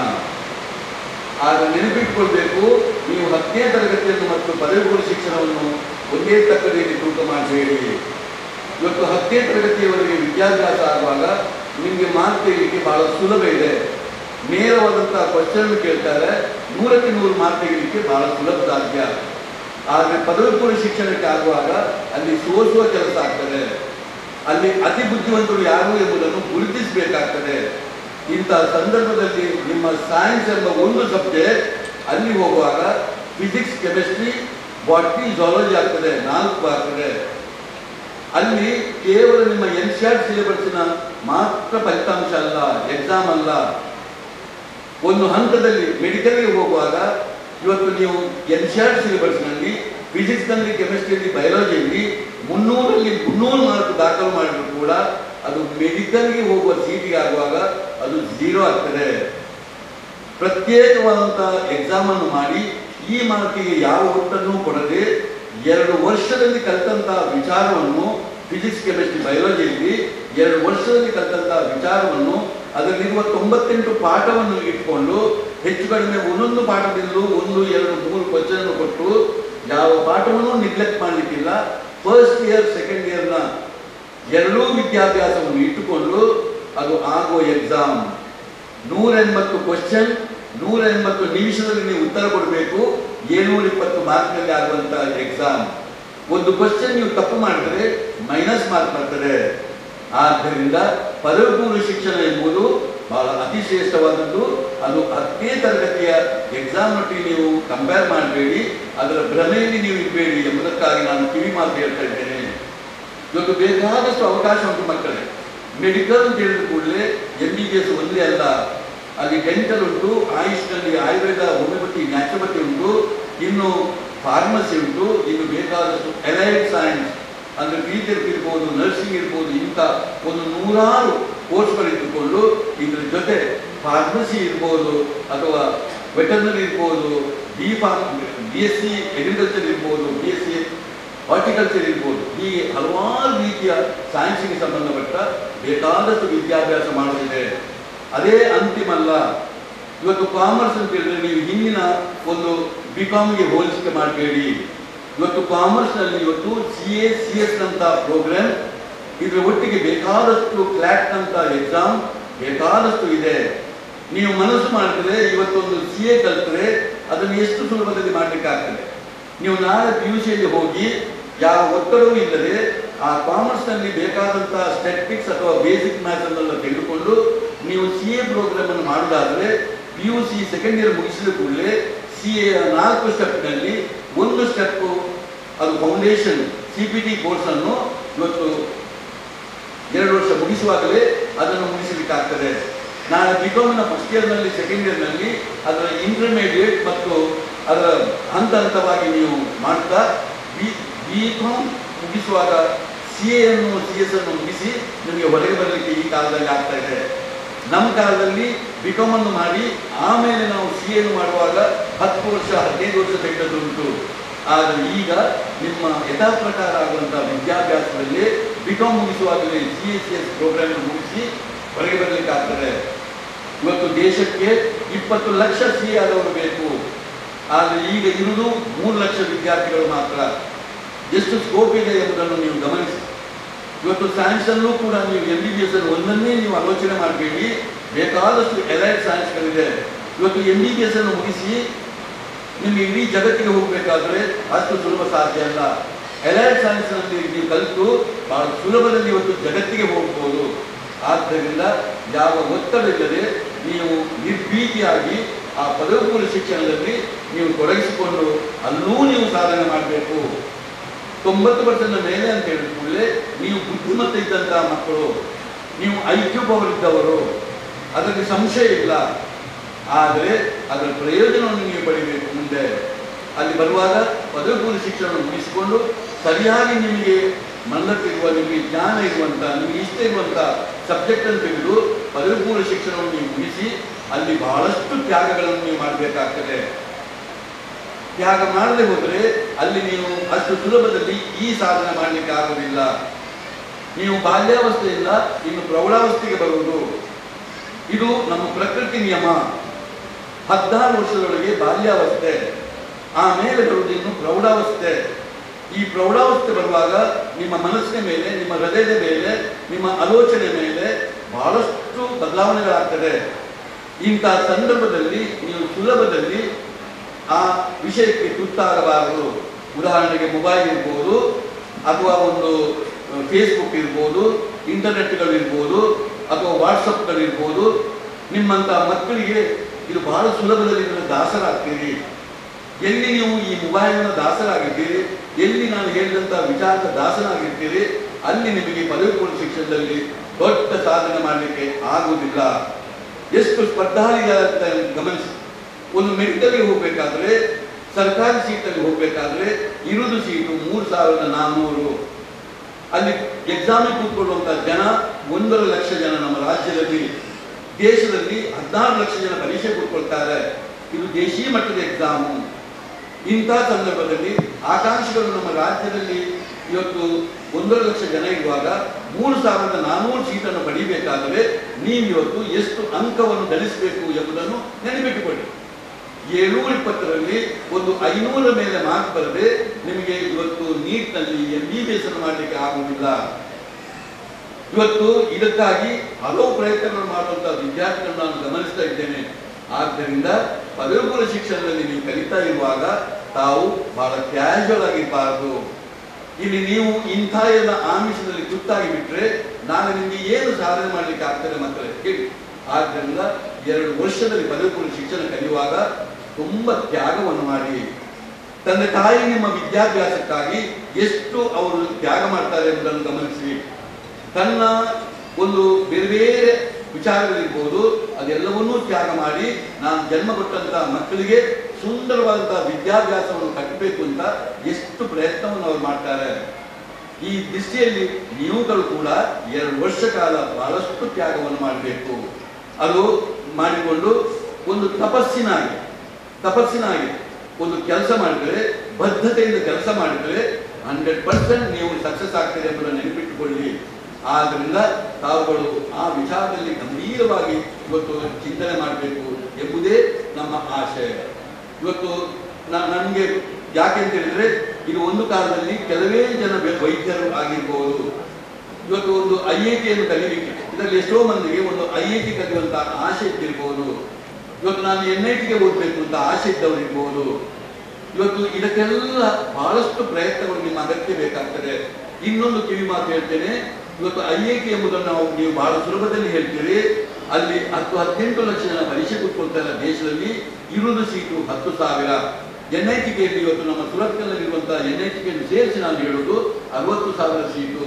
ಆಗ ನೆನಪಿಟ್ಕೊಳ್ಬೇಕು ನೀವು ಹತ್ತನೇ ತರಗತಿಯನ್ನು ಮತ್ತು ಪದವಿ ಪೂರ್ವ ಶಿಕ್ಷಣವನ್ನು ಒಂದೇ ತಕ್ಕದಲ್ಲಿ ತೂಕ ಮಾಡಬೇಡಿ ಇವತ್ತು ಹತ್ತನೇ ತರಗತಿಯವರೆಗೆ ವಿದ್ಯಾಭ್ಯಾಸ ಆಗುವಾಗ ನಿಮಗೆ ಮಾರ್ಕ್ ತೆಗಿಲಿಕ್ಕೆ ಬಹಳ ಸುಲಭ ಇದೆ ನೇರವಾದಂತಹ ಕ್ವಶನ್ ಕೇಳ್ತಾರೆ ನೂರಕ್ಕೆ ನೂರು ಮಾರ್ಕ್ ತೆಗಿಲಿಕ್ಕೆ ಬಹಳ ಸುಲಭ ಸಾಧ್ಯ ಆದರೆ ಪದವಿ ಪೂರ್ವ ಶಿಕ್ಷಣಕ್ಕೆ ಆಗುವಾಗ ಅಲ್ಲಿ ಸೋಸುವ ಕೆಲಸ ಆಗ್ತದೆ ಅಲ್ಲಿ ಅತಿ ಬುದ್ಧಿವಂತರು ಯಾರು ಎಂಬುದನ್ನು ಗುರುತಿಸಬೇಕಾಗ್ತದೆ ಇಂತಹ ಸಂದರ್ಭದಲ್ಲಿ ನಿಮ್ಮ ಸೈನ್ಸ್ ಎಂಬ ಒಂದು ಸಬ್ಜೆಕ್ಟ್ ಅಲ್ಲಿ ಹೋಗುವಾಗ ಫಿಸಿಕ್ಸ್ ಕೆಮಿಸ್ಟ್ರಿ ಬಾಟ್ನಿ ಝಾಲಜಿ ಆಗ್ತದೆ ನಾಲ್ಕು ಆಗ್ತದೆ ಅಲ್ಲಿ ಕೇವಲ ನಿಮ್ಮ ಎನ್ ಸಿ ಆರ್ ಸಿಲೆಬಸ್ಸಿನ ಮಾತ್ರ ಫಲಿತಾಂಶ ಅಲ್ಲ ಎಕ್ಸಾಮ್ ಅಲ್ಲ ಒಂದು ಹಂತದಲ್ಲಿ ಮೆಡಿಕಲ್ಗೆ ಹೋಗುವಾಗ ಇವತ್ತು ನೀವು ಎನ್ ಸಿ ಆರ್ ಸಿಲೆಬಸ್ನಲ್ಲಿ ಫಿಸಿಕ್ಸ್ನಲ್ಲಿ ಕೆಮಿಸ್ಟ್ರಿಯಲ್ಲಿ ಬಯಾಲಜಿಯಲ್ಲಿ ಮುನ್ನೂರಲ್ಲಿ ಮುನ್ನೂರು ಮಾರ್ಕ್ ದಾಖಲು ಮಾಡಿದ್ರು ಕೂಡ ಅದು ಮೆಡಿಕಲ್ಗೆ ಹೋಗುವ ಸೀಟಿಗೆ ಆಗುವಾಗ ಅದು ಝೀರೋ ಆಗ್ತದೆ ಪ್ರತ್ಯೇಕವಾದಂತಹ ಎಕ್ಸಾಮ್ ಅನ್ನು ಮಾಡಿ ಈ ಮಾರ್ಕಿಗೆ ಯಾವ ಒತ್ತನ್ನು ಕೊಡದೆ ಎರಡು ವರ್ಷದಲ್ಲಿ ಕಲಿತಂತಹ ವಿಚಾರವನ್ನು ಫಿಸಿಕ್ಸ್ ಕೆಮಿಸ್ಟ್ರಿ ಬಯಾಲಜಿಯಲ್ಲಿ ಎರಡು ವರ್ಷದಲ್ಲಿ ಕಲಿತಂತಹ ವಿಚಾರವನ್ನು ಅದರಲ್ಲಿರುವ ತೊಂಬತ್ತೆಂಟು ಪಾಠವನ್ನು ಇಟ್ಕೊಂಡು ಹೆಚ್ಚು ಕಡಿಮೆ ಒಂದೊಂದು ಪಾಠದಲ್ಲೂ ಒಂದು ಎರಡು ಮೂರು ಕ್ವಶನ್ ಕೊಟ್ಟು ಯಾವ ಪಾಠವನ್ನು ನಿಗ್ಲೆಕ್ಟ್ ಮಾಡಲಿಕ್ಕಿಲ್ಲ ಫಸ್ಟ್ ಇಯರ್ ಸೆಕೆಂಡ್ ಇಯರ್ನ ಎರಡೂ ವಿದ್ಯಾಭ್ಯಾಸವನ್ನು ಇಟ್ಟುಕೊಂಡು ಅದು ಆಗುವ ಎಕ್ಸಾಮ್ ನೂರ ಎಂಬತ್ತು ಕ್ವಶನ್ ನೂರ ಎಂಬತ್ತು ನಿಮಿಷದಲ್ಲಿ ನೀವು ಉತ್ತರ ಕೊಡಬೇಕು ಏಳ್ನೂರ ಇಪ್ಪತ್ತು ಮಾರ್ಕ್ನಲ್ಲಿ ಆಗುವಂತಹ ಎಕ್ಸಾಮ್ ಒಂದು ಕ್ವಶನ್ ನೀವು ತಪ್ಪು ಮಾಡಿದ್ರೆ ಮೈನಸ್ ಮಾರ್ಕ್ ಬರ್ತದೆ ಆದ್ದರಿಂದ ಪದವಿ ಪೂರ್ವ ಶಿಕ್ಷಣ ಎಂಬುದು ಬಹಳ ಅತಿ ಶ್ರೇಷ್ಠವಾದದ್ದು ಅದು ಹತ್ತನೇ ತರಗತಿಯ ಎಕ್ಸಾಮ್ ನೊಟ್ಟಿಗೆ ನೀವು ಕಂಪೇರ್ ಮಾಡಬೇಡಿ ಅದರ ಭ್ರಮೆಯಲ್ಲಿ ನೀವು ಇರಬೇಡಿ ಎಂಬುದಕ್ಕಾಗಿ ನಾನು ಕಿವಿ ಮಾತು ಹೇಳ್ತಾ ಇದ್ದೇನೆ ಇವತ್ತು ಬೇಕಾದಷ್ಟು ಅವಕಾಶ ಉಂಟು ಮಕ್ಕಳೇ ಮೆಡಿಕಲ್ ಅಂತ ಹೇಳಿದ ಕೂಡಲೇ ಎಂ ಬಿ ಬಿ ಎಸ್ ಒಂದೇ ಅಲ್ಲ ಅಲ್ಲಿ ಡೆಂಟಲ್ ಉಂಟು ಆಯುಷ್ನಲ್ಲಿ ಆಯುರ್ವೇದ ಹೋಮಿಯೋಪತಿ ನ್ಯಾಚುರೋಪತಿ ಉಂಟು ಇನ್ನು ಫಾರ್ಮಸಿ ಉಂಟು ಇನ್ನು ಬೇಕಾದಷ್ಟು ಎಲೈಡ್ ಸೈನ್ಸ್ ಅಂದ್ರೆ ಫಿಸಿಯೋಥೆರಪಿ ಇರ್ಬೋದು ನರ್ಸಿಂಗ್ ಇರ್ಬೋದು ಇಂಥ ಒಂದು ನೂರಾರು ಕೋರ್ಸ್ಗಳಿದ್ದುಕೊಂಡು ಇದ್ರ ಜೊತೆ ಫಾರ್ಮಸಿ ಇರ್ಬೋದು ಅಥವಾ ವೆಟರ್ನರಿ ಇರ್ಬೋದು B pharm B S C agriculture ಇರ್ಬೋದು ಬಿ ಎಸ್ ಸಿ ಹಾರ್ಟಿಕಲ್ಚರ್ ಇರ್ಬೋದು ಹೀಗೆ ಹಲವಾರು ರೀತಿಯ ಸೈನ್ಸಿಗೆ ಸಂಬಂಧಪಟ್ಟ ಬೇಕಾದಷ್ಟು ವಿದ್ಯಾಭ್ಯಾಸ ಮಾಡೋದಿದೆ ಅದೇ ಅಂತಿಮಲ್ಲ ಇವತ್ತು ಕಾಮರ್ಸ್ ಅಂತ ಹೇಳಿದ್ರೆ ನೀವು ಹಿಂದಿನ ಒಂದು ಬಿ ಕಾಮ್ಗೆ ಹೋಲಿಕೆ ಮಾಡಬೇಡಿ ಇವತ್ತು ಕಾಮರ್ಸ್ನಲ್ಲಿ ಇವತ್ತು ಸಿ ಎ ಸಿ ಎಸ್ ಅಂತ ಪ್ರೋಗ್ರಾಮ್ ಇದ್ರ ಒಟ್ಟಿಗೆ ಬೇಕಾದಷ್ಟು ಕ್ಲಾಟ್ ಅಂತ ಎಕ್ಸಾಮ್ ಬೇಕಾದಷ್ಟು ಇದೆ ನೀವು ಮನಸ್ಸು ಮಾಡಿದ್ರೆ ಇವತ್ತೊಂದು ಸಿ ಎ ಕಲ್ತ್ರೆ ಅದನ್ನು ಎಷ್ಟು ಸುಲಭದಲ್ಲಿ ಮಾಡಲಿಕ್ಕೆ ಆಗ್ತದೆ ನೀವು ನಾಳೆ ಪಿ ಯು ಸಿಯಲ್ಲಿ ಹೋಗಿ ಯಾವ ಒತ್ತಡವೂ ಇಲ್ಲದೆ ಆ ಕಾಮರ್ಸ್ನಲ್ಲಿ ಬೇಕಾದಂತಹ ಸ್ಟೆಟಿಕ್ಸ್ ಅಥವಾ ಬೇಸಿಕ್ ಮ್ಯಾಥ್ ಅನ್ನೆಲ್ಲ ತೆಗೆದುಕೊಂಡು ನೀವು ಸಿ ಎ ಪ್ರೋಗ್ರಾಮ್ ಅನ್ನು ಮಾಡೋದಾದ್ರೆ P U C second year ಮುಗಿಸಿದ ಕೂಡಲೇ ಸಿ ಎ ನಾಲ್ಕು ಸ್ಟೆಪ್ನಲ್ಲಿ ಒಂದು ಸ್ಟೆಪ್ ಅದು ಫೌಂಡೇಶನ್ ಸಿ ಪಿ ಟಿ ಕೋರ್ಸನ್ನು ಇವತ್ತು ಎರಡು ವರ್ಷ ಮುಗಿಸುವಾಗಲೇ ಅದನ್ನು ಮುಗಿಸಲಿಕ್ಕಾಗ್ತದೆ ನಾಳೆ ಬಿಕಾಮ್ನ ಫಸ್ಟ್ ಇಯರ್ನಲ್ಲಿ ಸೆಕೆಂಡ್ ಇಯರ್ನಲ್ಲಿ ಅದರ ಇಂಟರ್ಮೀಡಿಯೇಟ್ ಮತ್ತು ಅದರ ಹಂತ ಹಂತವಾಗಿ ನೀವು ಮಾಡ್ತಾ ಬಿ ಬಿ ಕಾಮ್ ಮುಗಿಸುವಾಗ ಸಿ ಎ ಅನ್ನು ಸಿ ಎಸ್ ಅನ್ನು ಮುಗಿಸಿ ನಿಮಗೆ ಹೊರಗೆ ಬರಲಿಕ್ಕೆ ಈ ಕಾಲದಲ್ಲಿ ಆಗ್ತಾ ಇದೆ ನಮ್ಮ ಕಾಲದಲ್ಲಿ ಬಿ ಕಾಮ್ ಅನ್ನು ಮಾಡಿ ಆಮೇಲೆ ನಾವು ಸಿ ಎನ್ನು ಮಾಡುವಾಗ ಹತ್ತು ವರ್ಷ ಹದಿನೈದು ವರ್ಷ ತೆಗೆದದ್ದುಂಟು ಆದರೆ ಈಗ ನಿಮ್ಮ ಯಥಾ ಪ್ರಕಾರ ಆಗುವಂಥ ವಿದ್ಯಾಭ್ಯಾಸದಲ್ಲಿ ಬಿ ಕಾಮ್ ಮುಗಿಸುವಾಗಲೇ C S C S program ಮುಗಿಸಿ ಹೊರಗೆ ಬರಲಿಕ್ಕೆ ಆಗ್ತದೆ ಇವತ್ತು ದೇಶಕ್ಕೆ ಇಪ್ಪತ್ತು ಲಕ್ಷ ಸಿ ಆದವರು ಬೇಕು ಆದರೆ ಈಗ ಇರುವುದು ಮೂರು ಲಕ್ಷ ವಿದ್ಯಾರ್ಥಿಗಳು ಮಾತ್ರ ಎಷ್ಟು ಸ್ಕೋಪ್ ಇದೆ ಎಂಬುದನ್ನು ನೀವು ಗಮನಿಸಿ ಇವತ್ತು ಸೈನ್ಸಲ್ಲೂ ಕೂಡ ನೀವು ಎಂ ಬಿ ಬಿ ಎಸ್ ಅನ್ನು ಒಂದನ್ನೇ ನೀವು ಆಲೋಚನೆ ಮಾಡಬೇಡಿ ಬೇಕಾದಷ್ಟು ಎಲೈಡ್ ಸೈನ್ಸ್ಗಳಿದೆ ಇವತ್ತು ಎಂ ಬಿ ಬಿ ಎಸ್ ಅನ್ನು ಮುಗಿಸಿ ನಿಮಗೆ ಇಡೀ ಜಗತ್ತಿಗೆ ಹೋಗಬೇಕಾದ್ರೆ ಅಷ್ಟು ಸುಲಭ ಸಾಧ್ಯ ಅಲ್ಲ ಎಲೈಡ್ ಸೈನ್ಸ್ನಲ್ಲಿ ನೀವು ಕಲಿತು ಬಹಳ ಸುಲಭದಲ್ಲಿ ಇವತ್ತು ಜಗತ್ತಿಗೆ ಹೋಗ್ಬೋದು ಆದ್ದರಿಂದ ಯಾವ ಒತ್ತಡವಿಲ್ಲದೆ ನೀವು ನಿರ್ಭೀತಿಯಾಗಿ ಆ ಪದವಿ ಪೂರ್ವ ಶಿಕ್ಷಣದಲ್ಲಿ ನೀವು ತೊಡಗಿಸಿಕೊಂಡು ಅಲ್ಲೂ ನೀವು ಸಾಧನೆ ಮಾಡಬೇಕು ತೊಂಬತ್ತು ಪರ್ಸೆಂಟ್ ಮೇಲೆ ಅಂತ ಹೇಳಿದ ಕೂಡಲೇ ನೀವು ಬುದ್ಧಿಮತ್ತ ಇದ್ದಂತಹ ಮಕ್ಕಳು ನೀವು ಐ ಕ್ಯೂ ಪವರ್ ಇದ್ದವರು ಅದರಲ್ಲಿ ಸಂಶಯ ಇಲ್ಲ ಆದರೆ ಅದರ ಪ್ರಯೋಜನವನ್ನು ನೀವು ಪಡಿಬೇಕು ಮುಂದೆ ಅಲ್ಲಿ ಬರುವಾಗ ಪದವಿ ಪೂರ್ವ ಶಿಕ್ಷಣವನ್ನು ಮುಗಿಸಿಕೊಂಡು ಸರಿಯಾಗಿ ನಿಮಗೆ ಮನದಟ್ಟಿರುವ ನಿಮಗೆ ಜ್ಞಾನ ಇರುವಂಥ ನಿಮಗೆ ಇಷ್ಟ ಇರುವಂಥ ಸಬ್ಜೆಕ್ಟನ್ನು ತೆಗೆದು ಪದವಿ ಪೂರ್ವ ಶಿಕ್ಷಣವನ್ನು ನೀವು ಮುಗಿಸಿ ಅಲ್ಲಿ ಬಹಳಷ್ಟು ತ್ಯಾಗಗಳನ್ನು ನೀವು ಮಾಡಬೇಕಾಗ್ತದೆ ತ್ಯಾಗ ಮಾಡದೆ ಹೋದರೆ ಅಲ್ಲಿ ನೀವು ಅಷ್ಟು ಸುಲಭದಲ್ಲಿ ಈ ಸಾಧನೆ ಮಾಡಲಿಕ್ಕೆ ಆಗುವುದಿಲ್ಲ ನೀವು ಬಾಲ್ಯಾವಸ್ಥೆಯಿಂದ ಇನ್ನು ಪ್ರೌಢಾವಸ್ಥೆಗೆ ಬರುವುದು ಇದು ನಮ್ಮ ಪ್ರಕೃತಿ ನಿಯಮ ಹದಿನಾರು ವರ್ಷದೊಳಗೆ ಬಾಲ್ಯಾವಸ್ಥೆ ಆಮೇಲೆ ಬರುವುದು ಇನ್ನು ಪ್ರೌಢಾವಸ್ಥೆ ಈ ಪ್ರೌಢಾವಸ್ಥೆ ಬರುವಾಗ ನಿಮ್ಮ ಮನಸ್ಸಿನ ಮೇಲೆ ನಿಮ್ಮ ಹೃದಯದ ಮೇಲೆ ನಿಮ್ಮ ಆಲೋಚನೆ ಮೇಲೆ ಬಹಳಷ್ಟು ಬದಲಾವಣೆಗಳಾಗ್ತದೆ ಇಂತಹ ಸಂದರ್ಭದಲ್ಲಿ ನೀವು ಸುಲಭದಲ್ಲಿ ಆ ವಿಷಯಕ್ಕೆ ತುತ್ತಾಗಬಾರದು ಉದಾಹರಣೆಗೆ ಮೊಬೈಲ್ ಇರ್ಬೋದು ಅಥವಾ ಒಂದು ಫೇಸ್ಬುಕ್ ಇರ್ಬೋದು ಇಂಟರ್ನೆಟ್ಗಳು ಇರ್ಬೋದು ಅಥವಾ ವಾಟ್ಸಪ್ಗಳಿರ್ಬೋದು ನಿಮ್ಮಂಥ ಮಕ್ಕಳಿಗೆ ಇದು ಬಹಳ ಸುಲಭದಲ್ಲಿ ಇದನ್ನು ದಾಸರಾಗ್ತೀರಿ ಎಲ್ಲಿ ನೀವು ಈ ಮೊಬೈಲ್ನ ದಾಸರಾಗಿದ್ದೀರಿ ಎಲ್ಲಿ ನಾನು ಹೇಳಿದಂಥ ವಿಚಾರದ ದಾಸನಾಗಿರ್ತೀರಿ ಅಲ್ಲಿ ನಿಮಗೆ ಪದವಿ ಪೂರ್ವ ಶಿಕ್ಷಣದಲ್ಲಿ ದೊಡ್ಡ ಸಾಧನೆ ಮಾಡಲಿಕ್ಕೆ ಆಗುವುದಿಲ್ಲ ಎಷ್ಟು ಸ್ಪರ್ಧಾಳಿಗ ಅಂತ ಗಮನಿಸಿ ಒಂದು ಮೆಡಿಕಲ್ಗೆ ಹೋಗ್ಬೇಕಾದ್ರೆ ಸರ್ಕಾರಿ ಸೀಟಲ್ಲಿ ಹೋಗ್ಬೇಕಾದ್ರೆ ಇರುವುದು ಸೀಟು ಮೂರು ಸಾವಿರದ ನಾನ್ನೂರು ಅಲ್ಲಿ ಎಕ್ಸಾಮಿಗೆ ಕೂತ್ಕೊಳ್ಳುವಂತ ಜನ ಒಂದೂವರೆ ಲಕ್ಷ ಜನ ನಮ್ಮ ರಾಜ್ಯದಲ್ಲಿ ದೇಶದಲ್ಲಿ ಹದಿನಾರು ಲಕ್ಷ ಜನ ಪರೀಕ್ಷೆ ಕೂತ್ಕೊಳ್ತಾರೆ ಇದು ದೇಶೀಯ ಮಟ್ಟದ ಎಕ್ಸಾಮು ಇಂಥ ಸಂದರ್ಭದಲ್ಲಿ ಆಕಾಂಕ್ಷಿಗಳು ನಮ್ಮ ರಾಜ್ಯದಲ್ಲಿ ಇವತ್ತು ಒಂದೂವರೆ ಲಕ್ಷ ಜನ ಇರುವಾಗ ಮೂರು ಸಾವಿರದ ನಾನ್ನೂರು ಸೀಟನ್ನು ಪಡಿಬೇಕಾದರೆ ನೀವು ಇವತ್ತು ಎಷ್ಟು ಅಂಕವನ್ನು ಗಳಿಸಬೇಕು ಎಂಬುದನ್ನು ನೆನಪಿಟ್ಟುಕೊಳ್ಳಿ ಏಳ್ನೂರ ಇಪ್ಪತ್ತರಲ್ಲಿ ಒಂದು ಐನೂರ ಮೇಲೆ ಮಾರ್ಕ್ ಬರದೆ ನಿಮಗೆ ಇವತ್ತು ನೀಟ್ನಲ್ಲಿ ಎಂ ಬಿ ಬಿ ಎಸ್ ಅನ್ನು ಮಾಡಲಿಕ್ಕೆ ಆಗುವುದಿಲ್ಲ ಇವತ್ತು ಇದಕ್ಕಾಗಿ ಹಲವು ಪ್ರಯತ್ನಗಳು ಮಾಡುವಂತಹ ವಿದ್ಯಾರ್ಥಿಗಳನ್ನು ನಾನು ಗಮನಿಸ್ತಾ ಇದ್ದೇನೆ ಆದ್ದರಿಂದ ಪದವಿ ಪೂರ್ವ ಶಿಕ್ಷಣದಲ್ಲಿ ನೀವು ಕಲಿತಾ ಇರುವಾಗ ತಾವು ಬಹಳ ಕ್ಯಾಶುವಲ್ ಆಗಿರಬಾರದು ಇಲ್ಲಿ ನೀವು ಇಂಥ ಎಲ್ಲ ಆಮಿಷದಲ್ಲಿ ತುತ್ತಾಗಿ ಬಿಟ್ರೆ ನಾನು ನಿಮಗೆ ಏನು ಸಾಧನೆ ಮಾಡ್ಲಿಕ್ಕೆ ಆಗ್ತದೆ ಮಕ್ಕಳೇ ಹೇಳಿ ಆದ್ದರಿಂದ ಎರಡು ವರ್ಷದಲ್ಲಿ ಪದವಿ ಪೂರ್ವ ಶಿಕ್ಷಣ ಕಲಿಯುವಾಗ ತುಂಬಾ ತ್ಯಾಗವನ್ನು ಮಾಡಿ ತಂದೆ ತಾಯಿ ನಿಮ್ಮ ವಿದ್ಯಾಭ್ಯಾಸಕ್ಕಾಗಿ ಎಷ್ಟು ಅವರು ತ್ಯಾಗ ಮಾಡ್ತಾರೆ ಎಂಬುದನ್ನು ಗಮನಿಸಿ ತನ್ನ ಒಂದು ಬೇರೆ ಬೇರೆ ವಿಚಾರಗಳಿರ್ಬೋದು ಅದೆಲ್ಲವನ್ನೂ ತ್ಯಾಗ ಮಾಡಿ ನಾನು ಜನ್ಮ ಕೊಟ್ಟಂತಹ ಮಕ್ಕಳಿಗೆ ಸುಂದರವಾದಂತಹ ವಿದ್ಯಾಭ್ಯಾಸವನ್ನು ಕಟ್ಟಬೇಕು ಅಂತ ಎಷ್ಟು ಪ್ರಯತ್ನವನ್ನು ಅವ್ರು ಮಾಡ್ತಾರೆ ಈ ದೃಷ್ಟಿಯಲ್ಲಿ ನೀವುಗಳು ಕೂಡ ಎರಡು ವರ್ಷ ಕಾಲ ಬಹಳಷ್ಟು ತ್ಯಾಗವನ್ನು ಮಾಡಬೇಕು ಅದು ಮಾಡಿಕೊಂಡು ಒಂದು ತಪಸ್ಸಿನಾಗಿ ತಪಸ್ಸಿನಾಗಿ ಒಂದು ಕೆಲಸ ಮಾಡಿದ್ರೆ ಬದ್ಧತೆಯಿಂದ ಕೆಲಸ ಮಾಡಿದ್ರೆ ಹಂಡ್ರೆಡ್ ಪರ್ಸೆಂಟ್ ನೀವು ಸಕ್ಸಸ್ ಆಗ್ತದೆ ಎಂಬುದನ್ನು ನೆನಪಿಟ್ಟುಕೊಳ್ಳಿ ಆದ್ರಿಂದ ತಾವುಗಳು ಆ ವಿಚಾರದಲ್ಲಿ ಗಂಭೀರವಾಗಿ ಇವತ್ತು ಚಿಂತನೆ ಮಾಡಬೇಕು ಎಂಬುದೇ ನಮ್ಮ ಆಶಯ ಇವತ್ತು ನನಗೆ ಯಾಕೆ ಅಂತ ಹೇಳಿದ್ರೆ ಇದು ಒಂದು ಕಾಲದಲ್ಲಿ ಕೆಲವೇ ಜನ ವೈ- ವೈದ್ಯರು ಆಗಿರ್ಬೋದು ಇವತ್ತು ಒಂದು ಐ ಐ ಟಿಯನ್ನು ಕಲಿಯಲಿಕ್ಕೆ ಇದರಲ್ಲಿ ಎಷ್ಟೋ ಮಂದಿಗೆ ಒಂದು ಐ ಐ ಟಿ ಕಲಿಯುವಂತ ಆಸೆ ಇದ್ದಿರ್ಬೋದು ಇವತ್ತು ನಾನು ಎನ್ ಐ ಟಿಗೆ ಓದಬೇಕು ಅಂತ ಆಸೆ ಇದ್ದವರು ಇರ್ಬೋದು ಇವತ್ತು ಇದಕ್ಕೆಲ್ಲ ಬಹಳಷ್ಟು ಪ್ರಯತ್ನಗಳು ನಿಮ್ಮ ಅಗತ್ಯ ಬೇಕಾಗ್ತದೆ ಇನ್ನೊಂದು ಕಿವಿ ಮಾತು ಹೇಳ್ತೇನೆ ಇವತ್ತು ಐ ಐ ಟಿ ಎಂಬುದನ್ನು ನಾವು ನೀವು ಬಹಳ ಸುಲಭದಲ್ಲಿ ಹೇಳ್ತೀರಿ ಅಲ್ಲಿ ಹತ್ತು ಹದಿನೆಂಟು ಲಕ್ಷ ಜನ ಪರೀಕ್ಷೆ ಕೂತ್ಕೊಳ್ತಾರೆ ದೇಶದಲ್ಲಿ ಇರುವುದು ಸೀಟು ಹತ್ತು ಸಾವಿರ ಎನ್ ಐ ಟಿಕೆಯಲ್ಲಿ ಇವತ್ತು ನಮ್ಮ ಸುರತ್ಕಲ್ನಲ್ಲಿರುವಂತಹ ಎನ್ ಐ ಟಿಕೆಯನ್ನು ಸೇರಿಸಿ ನಾನು ಹೇಳುವುದು ಅರವತ್ತು ಸಾವಿರ ಸೀಟು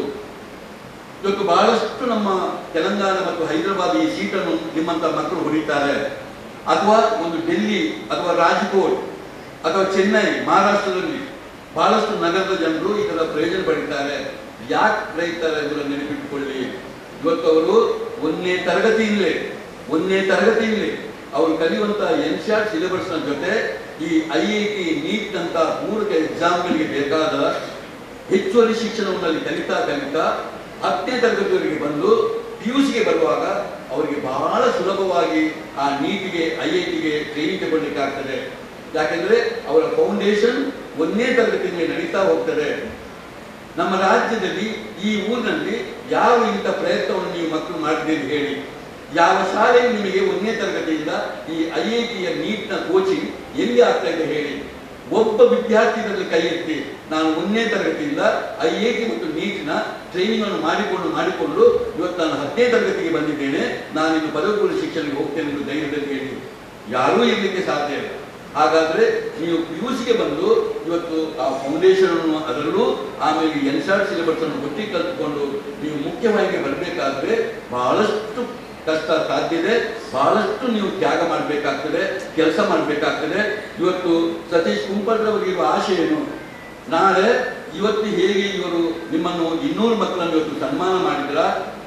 ಇವತ್ತು ಬಹಳಷ್ಟು ನಮ್ಮ ತೆಲಂಗಾಣ ಮತ್ತು ಹೈದರಾಬಾದ್ ಈ ಸೀಟನ್ನು ನಿಮ್ಮಂತ ಮಕ್ಕಳು ಹೊಡಿತಾರೆ ಅಥವಾ ಒಂದು ಡೆಲ್ಲಿ ಅಥವಾ ರಾಜ್ಕೋಟ್ ಅಥವಾ ಚೆನ್ನೈ ಮಹಾರಾಷ್ಟ್ರದಲ್ಲಿ ಬಹಳಷ್ಟು ನಗರದ ಜನರು ಇದರ ಪ್ರಯೋಜನ ಪಡಿತಾರೆ ಯಾಕೆ ರೈತಾರೆ ಎಂಬುದನ್ನು ನೆನಪಿಟ್ಟುಕೊಳ್ಳಿ ಇವತ್ತು ಅವರು ಒಂದನೇ ತರಗತಿಯಿಂದಲೇ ಒಂದನೇ ತರಗತಿಯಿಂದಲೇ ಅವರು ಕಲಿಯುವಂತ ಎನ್ಶಾಟ್ ಸಿಲೆಬಸ್ ನ ಜೊತೆ ಈ ಐ ಐ ಟಿ ನೀಟ್ ಅಂತ ಪೂರಕ ಎಕ್ಸಾಮ್ಗಳಿಗೆ ಬೇಕಾದ ಹೆಚ್ಚುವರಿ ಶಿಕ್ಷಣವನ್ನು ಅಲ್ಲಿ ಕಲಿತಾ ಕಲಿತಾ ಹತ್ತನೇ ತರಗತಿಯವರೆಗೆ ಬಂದು ಪಿ ಯು ಸಿಗೆ ಬರುವಾಗ ಅವರಿಗೆ ಬಹಳ ಸುಲಭವಾಗಿ ಆ ನೀಟಿಗೆ ಐ ಐ ಟಿಗೆ ಟ್ರೈನಿಂಗ್ ತಗೊಳ್ಳಿಕ್ಕೆ ಆಗ್ತದೆ ಯಾಕೆಂದ್ರೆ ಅವರ ಫೌಂಡೇಶನ್ ಒಂದನೇ ತರಗತಿಯಲ್ಲಿ ನಡೀತಾ ಹೋಗ್ತದೆ ನಮ್ಮ ರಾಜ್ಯದಲ್ಲಿ ಈ ಊರಿನಲ್ಲಿ ಯಾವ ಇಂಥ ಪ್ರಯತ್ನವನ್ನು ನೀವು ಮಕ್ಕಳು ಮಾಡಿದ್ದೀರಿ ಹೇಳಿ ಯಾವ ಶಾಲೆಯು ನಿಮಗೆ ಒಂದನೇ ತರಗತಿಯಿಂದ ಈ ಐ ಐ ಟಿಯ ನೀಟ್ನ ಕೋಚಿಂಗ್ ಎಲ್ಲಿ ಆಗ್ತಾ ಇದೆ ಹೇಳಿ ಒಬ್ಬ ವಿದ್ಯಾರ್ಥಿಗಳಲ್ಲಿ ಕೈ ಎತ್ತಿ ನಾನು ಒಂದನೇ ತರಗತಿಯಿಂದ ಐ ಐ ಟಿ ಮತ್ತು ನೀಟ್ನ ಟ್ರೈನಿಂಗ್ ಅನ್ನು ಮಾಡಿಕೊಂಡು ಮಾಡಿಕೊಂಡು ಇವತ್ತು ನಾನು ಹತ್ತನೇ ತರಗತಿಗೆ ಬಂದಿದ್ದೇನೆ ನಾನು ಇನ್ನು ಪದವಿ ಪೂರ್ವ ಶಿಕ್ಷಣಕ್ಕೆ ಹೋಗ್ತೇನೆ ಎಂದು ಧೈರ್ಯದಲ್ಲಿ ಹೇಳಿ ಯಾರೂ ಇರಲಿಕ್ಕೆ ಸಾಧ್ಯ ಇಲ್ಲ ಹಾಗಾದ್ರೆ ನೀವು ಪಿ ಯು ಸಿಗೆ ಬಂದು ಇವತ್ತು ಆ ಫೌಂಡೇಶನ್ ಅನ್ನು ಅದರಲ್ಲೂ ಆಮೇಲೆ ಎನ್ ಶಾರ್ಟ್ ಸಿಲೆಬಸ್ ಅನ್ನು ಗೊತ್ತಿ ಕಲ್ತ್ಕೊಂಡು ನೀವು ಮುಖ್ಯವಾಗಿ ಬರಬೇಕಾದ್ರೆ ಬಹಳಷ್ಟು ಕಷ್ಟ ಸಾಧ್ಯ ಇದೆ ಬಹಳಷ್ಟು ನೀವು ತ್ಯಾಗ ಮಾಡಬೇಕಾಗ್ತದೆ ಕೆಲಸ ಮಾಡಬೇಕಾಗ್ತದೆ ಇವತ್ತು ಸತೀಶ್ ಕುಂಪಲ್ರವರಿಗೆ ಇರುವ ಆಶೆ ಏನು ನಾಳೆ ಇವತ್ತು ಹೇಗೆ ಇವರು ನಿಮ್ಮನ್ನು ಇನ್ನೂರು ಮಕ್ಕಳನ್ನು ಇವತ್ತು ಸನ್ಮಾನ ಮಾಡಿದ್ರ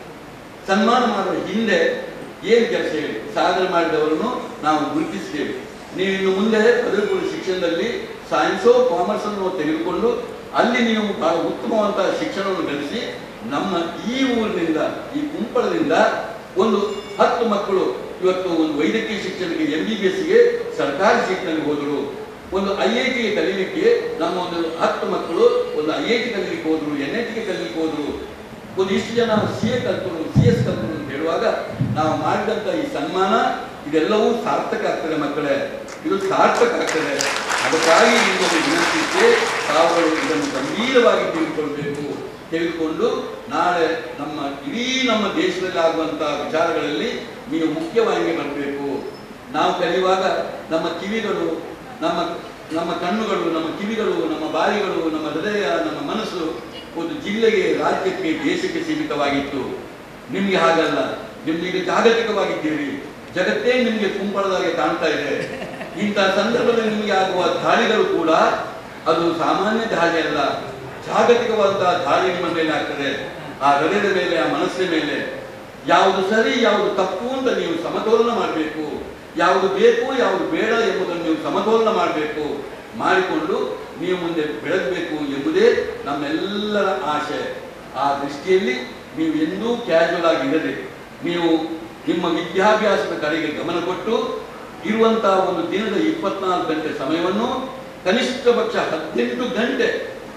ಸನ್ಮಾನ ಮಾಡುವ ಹಿಂದೆ ಏನು ಕೆಲಸ ಹೇಳಿ ಸಾಧನೆ ಮಾಡಿದವರನ್ನು ನಾವು ಗುರುತಿಸ್ತೇವೆ ನೀವು ಇನ್ನು ಮುಂದೆ ಪದವಿ ಪೂರ್ವ ಶಿಕ್ಷಣದಲ್ಲಿ ಸೈನ್ಸೋ ಕಾಮರ್ಸ್ ಅನ್ನು ತೆಗೆದುಕೊಂಡು ಅಲ್ಲಿ ನೀವು ಬಹಳ ಉತ್ತಮವಾದಂತಹ ಶಿಕ್ಷಣವನ್ನು ಗಳಿಸಿ ನಮ್ಮ ಈ ಊರಿನಿಂದ ಈ ಕುಂಪಳದಿಂದ ಒಂದು ಹತ್ತು ಮಕ್ಕಳು ಇವತ್ತು ಒಂದು ವೈದ್ಯಕೀಯ ಶಿಕ್ಷಣಕ್ಕೆ ಎಂ ಬಿ ಬಿ ಎಸ್ಗೆ ಸರ್ಕಾರಿ ಸೀಟ್ನಲ್ಲಿ ಹೋದರು ಒಂದು ಐ ಐ ಟಿಗೆ ಕಲೀಲಿಕ್ಕೆ ನಮ್ಮ ಒಂದು ಹತ್ತು ಮಕ್ಕಳು ಒಂದು ಐ ಐ ಟಿ ಕಲೀಲಿಕ್ಕೆ ಹೋದ್ರು ಎನ್ ಐ ಟಿಗೆ ಕಲೀಲಿಕ್ಕೆ ಹೋದ್ರು ಒಂದು ಇಷ್ಟು ಜನ ಸಿ ಎ ಕಲ್ತರು ಸಿ ಎಸ್ ಕಲ್ತರು ಅಂತ ಹೇಳುವಾಗ ನಾವು ಮಾಡಿದಂತ ಈ ಸನ್ಮಾನ ಇದೆಲ್ಲವೂ ಸಾರ್ಥಕ ಆಗ್ತದೆ ಮಕ್ಕಳೇ ಇದು ಸಾರ್ಥಕ ಆಗ್ತದೆ ಅದಕ್ಕಾಗಿ ನಿಮ್ಮಲ್ಲಿ ವಿನಂತಿಸಿ ತಾವುಗಳು ಇದನ್ನು ಗಂಭೀರವಾಗಿ ತಿಳಿದುಕೊಳ್ಬೇಕು ತೆಗೆದುಕೊಂಡು ನಾಳೆ ನಮ್ಮ ಇಡೀ ನಮ್ಮ ದೇಶದಲ್ಲಿ ಆಗುವಂತಹ ವಿಚಾರಗಳಲ್ಲಿ ನೀವು ಮುಖ್ಯವಾಗಿ ಬರಬೇಕು ನಾವು ಕಲಿಯುವಾಗ ನಮ್ಮ ಕಿವಿಗಳು ನಮ್ಮ ನಮ್ಮ ಕಣ್ಣುಗಳು ನಮ್ಮ ಕಿವಿಗಳು ನಮ್ಮ ಬಾಯಿಗಳು ನಮ್ಮ ಹೃದಯ ನಮ್ಮ ಮನಸ್ಸು ಒಂದು ಜಿಲ್ಲೆಗೆ ರಾಜ್ಯಕ್ಕೆ ದೇಶಕ್ಕೆ ಸೀಮಿತವಾಗಿತ್ತು ನಿಮ್ಗೆ ಹಾಗಲ್ಲ ನಿಮ್ಗೆ ಈಗ ಜಾಗತಿಕವಾಗಿದ್ದೀರಿ ಜಗತ್ತೇ ನಿಮ್ಗೆ ಕುಂಪಳದಾಗೆ ಕಾಣ್ತಾ ಇದೆ ಇಂಥ ಸಂದರ್ಭದಲ್ಲಿ ನಿಮಗೆ ಆಗುವ ದಾಳಿಗಳು ಕೂಡ ಅದು ಸಾಮಾನ್ಯ ದಾಳಿ ಅಲ್ಲ ಜಾಗತಿಕವಾದಂತಹ ದಾಳಿ ನಿಮ್ಮ ಮೇಲೆ ಆಗ್ತದೆ ಆ ಹೃದಯದ ಮೇಲೆ ಆ ಮನಸ್ಸಿನ ಮೇಲೆ ಯಾವುದು ಸರಿ ಯಾವುದು ತಪ್ಪು ಅಂತ ನೀವು ಸಮತೋಲನ ಮಾಡಬೇಕು ಯಾವುದು ಬೇಕು ಯಾವುದು ಬೇಡ ಎಂಬುದನ್ನು ನೀವು ಸಮತೋಲನ ಮಾಡಬೇಕು ಮಾಡಿಕೊಂಡು ನೀವು ಮುಂದೆ ಬೆಳಗಬೇಕು ಎಂಬುದೇ ನಮ್ಮೆಲ್ಲರ ಆಶೆ ಆ ದೃಷ್ಟಿಯಲ್ಲಿ ನೀವು ಎಂದೂ ಕ್ಯಾಶುವಲ್ ಆಗಿ ಇರದೆ ನೀವು ನಿಮ್ಮ ವಿದ್ಯಾಭ್ಯಾಸದ ಕಡೆಗೆ ಗಮನ ಕೊಟ್ಟು ಇರುವಂತಹ ಒಂದು ದಿನದ ಇಪ್ಪತ್ನಾಲ್ಕು ಗಂಟೆ ಸಮಯವನ್ನು ಕನಿಷ್ಠ ಪಕ್ಷ ಹದಿನೆಂಟು ಗಂಟೆ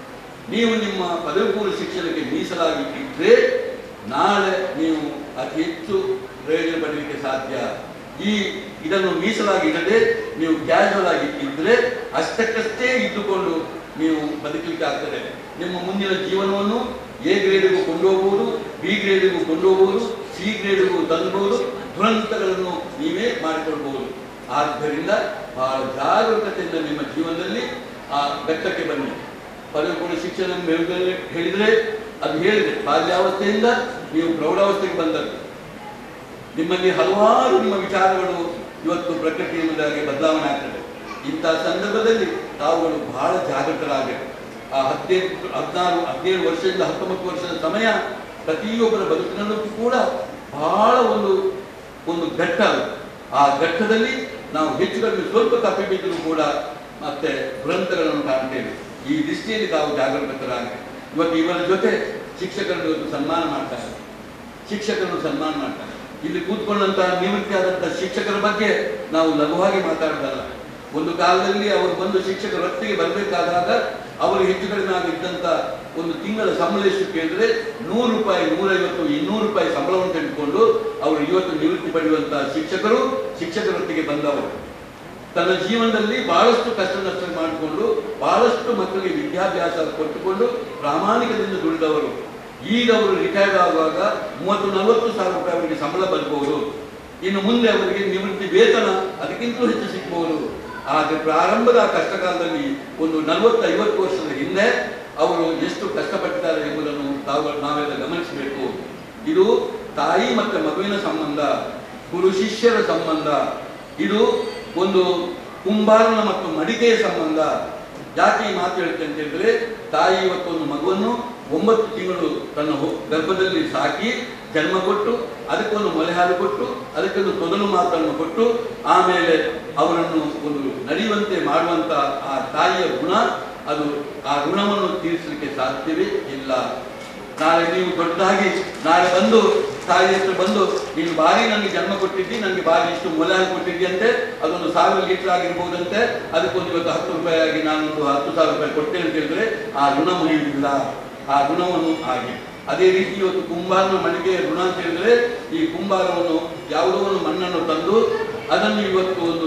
ನೀವು ನಿಮ್ಮ ಪದವಿ ಪೂರ್ವ ಶಿಕ್ಷಣಕ್ಕೆ ಮೀಸಲಾಗಿ ಇಟ್ಟರೆ ನಾಳೆ ನೀವು ಅತಿ ಹೆಚ್ಚು ಪ್ರಯೋಜನ ಪಡಲಿಕ್ಕೆ ಸಾಧ್ಯ ಈ ಇದನ್ನು ಮೀಸಲಾಗಿ ಇಡದೆ ನೀವು ಕ್ಯಾಶುವಲ್ ಆಗಿ ಇದ್ದರೆ ಅಷ್ಟಕ್ಕಷ್ಟೇ ಇಟ್ಟುಕೊಂಡು ನೀವು ಬದುಕಲಿಕ್ಕೆ ಆಗ್ತದೆ ನಿಮ್ಮ ಮುಂದಿನ ಜೀವನವನ್ನು ಎ ಗ್ರೇಡಿಗೂ ಕೊಂಡೋಗ್ಬೋದು ಬಿ ಗ್ರೇಡಿಗೂ ಕೊಂಡೋಗ್ಬೋದು ಸಿ ಗ್ರೇಡಿಗೂ ತಂದ್ಬೋದು ದುರಂತಗಳನ್ನು ನೀವೇ ಮಾಡಿಕೊಳ್ಬಹುದು ಆದ್ದರಿಂದ ಬಹಳ ಜಾಗರೂಕತೆಯಿಂದ ನಿಮ್ಮ ಜೀವನದಲ್ಲಿ ಆ ಘಟ್ಟಕ್ಕೆ ಬನ್ನಿ ಪದವಿ ಪೂರ್ವ ಶಿಕ್ಷಣ ಹೇಳಿದ್ರೆ ಹೇಳಿದ್ರೆ ಅದು ಹೇಳಿದೆ ಬಾಲ್ಯಾವಸ್ಥೆಯಿಂದ ನೀವು ಪ್ರೌಢಾವಸ್ಥೆಗೆ ಬಂದದ್ದು ನಿಮ್ಮಲ್ಲಿ ಹಲವಾರು ನಿಮ್ಮ ವಿಚಾರಗಳು ಇವತ್ತು ಪ್ರಕೃತಿ ಎಂಬುದಾಗಿ ಬದಲಾವಣೆ ಆಗ್ತದೆ ಇಂಥ ಸಂದರ್ಭದಲ್ಲಿ ತಾವುಗಳು ಬಹಳ ಜಾಗೃತರಾಗಬೇಕು ಆ ಹದಿನೆಂಟು ಹದಿನಾರು ಹದಿನೇಳು ವರ್ಷದಿಂದ ಹತ್ತೊಂಬತ್ತು ವರ್ಷದ ಸಮಯ ಪ್ರತಿಯೊಬ್ಬರ ಬದುಕಿನಲ್ಲೂ ಕೂಡ ಬಹಳ ಒಂದು ಒಂದು ಘಟ್ಟ ಅದು. ಆ ಘಟ್ಟದಲ್ಲಿ ನಾವು ಹೆಚ್ಚು ಕಡಿಮೆ ಸ್ವಲ್ಪ ತಪ್ಪಿಬಿದ್ದರೂ ಕೂಡ ಮತ್ತೆ ದುರಂತಗಳನ್ನು ಕಾಣ್ತೇವೆ ಈ ದೃಷ್ಟಿಯಲ್ಲಿ ತಾವು ಜಾಗರೂಕತರಾಗಿ ಇವತ್ತು ಇವರ ಜೊತೆ ಶಿಕ್ಷಕರನ್ನು ಇವತ್ತು ಸನ್ಮಾನ ಮಾಡ್ತಾರೆ ಶಿಕ್ಷಕರನ್ನು ಸನ್ಮಾನ ಮಾಡ್ತಾರೆ ಇಲ್ಲಿ ಕೂತ್ಕೊಂಡಂತಹ ನಿವೃತ್ತಿ ಆದಂತಹ ಶಿಕ್ಷಕರ ಬಗ್ಗೆ ನಾವು ಲಘುವಾಗಿ ಮಾತಾಡೋದಲ್ಲ ಒಂದು ಕಾಲದಲ್ಲಿ ಅವರು ಬಂದು ಶಿಕ್ಷಕರ ಹೊತ್ತಿಗೆ ಬರಬೇಕಾದಾಗ ಅವರು ಹೆಚ್ಚು ಕಡಿಮೆ ಆಗಿದ್ದಂತ ಒಂದು ತಿಂಗಳ ಸಂಬಳ ಎಷ್ಟು ಕೇಳಿದ್ರೆ ನೂರು ರೂಪಾಯಿ ನೂರೈವತ್ತು ಇನ್ನೂರು ರೂಪಾಯಿ ಸಂಬಳವನ್ನು ತೆಗೆದುಕೊಂಡು ಅವರು ಇವತ್ತು ನಿವೃತ್ತಿ ಪಡೆಯುವಂತಹ ಶಿಕ್ಷಕರು ಶಿಕ್ಷಕರ ಹೊತ್ತಿಗೆ ಬಂದವರು ತನ್ನ ಜೀವನದಲ್ಲಿ ಬಹಳಷ್ಟು ಕಷ್ಟ ನಷ್ಟ ಮಾಡಿಕೊಂಡು ಬಹಳಷ್ಟು ಮಕ್ಕಳಿಗೆ ವಿದ್ಯಾಭ್ಯಾಸ ಕೊಟ್ಟುಕೊಂಡು ಪ್ರಾಮಾಣಿಕದಿಂದ ದುಡಿದವರು ಈಗ ಅವರು ರಿಟೈರ್ಡ್ ಆಗುವಾಗ ಮೂವತ್ತು ನಲವತ್ತು ಸಾವಿರ ರೂಪಾಯಿ ಅವರಿಗೆ ಸಂಬಳ ಬರಬಹುದು ಇನ್ನು ಮುಂದೆ ಅವರಿಗೆ ನಿವೃತ್ತಿ ವೇತನ ಅದಕ್ಕಿಂತಲೂ ಹೆಚ್ಚು ಸಿಗಬಹುದು ಆದರೆ ಪ್ರಾರಂಭದ ಆ ಕಷ್ಟಕಾಲದಲ್ಲಿ ಒಂದು ನಲವತ್ತು ಐವತ್ತು ವರ್ಷದ ಹಿಂದೆ ಅವರು ಎಷ್ಟು ಕಷ್ಟಪಟ್ಟಿದ್ದಾರೆ ಎಂಬುದನ್ನು ತಾವು ನಾವೆಲ್ಲ ಗಮನಿಸಬೇಕು ಇದು ತಾಯಿ ಮತ್ತು ಮಗುವಿನ ಸಂಬಂಧ ಗುರು ಶಿಷ್ಯರ ಸಂಬಂಧ ಇದು ಒಂದು ಕುಂಬಾರನ ಮತ್ತು ಮಡಿಕೆಯ ಸಂಬಂಧ ಯಾಕೆ ಈ ಮಾತು ಹೇಳ್ತೇನೆ ಅಂತ ಹೇಳಿದ್ರೆ ತಾಯಿ ಇವತ್ತೊಂದು ಮಗುವನ್ನು ಒಂಬತ್ತು ತಿಂಗಳು ತನ್ನ ಹೊ- ಗರ್ಭದಲ್ಲಿ ಸಾಕಿ ಜನ್ಮ ಕೊಟ್ಟು ಅದಕ್ಕೊಂದು ಮೊಲೆ ಹಾಲು ಕೊಟ್ಟು ಅದಕ್ಕೊಂದು ತೊದಲು ಮಾತನ್ನು ಕೊಟ್ಟು ಆಮೇಲೆ ಅವರನ್ನು ಒಂದು ನಡೆಯುವಂತೆ ಮಾಡುವಂತ ಆ ತಾಯಿಯ ಗುಣ ಅದು ಆ ಋಣವನ್ನು ತೀರಿಸಲಿಕ್ಕೆ ಸಾಧ್ಯವೇ ಇಲ್ಲ ನಾಳೆ ನೀವು ದೊಡ್ಡದಾಗಿ ನಾಳೆ ಬಂದು ತಾಯಿ ಹತ್ರ ಬಂದು ನೀನು ಬಾರಿ ನನಗೆ ಜನ್ಮ ಕೊಟ್ಟಿದ್ದಿ ನನಗೆ ಬಾರಿ ಇಷ್ಟು ಮೊಲೆ ಹಾಲು ಕೊಟ್ಟಿದ್ದಿ ಅಂತೆ ಅದೊಂದು ಸಾವಿರ ಲೀಟರ್ ಆಗಿರ್ಬೋದಂತೆ ಅದಕ್ಕೊಂದು ಇವತ್ತು ಹತ್ತು ರೂಪಾಯಿ ಆಗಿ ನಾನೊಂದು ಹತ್ತು ಸಾವಿರ ರೂಪಾಯಿ ಕೊಟ್ಟೆ ಅಂತ ಹೇಳಿದ್ರೆ ಆ ಋಣ ಮುಗಿಯುವುದಿಲ್ಲ ಆ ಋಣವನ್ನು ಹಾಗೆ ಅದೇ ರೀತಿ ಇವತ್ತು ಕುಂಬಾರನ ಮಳಿಗೆಯ ಋಣ ಅಂತ ಹೇಳಿದ್ರೆ ಈ ಕುಂಬಾರವನ್ನು ಯಾವುದೋ ಒಂದು ಮಣ್ಣನ್ನು ತಂದು ಅದನ್ನು ಇವತ್ತು ಒಂದು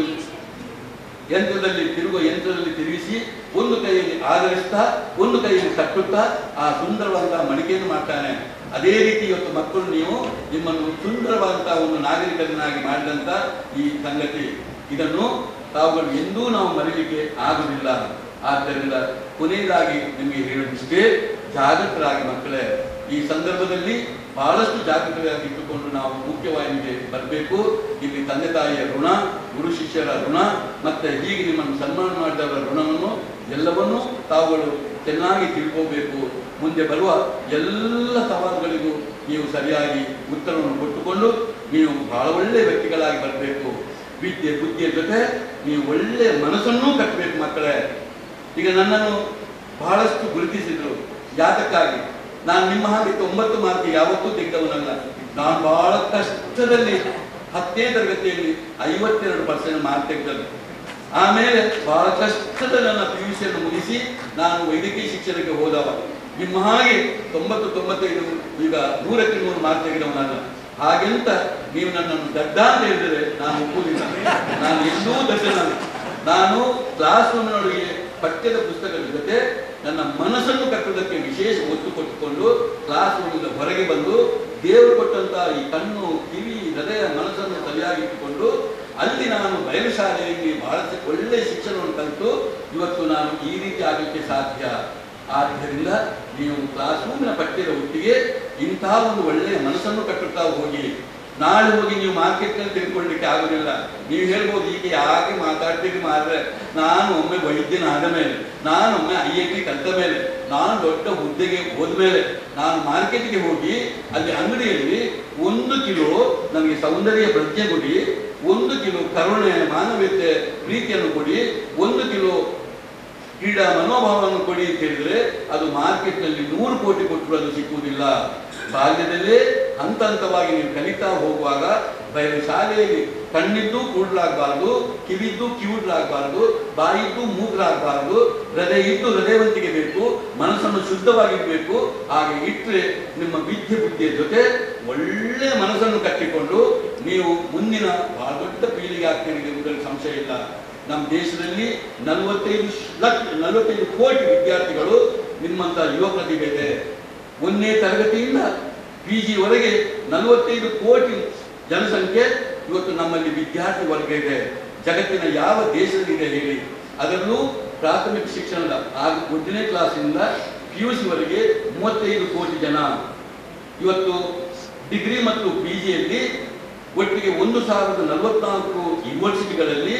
ಯಂತ್ರದಲ್ಲಿ ತಿರುಗುವ ಯಂತ್ರದಲ್ಲಿ ತಿರುಗಿಸಿ ಒಂದು ಕೈಯಲ್ಲಿ ಆಧರಿಸ್ತಾ ಒಂದು ಕೈಯಲ್ಲಿ ತಟ್ಟುತ್ತಾ ಆ ಸುಂದರವಾದಂತಹ ಮಡಿಕೆಯನ್ನು ಮಾಡ್ತಾನೆ ಅದೇ ರೀತಿ ಇವತ್ತು ಮಕ್ಕಳು ನೀವು ನಿಮ್ಮನ್ನು ಸುಂದರವಾದಂತಹ ಒಂದು ನಾಗರಿಕರನ್ನಾಗಿ ಮಾಡಿದಂತ ಈ ಸಂಗತಿ ಇದನ್ನು ತಾವುಗಳು ಎಂದೂ ನಾವು ಮರೀಲಿಕ್ಕೆ ಆಗುವುದಿಲ್ಲ ಆದ್ದರಿಂದ ಕೊನೆಯದಾಗಿ ನಿಮಗೆ ಹೇಳೋದಿಷ್ಟೇ ಜಾಗೃತರಾಗಿ ಮಕ್ಕಳೇ ಈ ಸಂದರ್ಭದಲ್ಲಿ ಬಹಳಷ್ಟು ಜಾಗೃತರಾಗಿ ಇಟ್ಟುಕೊಂಡು ನಾವು ಮುಖ್ಯವಾಹಿನಿಗೆ ಬರಬೇಕು ಇಲ್ಲಿ ತಂದೆ ತಾಯಿಯ ಋಣ ಗುರು ಶಿಷ್ಯರ ಋಣ ಮತ್ತೆ ಹೀಗೆ ನಿಮ್ಮನ್ನು ಸನ್ಮಾನ ಮಾಡಿದವರ ಋಣವನ್ನು ಎಲ್ಲವನ್ನೂ ತಾವುಗಳು ಚೆನ್ನಾಗಿ ತಿಳ್ಕೋಬೇಕು ಮುಂದೆ ಬರುವ ಎಲ್ಲ ಸವಾಲುಗಳಿಗೂ ನೀವು ಸರಿಯಾಗಿ ಉತ್ತರವನ್ನು ಕೊಟ್ಟುಕೊಂಡು ನೀವು ಬಹಳ ಒಳ್ಳೆಯ ವ್ಯಕ್ತಿಗಳಾಗಿ ಬರಬೇಕು ವಿದ್ಯೆ ಬುದ್ಧಿಯ ಜೊತೆ ನೀವು ಒಳ್ಳೆಯ ಮನಸ್ಸನ್ನೂ ಕಟ್ಟಬೇಕು ಮಕ್ಕಳೇ ಈಗ ನನ್ನನ್ನು ಬಹಳಷ್ಟು ಗುರುತಿಸಿದ್ರು ಯಾತಕ್ಕಾಗಿ ನಾನು ನಿಮ್ಮ ಹಾಗೆ ತೊಂಬತ್ತು ಮಾರ್ಕ್ ಯಾವತ್ತೂ ತೆಗೆದವನಲ್ಲ ನಾನು ಬಹಳ ಕಷ್ಟದಲ್ಲಿ ಹತ್ತನೇ ತರಗತಿಯಲ್ಲಿ ಐವತ್ತೆರಡು ಪರ್ಸೆಂಟ್ ಮಾರ್ಕ್ ತೆಗೆದದ್ದು ಆಮೇಲೆ ಬಹಳ ಕಷ್ಟದ ನನ್ನ ಪಿ ಯು ಸಿಯನ್ನು ಮುಗಿಸಿ ನಾನು ವೈದ್ಯಕೀಯ ಶಿಕ್ಷಣಕ್ಕೆ ಹೋದವ ನಿಮ್ಮ ಹಾಗೆ ತೊಂಬತ್ತು ತೊಂಬತ್ತೈದು ಈಗ ನೂರಕ್ಕೆ ನೂರು ಮಾರ್ಕ್ ತೆಗೆದವನಲ್ಲ ಹಾಗೆಂತ ನೀವು ನನ್ನನ್ನು ದಡ್ಡ ಅಂತ ಹೇಳಿದರೆ ನಾನು ಒಪ್ಪುವುದಿಲ್ಲ ನಾನು ಎಂದೂ ದಡ್ಡನಲ್ಲ ನಾನು ಕ್ಲಾಸ್ ರೂಮಿನೊಳಗೆ ಪಠ್ಯದ ಪುಸ್ತಕದ ಜೊತೆ ನನ್ನ ಮನಸ್ಸನ್ನು ಕಟ್ಟುವುದಕ್ಕೆ ವಿಶೇಷ ಒತ್ತು ಕೊಟ್ಟುಕೊಂಡು ಕ್ಲಾಸ್ ರೂಮಿಂದ ಹೊರಗೆ ಬಂದು ದೇವರು ಕೊಟ್ಟಂತಹ ಈ ಕಣ್ಣು ಕಿವಿ ಹೃದಯ ಮನಸ್ಸನ್ನು ಸರಿಯಾಗಿ ಇಟ್ಟುಕೊಂಡು ಅಲ್ಲಿ ನಾನು ಬಯಲು ಶಾಲೆಯಲ್ಲಿ ಬಹಳ ಒಳ್ಳೆಯ ಶಿಕ್ಷಣವನ್ನು ಕಲಿತು ಇವತ್ತು ನಾನು ಈ ರೀತಿ ಆಗಲಿಕ್ಕೆ ಸಾಧ್ಯ ಆದ್ದರಿಂದ ನೀವು ಕ್ಲಾಸ್ ರೂಮಿನ ಪಠ್ಯದ ಒಟ್ಟಿಗೆ ಇಂತಹ ಒಂದು ಒಳ್ಳೆಯ ಮನಸ್ಸನ್ನು ಕಟ್ಟುತ್ತಾ ಹೋಗಿ ನಾಳೆ ಹೋಗಿ ನೀವು ಮಾರ್ಕೆಟ್ನಲ್ಲಿ ತಿಳ್ಕೊಳ್ಳಿಕ್ಕೆ ಆಗುದಿಲ್ಲ ನೀವು ಹೇಳ್ಬೋದು ಈಗ ಯಾಕೆ ಮಾತಾಡ್ತೀರಿ ಮಾರ್ರೆ ನಾನು ಒಮ್ಮೆ ವೈದ್ಯನಾದ ಮೇಲೆ ನಾನು ಒಮ್ಮೆ ಐ ಐ ಟಿ ಕಲಿತ ಮೇಲೆ ನಾನು ದೊಡ್ಡ ಹುದ್ದೆಗೆ ಹೋದ ಮೇಲೆ ನಾನು ಮಾರ್ಕೆಟ್ಗೆ ಹೋಗಿ ಅಲ್ಲಿ ಅಂಗಡಿಯಲ್ಲಿ ಒಂದು ಕಿಲೋ ನನಗೆ ಸೌಂದರ್ಯ ಪ್ರಜ್ಞೆ ಕೊಡಿ ಒಂದು ಕಿಲೋ ಕರುಣೆ ಮಾನವೀಯತೆ ಪ್ರೀತಿಯನ್ನು ಕೊಡಿ ಒಂದು ಕಿಲೋ ಕ್ರೀಡಾ ಮನೋಭಾವವನ್ನು ಕೊಡಿ ಅಂತ ಹೇಳಿದ್ರೆ ಅದು ಮಾರ್ಕೆಟ್ನಲ್ಲಿ ನೂರು ಕೋಟಿ ಕೊಟ್ಟರು ಅದು ಸಿಕ್ಕುವುದಿಲ್ಲ ಬಾಲ್ಯದಲ್ಲೇ ಹಂತ ಹಂತವಾಗಿ ನೀವು ಕಲಿತಾ ಹೋಗುವಾಗ ಬಯಲು ಶಾಲೆಯಲ್ಲಿ ಕಣ್ಣಿದ್ದು ಕೂಡ್ಲಾಗಬಾರ್ದು ಕಿವಿದ್ದು ಕಿವುಡ್ಲಾಗಬಾರ್ದು ಬಾಯಿದ್ದು ಮೂಗ್ಲಾಗಬಾರ್ದು ಹೃದಯ ಇದ್ದು ಹೃದಯವಂತಿಗೆ ಬೇಕು ಮನಸ್ಸನ್ನು ಶುದ್ಧವಾಗಿಡಬೇಕು ಹಾಗೆ ಇಟ್ಟರೆ ನಿಮ್ಮ ವಿದ್ಯೆ ಬುದ್ಧಿಯ ಜೊತೆ ಒಳ್ಳೆಯ ಮನಸ್ಸನ್ನು ಕಟ್ಟಿಕೊಂಡು ನೀವು ಮುಂದಿನ ಬಹಳ ದೊಡ್ಡ ಪೀಳಿಗೆ ಆಗ್ತೀರಿ ಎಂಬುದರಲ್ಲಿ ಸಂಶಯ ಇಲ್ಲ ನಮ್ಮ ದೇಶದಲ್ಲಿ ನಲವತ್ತೈದು ಲಕ್ಷ ನಲವತ್ತೈದು ಕೋಟಿ ವಿದ್ಯಾರ್ಥಿಗಳು ನಿಮ್ಮಂತ ಯುವ ಪ್ರತಿಭೆ ಇದೆ ಒಂದನೇ ತರಗತಿಯಿಂದ ಪಿ ಜಿವರೆಗೆ ನಲವತ್ತೈದು ಕೋಟಿ ಜನಸಂಖ್ಯೆ ಇವತ್ತು ನಮ್ಮಲ್ಲಿ ವಿದ್ಯಾರ್ಥಿ ವರ್ಗ ಇದೆ ಜಗತ್ತಿನ ಯಾವ ದೇಶದಲ್ಲಿದೆ ಹೇಳಿ ಅದರಲ್ಲೂ ಪ್ರಾಥಮಿಕ ಶಿಕ್ಷಣದ ಆಗ ಒಂದನೇ ಕ್ಲಾಸಿನಿಂದ ಪಿ ಯು ಸಿವರೆಗೆ ಮೂವತ್ತೈದು ಕೋಟಿ ಜನ ಇವತ್ತು ಡಿಗ್ರಿ ಮತ್ತು ಪಿ ಜಿಯಲ್ಲಿ ಒಟ್ಟಿಗೆ ಒಂದು ಸಾವಿರದ ನಲವತ್ನಾಲ್ಕು ಯೂನಿವರ್ಸಿಟಿಗಳಲ್ಲಿ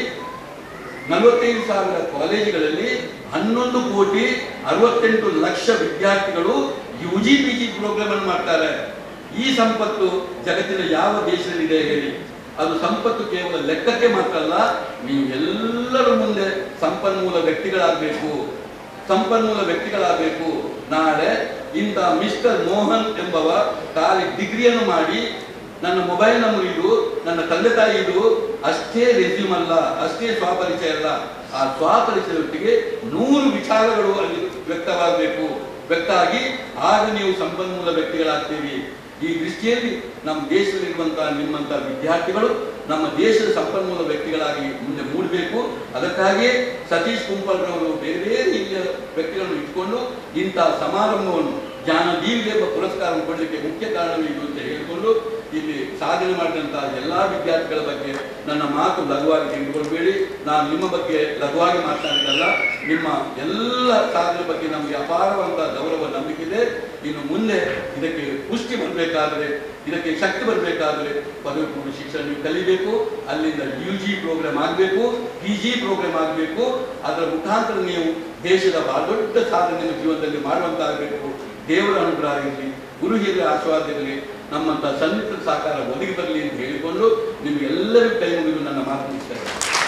ನಲವತ್ತೈದು ಸಾವಿರ ಕಾಲೇಜುಗಳಲ್ಲಿ ಹನ್ನೊಂದು ಕೋಟಿ ಅರವತ್ತೆಂಟು ಲಕ್ಷ ವಿದ್ಯಾರ್ಥಿಗಳು U G P G program ಅನ್ನು ಮಾಡ್ತಾರೆ ಈ ಸಂಪತ್ತು ಜಗತ್ತಿನ ಯಾವ ದೇಶದಲ್ಲಿದೆ ಹೇಳಿ ಅದು ಸಂಪತ್ತು ಕೇವಲ ಲೆಕ್ಕಕ್ಕೆ ಮಾತ್ರ ಅಲ್ಲ ನೀವು ಎಲ್ಲರ ಮುಂದೆ ಸಂಪನ್ಮೂಲ ವ್ಯಕ್ತಿಗಳಾಗಬೇಕು ಸಂಪನ್ಮೂಲ ವ್ಯಕ್ತಿಗಳಾಗಬೇಕು ನಾಳೆ ಇಂಥ ಮಿಸ್ಟರ್ ಮೋಹನ್ ಎಂಬವ ಖಾಲಿ ಡಿಗ್ರಿಯನ್ನು ಮಾಡಿ ನನ್ನ ಮೊಬೈಲ್ನ ಮುರಿದು ನನ್ನ ತಂದೆ ತಾಯಿದು ಅಷ್ಟೇ ರೆಸ್ಯೂಮ್ ಅಲ್ಲ ಅಷ್ಟೇ ಸ್ವಪರಿಚಯ ಅಲ್ಲ ಆ ಸ್ವಪರಿಚಯದೊಟ್ಟಿಗೆ ನೂರು ವಿಚಾರಗಳು ಅಲ್ಲಿ ವ್ಯಕ್ತವಾಗಬೇಕು ವ್ಯಕ್ತ ಆಗಿ ಆಗ ನೀವು ಸಂಪನ್ಮೂಲ ವ್ಯಕ್ತಿಗಳಾಗ್ತೀರಿ ಈ ದೃಷ್ಟಿಯಲ್ಲಿ ನಮ್ಮ ದೇಶದಲ್ಲಿರುವಂತಹ ನಿಮ್ಮಂತ ವಿದ್ಯಾರ್ಥಿಗಳು ನಮ್ಮ ದೇಶದ ಸಂಪನ್ಮೂಲ ವ್ಯಕ್ತಿಗಳಾಗಿ ಮುಂದೆ ಮೂಡಬೇಕು ಅದಕ್ಕಾಗಿ ಸತೀಶ್ ಕುಂಪಲ್ರವರು ಬೇರೆ ಬೇರೆ ಹಿರಿಯ ವ್ಯಕ್ತಿಗಳನ್ನು ಇಟ್ಕೊಂಡು ಇಂತಹ ಸಮಾರಂಭವನ್ನು ಜ್ಞಾನ ದೀವಿಗೆ ಎಂಬ ಪುರಸ್ಕಾರವನ್ನು ಕೊಡಲಿಕ್ಕೆ ಮುಖ್ಯ ಕಾರಣವೇನು ಅಂತ ಹೇಳಿಕೊಂಡು ಇಲ್ಲಿ ಸಾಧನೆ ಮಾಡಿದಂತಹ ಎಲ್ಲಾ ವಿದ್ಯಾರ್ಥಿಗಳ ಬಗ್ಗೆ ನನ್ನ ಮಾತು ಲಘುವಾಗಿ ತೆಗೆದುಕೊಳ್ಬೇಡಿ ನಾನು ನಿಮ್ಮ ಬಗ್ಗೆ ಲಘುವಾಗಿ ಮಾತನಾಡಿದಲ್ಲ ನಿಮ್ಮ ಎಲ್ಲ ಸಾಧನೆ ಬಗ್ಗೆ ನಮಗೆ ಅಪಾರವಾದ ಗೌರವ ನಂಬಿಕೆ ಇದೆ ಇನ್ನು ಮುಂದೆ ಇದಕ್ಕೆ ಪುಷ್ಟಿ ಬರಬೇಕಾದ್ರೆ ಇದಕ್ಕೆ ಶಕ್ತಿ ಬರಬೇಕಾದ್ರೆ ಪದವಿ ಪೂರ್ವ ಶಿಕ್ಷಣ ನೀವು ಕಲಿಬೇಕು ಅಲ್ಲಿಂದ ಯು ಜಿ ಪ್ರೋಗ್ರಾಮ್ ಆಗಬೇಕು ಪಿ ಜಿ ಪ್ರೋಗ್ರಾಮ್ ಆಗಬೇಕು ಅದರ ಮುಖಾಂತರ ನೀವು ದೇಶದ ಬಹಳ ದೊಡ್ಡ ಸಾಧನೆ ನಿಮ್ಮ ಜೀವನದಲ್ಲಿ ಮಾಡುವಂತಾಗಬೇಕು ದೇವರ ಅನುಗ್ರಹ ಇರಲಿ ಗುರು ಹಿರಿಯರ ಆಶೀರ್ವಾದ ಇರಲಿ ನಮ್ಮಂತ ಸನ್ನಿಹಿತ ಸಹಕಾರ ಒದಗಿ ಬರಲಿ ಅಂತ ಹೇಳಿಕೊಂಡು ನಿಮಗೆಲ್ಲರಿಗೂ ಕೈ ಮುಗಿದು ನನ್ನ ಮಾತು ಮುಗಿಸ್ತೇನೆ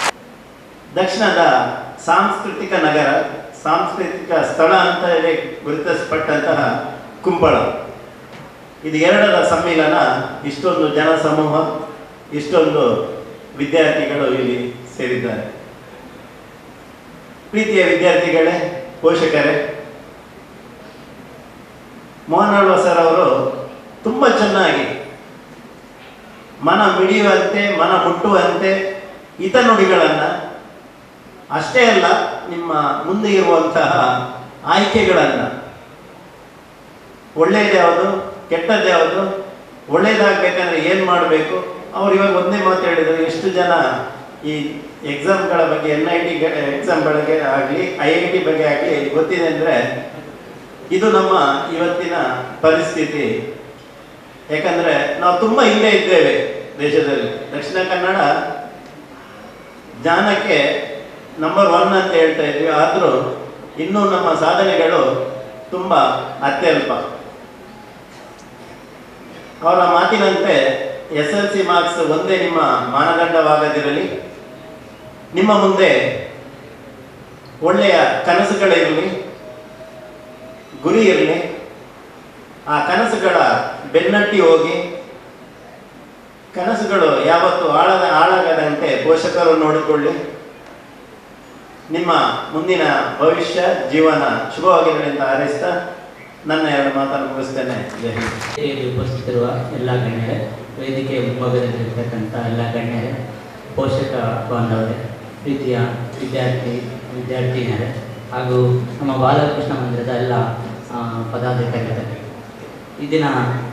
ದಕ್ಷಿಣದ ಸಾಂಸ್ಕೃತಿಕ ನಗರ ಸಾಂಸ್ಕೃತಿಕ ಸ್ಥಳ ಅಂತ ಹೇಳಿ ಗುರುತಿಸಲ್ಪಟ್ಟಂತಹ ಕುಂಬಳ ಇದು ಎರಡರ ಸಮ್ಮಿಲನ ಇಷ್ಟೊಂದು ಜನಸಮೂಹ ಇಷ್ಟೊಂದು ವಿದ್ಯಾರ್ಥಿಗಳು ಇಲ್ಲಿ ಸೇರಿದ್ದಾರೆ ಪ್ರೀತಿಯ ವಿದ್ಯಾರ್ಥಿಗಳೇ ಪೋಷಕರೇ ಮೋಹನ್ ಆಳ್ವ ಸರ್ ಅವರು ತುಂಬ ಚೆನ್ನಾಗಿ ಮನ ಮಿಡಿಯುವಂತೆ ಮನ ಮುಟ್ಟುವಂತೆ ಹಿತ ನುಡಿಗಳನ್ನು ಅಷ್ಟೇ ಅಲ್ಲ ನಿಮ್ಮ ಮುಂದೆ ಇರುವಂತಹ ಆಯ್ಕೆಗಳನ್ನು ಒಳ್ಳೇದು ಯಾವುದು ಕೆಟ್ಟದ್ದು ಯಾವುದು ಒಳ್ಳೇದಾಗಬೇಕಂದ್ರೆ ಏನು ಮಾಡಬೇಕು ಅವ್ರು ಇವಾಗ ಒಂದೇ ಮಾತು ಹೇಳಿದರು ಎಷ್ಟು ಜನ ಈ ಎಕ್ಸಾಮ್ಗಳ ಬಗ್ಗೆ ಎನ್ ಐ ಟಿ ಎಕ್ಸಾಮ್ ಬಗ್ಗೆ ಆಗಲಿ ಐ ಐ ಟಿ ಬಗ್ಗೆ ಆಗಲಿ ಗೊತ್ತಿದೆ ಅಂದರೆ ಇದು ನಮ್ಮ ಇವತ್ತಿನ ಪರಿಸ್ಥಿತಿ ಯಾಕಂದರೆ ನಾವು ತುಂಬ ಹಿಂದೆ ಇದ್ದೇವೆ ದೇಶದಲ್ಲಿ ದಕ್ಷಿಣ ಕನ್ನಡ ಜ್ಞಾನಕ್ಕೆ ನಂಬರ್ ಒನ್ ಅಂತ ಹೇಳ್ತಾ ಇದ್ವಿ ಆದರೂ ಇನ್ನೂ ನಮ್ಮ ಸಾಧನೆಗಳು ತುಂಬ ಅತ್ಯಲ್ಪ ಅವರ ಮಾತಿನಂತೆ ಎಸ್ ಎಲ್ ಸಿ ಮಾರ್ಕ್ಸ್ ಒಂದೇ ನಿಮ್ಮ ಮಾನದಂಡವಾಗದಿರಲಿ ನಿಮ್ಮ ಮುಂದೆ ಒಳ್ಳೆಯ ಕನಸುಗಳಿರಲಿ ಗುರಿ ಇರಲಿ ಆ ಕನಸುಗಳ ಬೆನ್ನಟ್ಟಿ ಹೋಗಿ ಕನಸುಗಳು ಯಾವತ್ತು ಆಳದ ಹಾಳಾಗದಂತೆ ಪೋಷಕರು ನೋಡಿಕೊಳ್ಳಿ ನಿಮ್ಮ ಮುಂದಿನ ಭವಿಷ್ಯ ಜೀವನ ಶುಭವಾಗಿರಲಿ ಅಂತ ಹಾರೈಸ್ತಾ ನನ್ನ ಎರಡು ಮಾತನ್ನು ಮುಗಿಸ್ತೇನೆ ಜೈ ಹಿಂದ್ ವೇದಿಕೆಯಲ್ಲಿ ಉಪಸ್ಥಿತರಿರುವ ಎಲ್ಲ ಗಣ್ಯರೇ ವೇದಿಕೆ ಮುಂಭಾಗದಲ್ಲಿರ್ತಕ್ಕಂಥ ಎಲ್ಲ ಗಣ್ಯರೇ ಪೋಷಕ ಬಾಂಧವರೇ ಪ್ರೀತಿಯ ವಿದ್ಯಾರ್ಥಿ ವಿದ್ಯಾರ್ಥಿನಿಯರೇ ಹಾಗೂ ನಮ್ಮ ಬಾಲಕೃಷ್ಣ ಮಂದಿರದ ಎಲ್ಲ ಆ, ಪದಾಧಿಕಾರಿಗಳೇ ಈ ದಿನ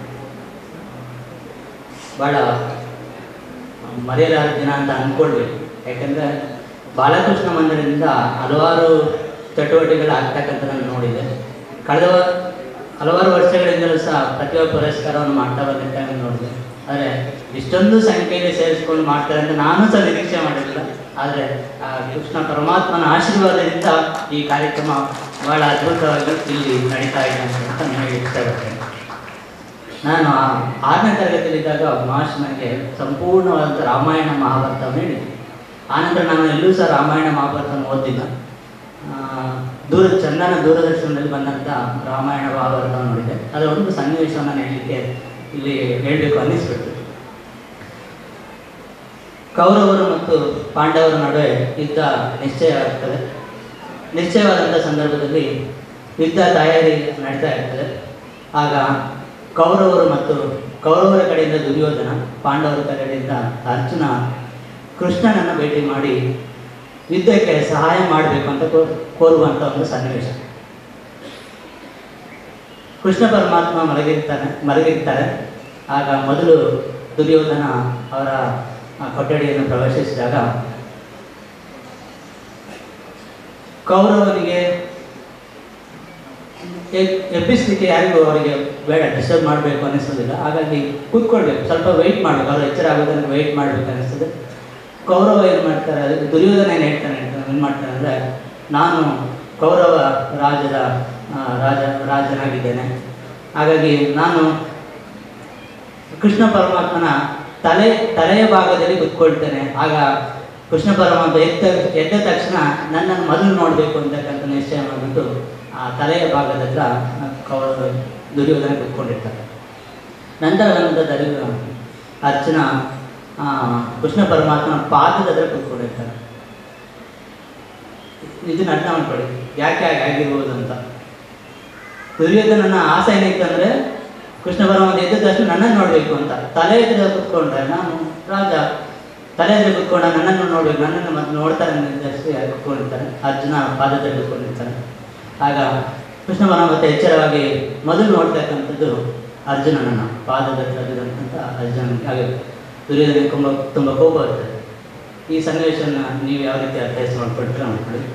ಭಾಳ ಮರೆಯಲಾದ ದಿನ ಅಂತ ಅಂದ್ಕೊಳ್ಬೇಕು ಯಾಕಂದರೆ ಬಾಲಕೃಷ್ಣ ಮಂದಿರದಿಂದ ಹಲವಾರು ಚಟುವಟಿಕೆಗಳು ಆಗ್ತಕ್ಕಂಥದ್ದನ್ನು ನೋಡಿದೆ ಕಳೆದ ವ- ಹಲವಾರು ವರ್ಷಗಳಿಂದಲೂ ಸಹ ಪ್ರತಿಭಾ ಪುರಸ್ಕಾರವನ್ನು ಮಾಡ್ತಾ ಬಂದಿದ್ದಾಗಿ ನೋಡಿದೆ ಆದರೆ ಇಷ್ಟೊಂದು ಸಂಖ್ಯೆಯಲ್ಲಿ ಸೇರಿಸ್ಕೊಂಡು ಮಾಡ್ತಾರೆ ಅಂತ ನಾನು ಸಹ ನಿರೀಕ್ಷೆ ಮಾಡಿರಲಿಲ್ಲ ಆದರೆ ಆ ಕೃಷ್ಣ ಪರಮಾತ್ಮನ ಆಶೀರ್ವಾದದಿಂದ ಈ ಕಾರ್ಯಕ್ರಮ ಬಹಳ ಅದ್ಭುತವಾಗಿ ಇಲ್ಲಿ ನಡೀತಾ ಇದೆ ಅಂತ ನಿಮಗೆ ಇಷ್ಟಪಡ್ತೇನೆ ನಾನು ಆ ಆರನೇ ತರಗತಿಯಲ್ಲಿದ್ದಾಗ ಮಾಷ್ ನನಗೆ ಸಂಪೂರ್ಣವಾದಂಥ ರಾಮಾಯಣ ಮಹಾಭಾರತವನ್ನು ಹೇಳಿದ್ದೆ ಆನಂತರ ನಾನು ಎಲ್ಲೂ ಸಹ ರಾಮಾಯಣ ಮಹಾಭಾರತವನ್ನು ಓದಿಲ್ಲ ಆ, ದೂರ ಚಂದನ ದೂರದರ್ಶನದಲ್ಲಿ ಬಂದಂಥ ರಾಮಾಯಣ ಮಹಾಭಾರತವನ್ನು ನೋಡಿದೆ ಅದರ ಒಂದು ಸನ್ನಿವೇಶವನ್ನು ನಾನು ಹೇಳಲಿಕ್ಕೆ ಇಲ್ಲಿ ಹೇಳಬೇಕು ಅನ್ನಿಸ್ಬಿಟ್ಟು ಕೌರವರು ಮತ್ತು ಪಾಂಡವರ ನಡುವೆ ಯುದ್ಧ ನಿಶ್ಚಯ ಆಗ್ತದೆ ನಿಶ್ಚಯವಾದಂಥ ಸಂದರ್ಭದಲ್ಲಿ ಯುದ್ಧ ತಯಾರಿ ನಡೀತಾ ಇರ್ತದೆ ಆಗ ಕೌರವರು ಮತ್ತು ಕೌರವರ ಕಡೆಯಿಂದ ದುರ್ಯೋಧನ ಪಾಂಡವರ ಕಡೆಯಿಂದ ಅರ್ಜುನ ಕೃಷ್ಣನನ್ನು ಭೇಟಿ ಮಾಡಿ ಯುದ್ಧಕ್ಕೆ ಸಹಾಯ ಮಾಡಬೇಕು ಅಂತ ಕೋ ಕೋರುವಂಥ ಒಂದು ಸನ್ನಿವೇಶ ಕೃಷ್ಣ ಪರಮಾತ್ಮ ಮಲಗಿರ್ತಾನೆ ಮಲಗಿರ್ತಾರೆ ಆಗ ಮೊದಲು ದುರ್ಯೋಧನ ಅವರ ಆ ಕೊಠಡಿಯನ್ನು ಪ್ರವೇಶಿಸಿದಾಗ ಕೌರವನಿಗೆ ಎ- ಎಬ್ಬಿಸ್ಲಿಕ್ಕೆ ಯಾರಿಗೂ ಅವರಿಗೆ ಬೇಡ ಡಿಸ್ಟರ್ಬ್ ಮಾಡಬೇಕು ಅನ್ನಿಸೋದಿಲ್ಲ ಹಾಗಾಗಿ ಕೂತ್ಕೊಳ್ಬೇಕು ಸ್ವಲ್ಪ ವೆಯ್ಟ್ ಮಾಡಬೇಕು ಅವ್ರು ಎಚ್ಚರ ಆಗೋದನ್ನು ವೆಯ್ಟ್ ಮಾಡಬೇಕು ಅನ್ನಿಸ್ತದೆ ಕೌರವ ಏನು ಮಾಡ್ತಾರೆ ಅದಕ್ಕೆ ದುರ್ಯೋಧನ ಏನು ಹೇಳ್ತಾನೆ ಏನು ಮಾಡ್ತಾನೆ ಅಂದರೆ ನಾನು ಕೌರವ ರಾಜದ ಆ, ರಾಜ ರಾಜನಾಗಿದ್ದೇನೆ ಹಾಗಾಗಿ ನಾನು ಕೃಷ್ಣ ಪರಮಾತ್ಮನ ತಲೆ ತಲೆಯ ಭಾಗದಲ್ಲಿ ಕುತ್ಕೊಳ್ತೇನೆ ಆಗ ಕೃಷ್ಣ ಪರಮಾತ್ಮ ಎದ್ದ ಎದ್ದ ತಕ್ಷಣ ನನ್ನನ್ನು ಮೊದಲು ನೋಡಬೇಕು ಅಂತಕ್ಕಂಥ ನಿಶ್ಚಯ ಮಾಡಿಬಿಟ್ಟು ಆ ತಲೆಯ ಭಾಗದ ಹತ್ರ ಕೌರವ ದುರ್ಯೋಧನ ಕುತ್ಕೊಂಡಿರ್ತಾರೆ ನಂತರ ಬಂದ ದರಿ ಅರ್ಚನ ಆ, ಕೃಷ್ಣ ಪರಮಾತ್ಮನ ಪಾದದ ಹತ್ರ ಕುತ್ಕೊಂಡಿರ್ತಾರೆ ಇದನ್ನ ಅರ್ಥ ಮಾಡ್ಕೊಳ್ಳಿ ಯಾಕೆ ಹಾಗೆ ಆಗಿರ್ಬೋದು ಅಂತ ದುರ್ಯೋಧನನ ಆಸೆ ಏನಿತ್ತಂದ್ರೆ ಕೃಷ್ಣ ಪರಮಾತ್ಮ ಎದ್ದ ತಕ್ಷಣ ನನ್ನನ್ನು ನೋಡಬೇಕು ಅಂತ ತಲೆ ಎದುರು ಕುತ್ಕೊಂಡ್ರೆ ನಾನು ರಾಜ ತಲೆ ಎದುರು ಕುತ್ಕೊಂಡ ನನ್ನನ್ನು ನೋಡ್ಬೇಕು ನನ್ನನ್ನು ಮತ್ತೆ ನೋಡ್ತಾರೆ ಅನ್ನೋದಷ್ಟೇ ಕುತ್ಕೊಂಡಿರ್ತಾರೆ ಅರ್ಜುನ ಪಾದದಲ್ಲಿ ಕುತ್ಕೊಂಡಿರ್ತಾರೆ ಆಗ ಕೃಷ್ಣ ಪರಮಾತ್ಮ ಎಚ್ಚರವಾಗಿ ಮೊದಲು ನೋಡ್ತಕ್ಕಂಥದ್ದು ಅರ್ಜುನನನ್ನು ಪಾದದ ಹತ್ರದಂತ ಅರ್ಜುನನಿಗೆ ಹಾಗೆ ದುರ್ಯೋಧನ ತುಂಬ ತುಂಬ ಕೋಪ ಬರ್ತದೆ ಈ ಸನ್ನಿವೇಶನ ನೀವು ಯಾವ ರೀತಿ ಅರ್ಥೈಸಿ ಮಾಡ್ಕೊಳ್ತೀರ ಮಾಡ್ಕೊಳ್ಳಿ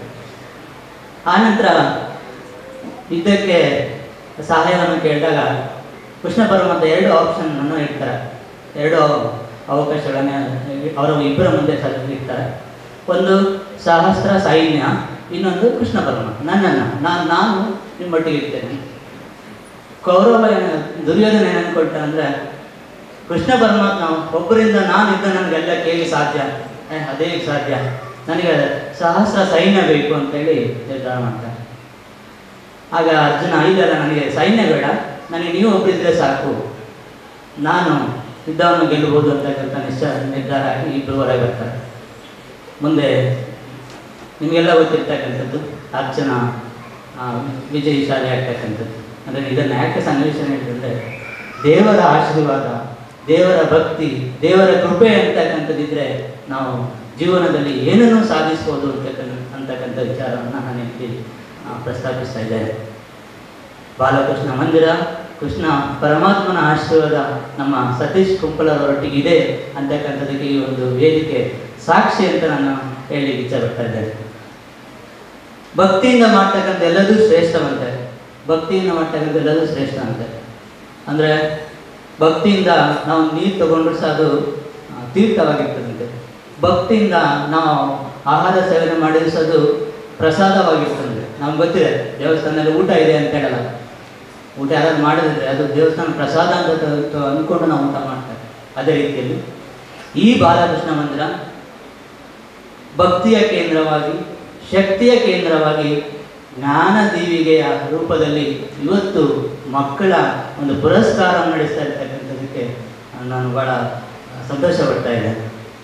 ಆನಂತರ ಯುದ್ಧಕ್ಕೆ ಸಹಾಯವನ್ನು ಕೇಳಿದಾಗ ಕೃಷ್ಣ ಪರಮಾತ್ಮ ಎರಡು ಆಪ್ಷನ್ ಅನ್ನು ಇಡ್ತಾರೆ ಎರಡು ಅವಕಾಶಗಳನ್ನ ಅವರ ಇಬ್ಬರ ಮುಂದೆ ಸಹ ಇಡ್ತಾರೆ ಒಂದು ಸಹಸ್ರ ಸೈನ್ಯ ಇನ್ನೊಂದು ಕೃಷ್ಣ ಪರಮಾತ್ಮ ನನ್ನನ್ನು ನಾನು ನಾನು ನಿಮ್ಮೊಟ್ಟಿಗೆ ಇರ್ತೇನೆ ಕೌರವ ಏನ- ದುರ್ಯೋಧನ ಏನು ಅನ್ಕೊಳ್ತ ಅಂದ್ರೆ ಕೃಷ್ಣ ಪರಮಾತ್ಮ ಒಬ್ಬರಿಂದ ನಾನು ಇದ್ದ ನನಗೆಲ್ಲ ಕೇಳಿ ಸಾಧ್ಯ ಏ, ಅದೇ ಸಾಧ್ಯ ನನಗೆ ಸಹಸ್ರ ಸೈನ್ಯ ಬೇಕು ಅಂತೇಳಿ ನಿರ್ಧಾರ ಮಾಡ್ತಾರೆ ಆಗ ಅರ್ಜುನ ಇದೆಲ್ಲ ನನಗೆ ಸೈನ್ಯ ಬೇಡ ನನಗೆ ನೀವು ಒಬ್ಬರಿದ್ರೆ ಸಾಕು ನಾನು ಯುದ್ಧವನ್ನು ಗೆಲ್ಲಬಹುದು ಅಂತಕ್ಕಂಥ ನಿಶ್ಚಯ ನಿರ್ಧಾರ ಆಗಿ ಇಬ್ಬರು ಹೊರಗೆ ಬರ್ತಾರೆ ಮುಂದೆ ನಿಮಗೆಲ್ಲ ಗೊತ್ತಿರ್ತಕ್ಕಂಥದ್ದು ಅರ್ಚನ ಆ, ವಿಜಯಶಾಲಿ ಆಗ್ತಕ್ಕಂಥದ್ದು ಅಂದರೆ ಇದನ್ನು ಯಾಕೆ ಸನ್ನಿವೇಶ ಹೇಳಿದ್ರೆ ದೇವರ ಆಶೀರ್ವಾದ ದೇವರ ಭಕ್ತಿ ದೇವರ ಕೃಪೆ ಅಂತಕ್ಕಂಥದ್ದಿದ್ರೆ ನಾವು ಜೀವನದಲ್ಲಿ ಏನನ್ನೂ ಸಾಧಿಸ್ಬೋದು ಅಂತಕ್ಕಂಥ ಅಂತಕ್ಕಂಥ ವಿಚಾರವನ್ನು ನಾನು ಇಲ್ಲಿ ಆ, ಪ್ರಸ್ತಾಪಿಸ್ತಾ ಇದ್ದೇನೆ ಬಾಲಕೃಷ್ಣ ಮಂದಿರ ಕೃಷ್ಣ ಪರಮಾತ್ಮನ ಆಶೀರ್ವಾದ ನಮ್ಮ ಸತೀಶ್ ಕುಂಪಲರೊಟ್ಟಿಗೆ ಇದೆ ಅಂತಕ್ಕಂಥದಕ್ಕೆ ಈ ಒಂದು ವೇದಿಕೆ ಸಾಕ್ಷಿ ಅಂತ ನಾನು ಹೇಳಿ ಇಚ್ಛಪಡ್ತಾ ಇದ್ದೇನೆ ಭಕ್ತಿಯಿಂದ ಮಾಡ್ತಕ್ಕಂಥ ಎಲ್ಲದೂ ಶ್ರೇಷ್ಠವಂತೆ ಭಕ್ತಿಯಿಂದ ಮಾಡ್ತಕ್ಕಂಥ ಎಲ್ಲದೂ ಶ್ರೇಷ್ಠ ಅಂತೆ ಅಂದರೆ ಭಕ್ತಿಯಿಂದ ನಾವು ನೀರು ತಗೊಂಡ್ರು ಸಹ ಅದು ಆ, ತೀರ್ಥವಾಗಿರ್ತದಂತೆ ಭಕ್ತಿಯಿಂದ ನಾವು ಆಹಾರ ಸೇವನೆ ಮಾಡಿದ್ರು ಸಹ ಅದು ಪ್ರಸಾದವಾಗಿರ್ತದೆ ನಮ್ಗೆ ಗೊತ್ತಿದೆ ದೇವಸ್ಥಾನದಲ್ಲಿ ಊಟ ಇದೆ ಅಂತ ಹೇಳಲ್ಲ ಊಟ ಯಾರಾದ್ರು ಮಾಡಿದ್ರೆ ಅದು ದೇವಸ್ಥಾನ ಪ್ರಸಾದ ಅಂತ ತ- ತ- ಅಂದ್ಕೊಂಡು ನಾವು ಊಟ ಮಾಡ್ತಾರೆ ಅದೇ ರೀತಿಯಲ್ಲಿ ಈ ಬಾಲಕೃಷ್ಣ ಮಂದಿರ ಭಕ್ತಿಯ ಕೇಂದ್ರವಾಗಿ ಶಕ್ತಿಯ ಕೇಂದ್ರವಾಗಿ ಜ್ಞಾನ ದೀವಿಗೆಯ ರೂಪದಲ್ಲಿ ಇವತ್ತು ಮಕ್ಕಳ ಒಂದು ಪುರಸ್ಕಾರ ನಡೆಸ್ತಾ ಇರ್ತಕ್ಕಂಥದ್ದಕ್ಕೆ ನಾನು ಬಹಳ ಸಂತೋಷ ಪಡ್ತಾ ಇದ್ದೇನೆ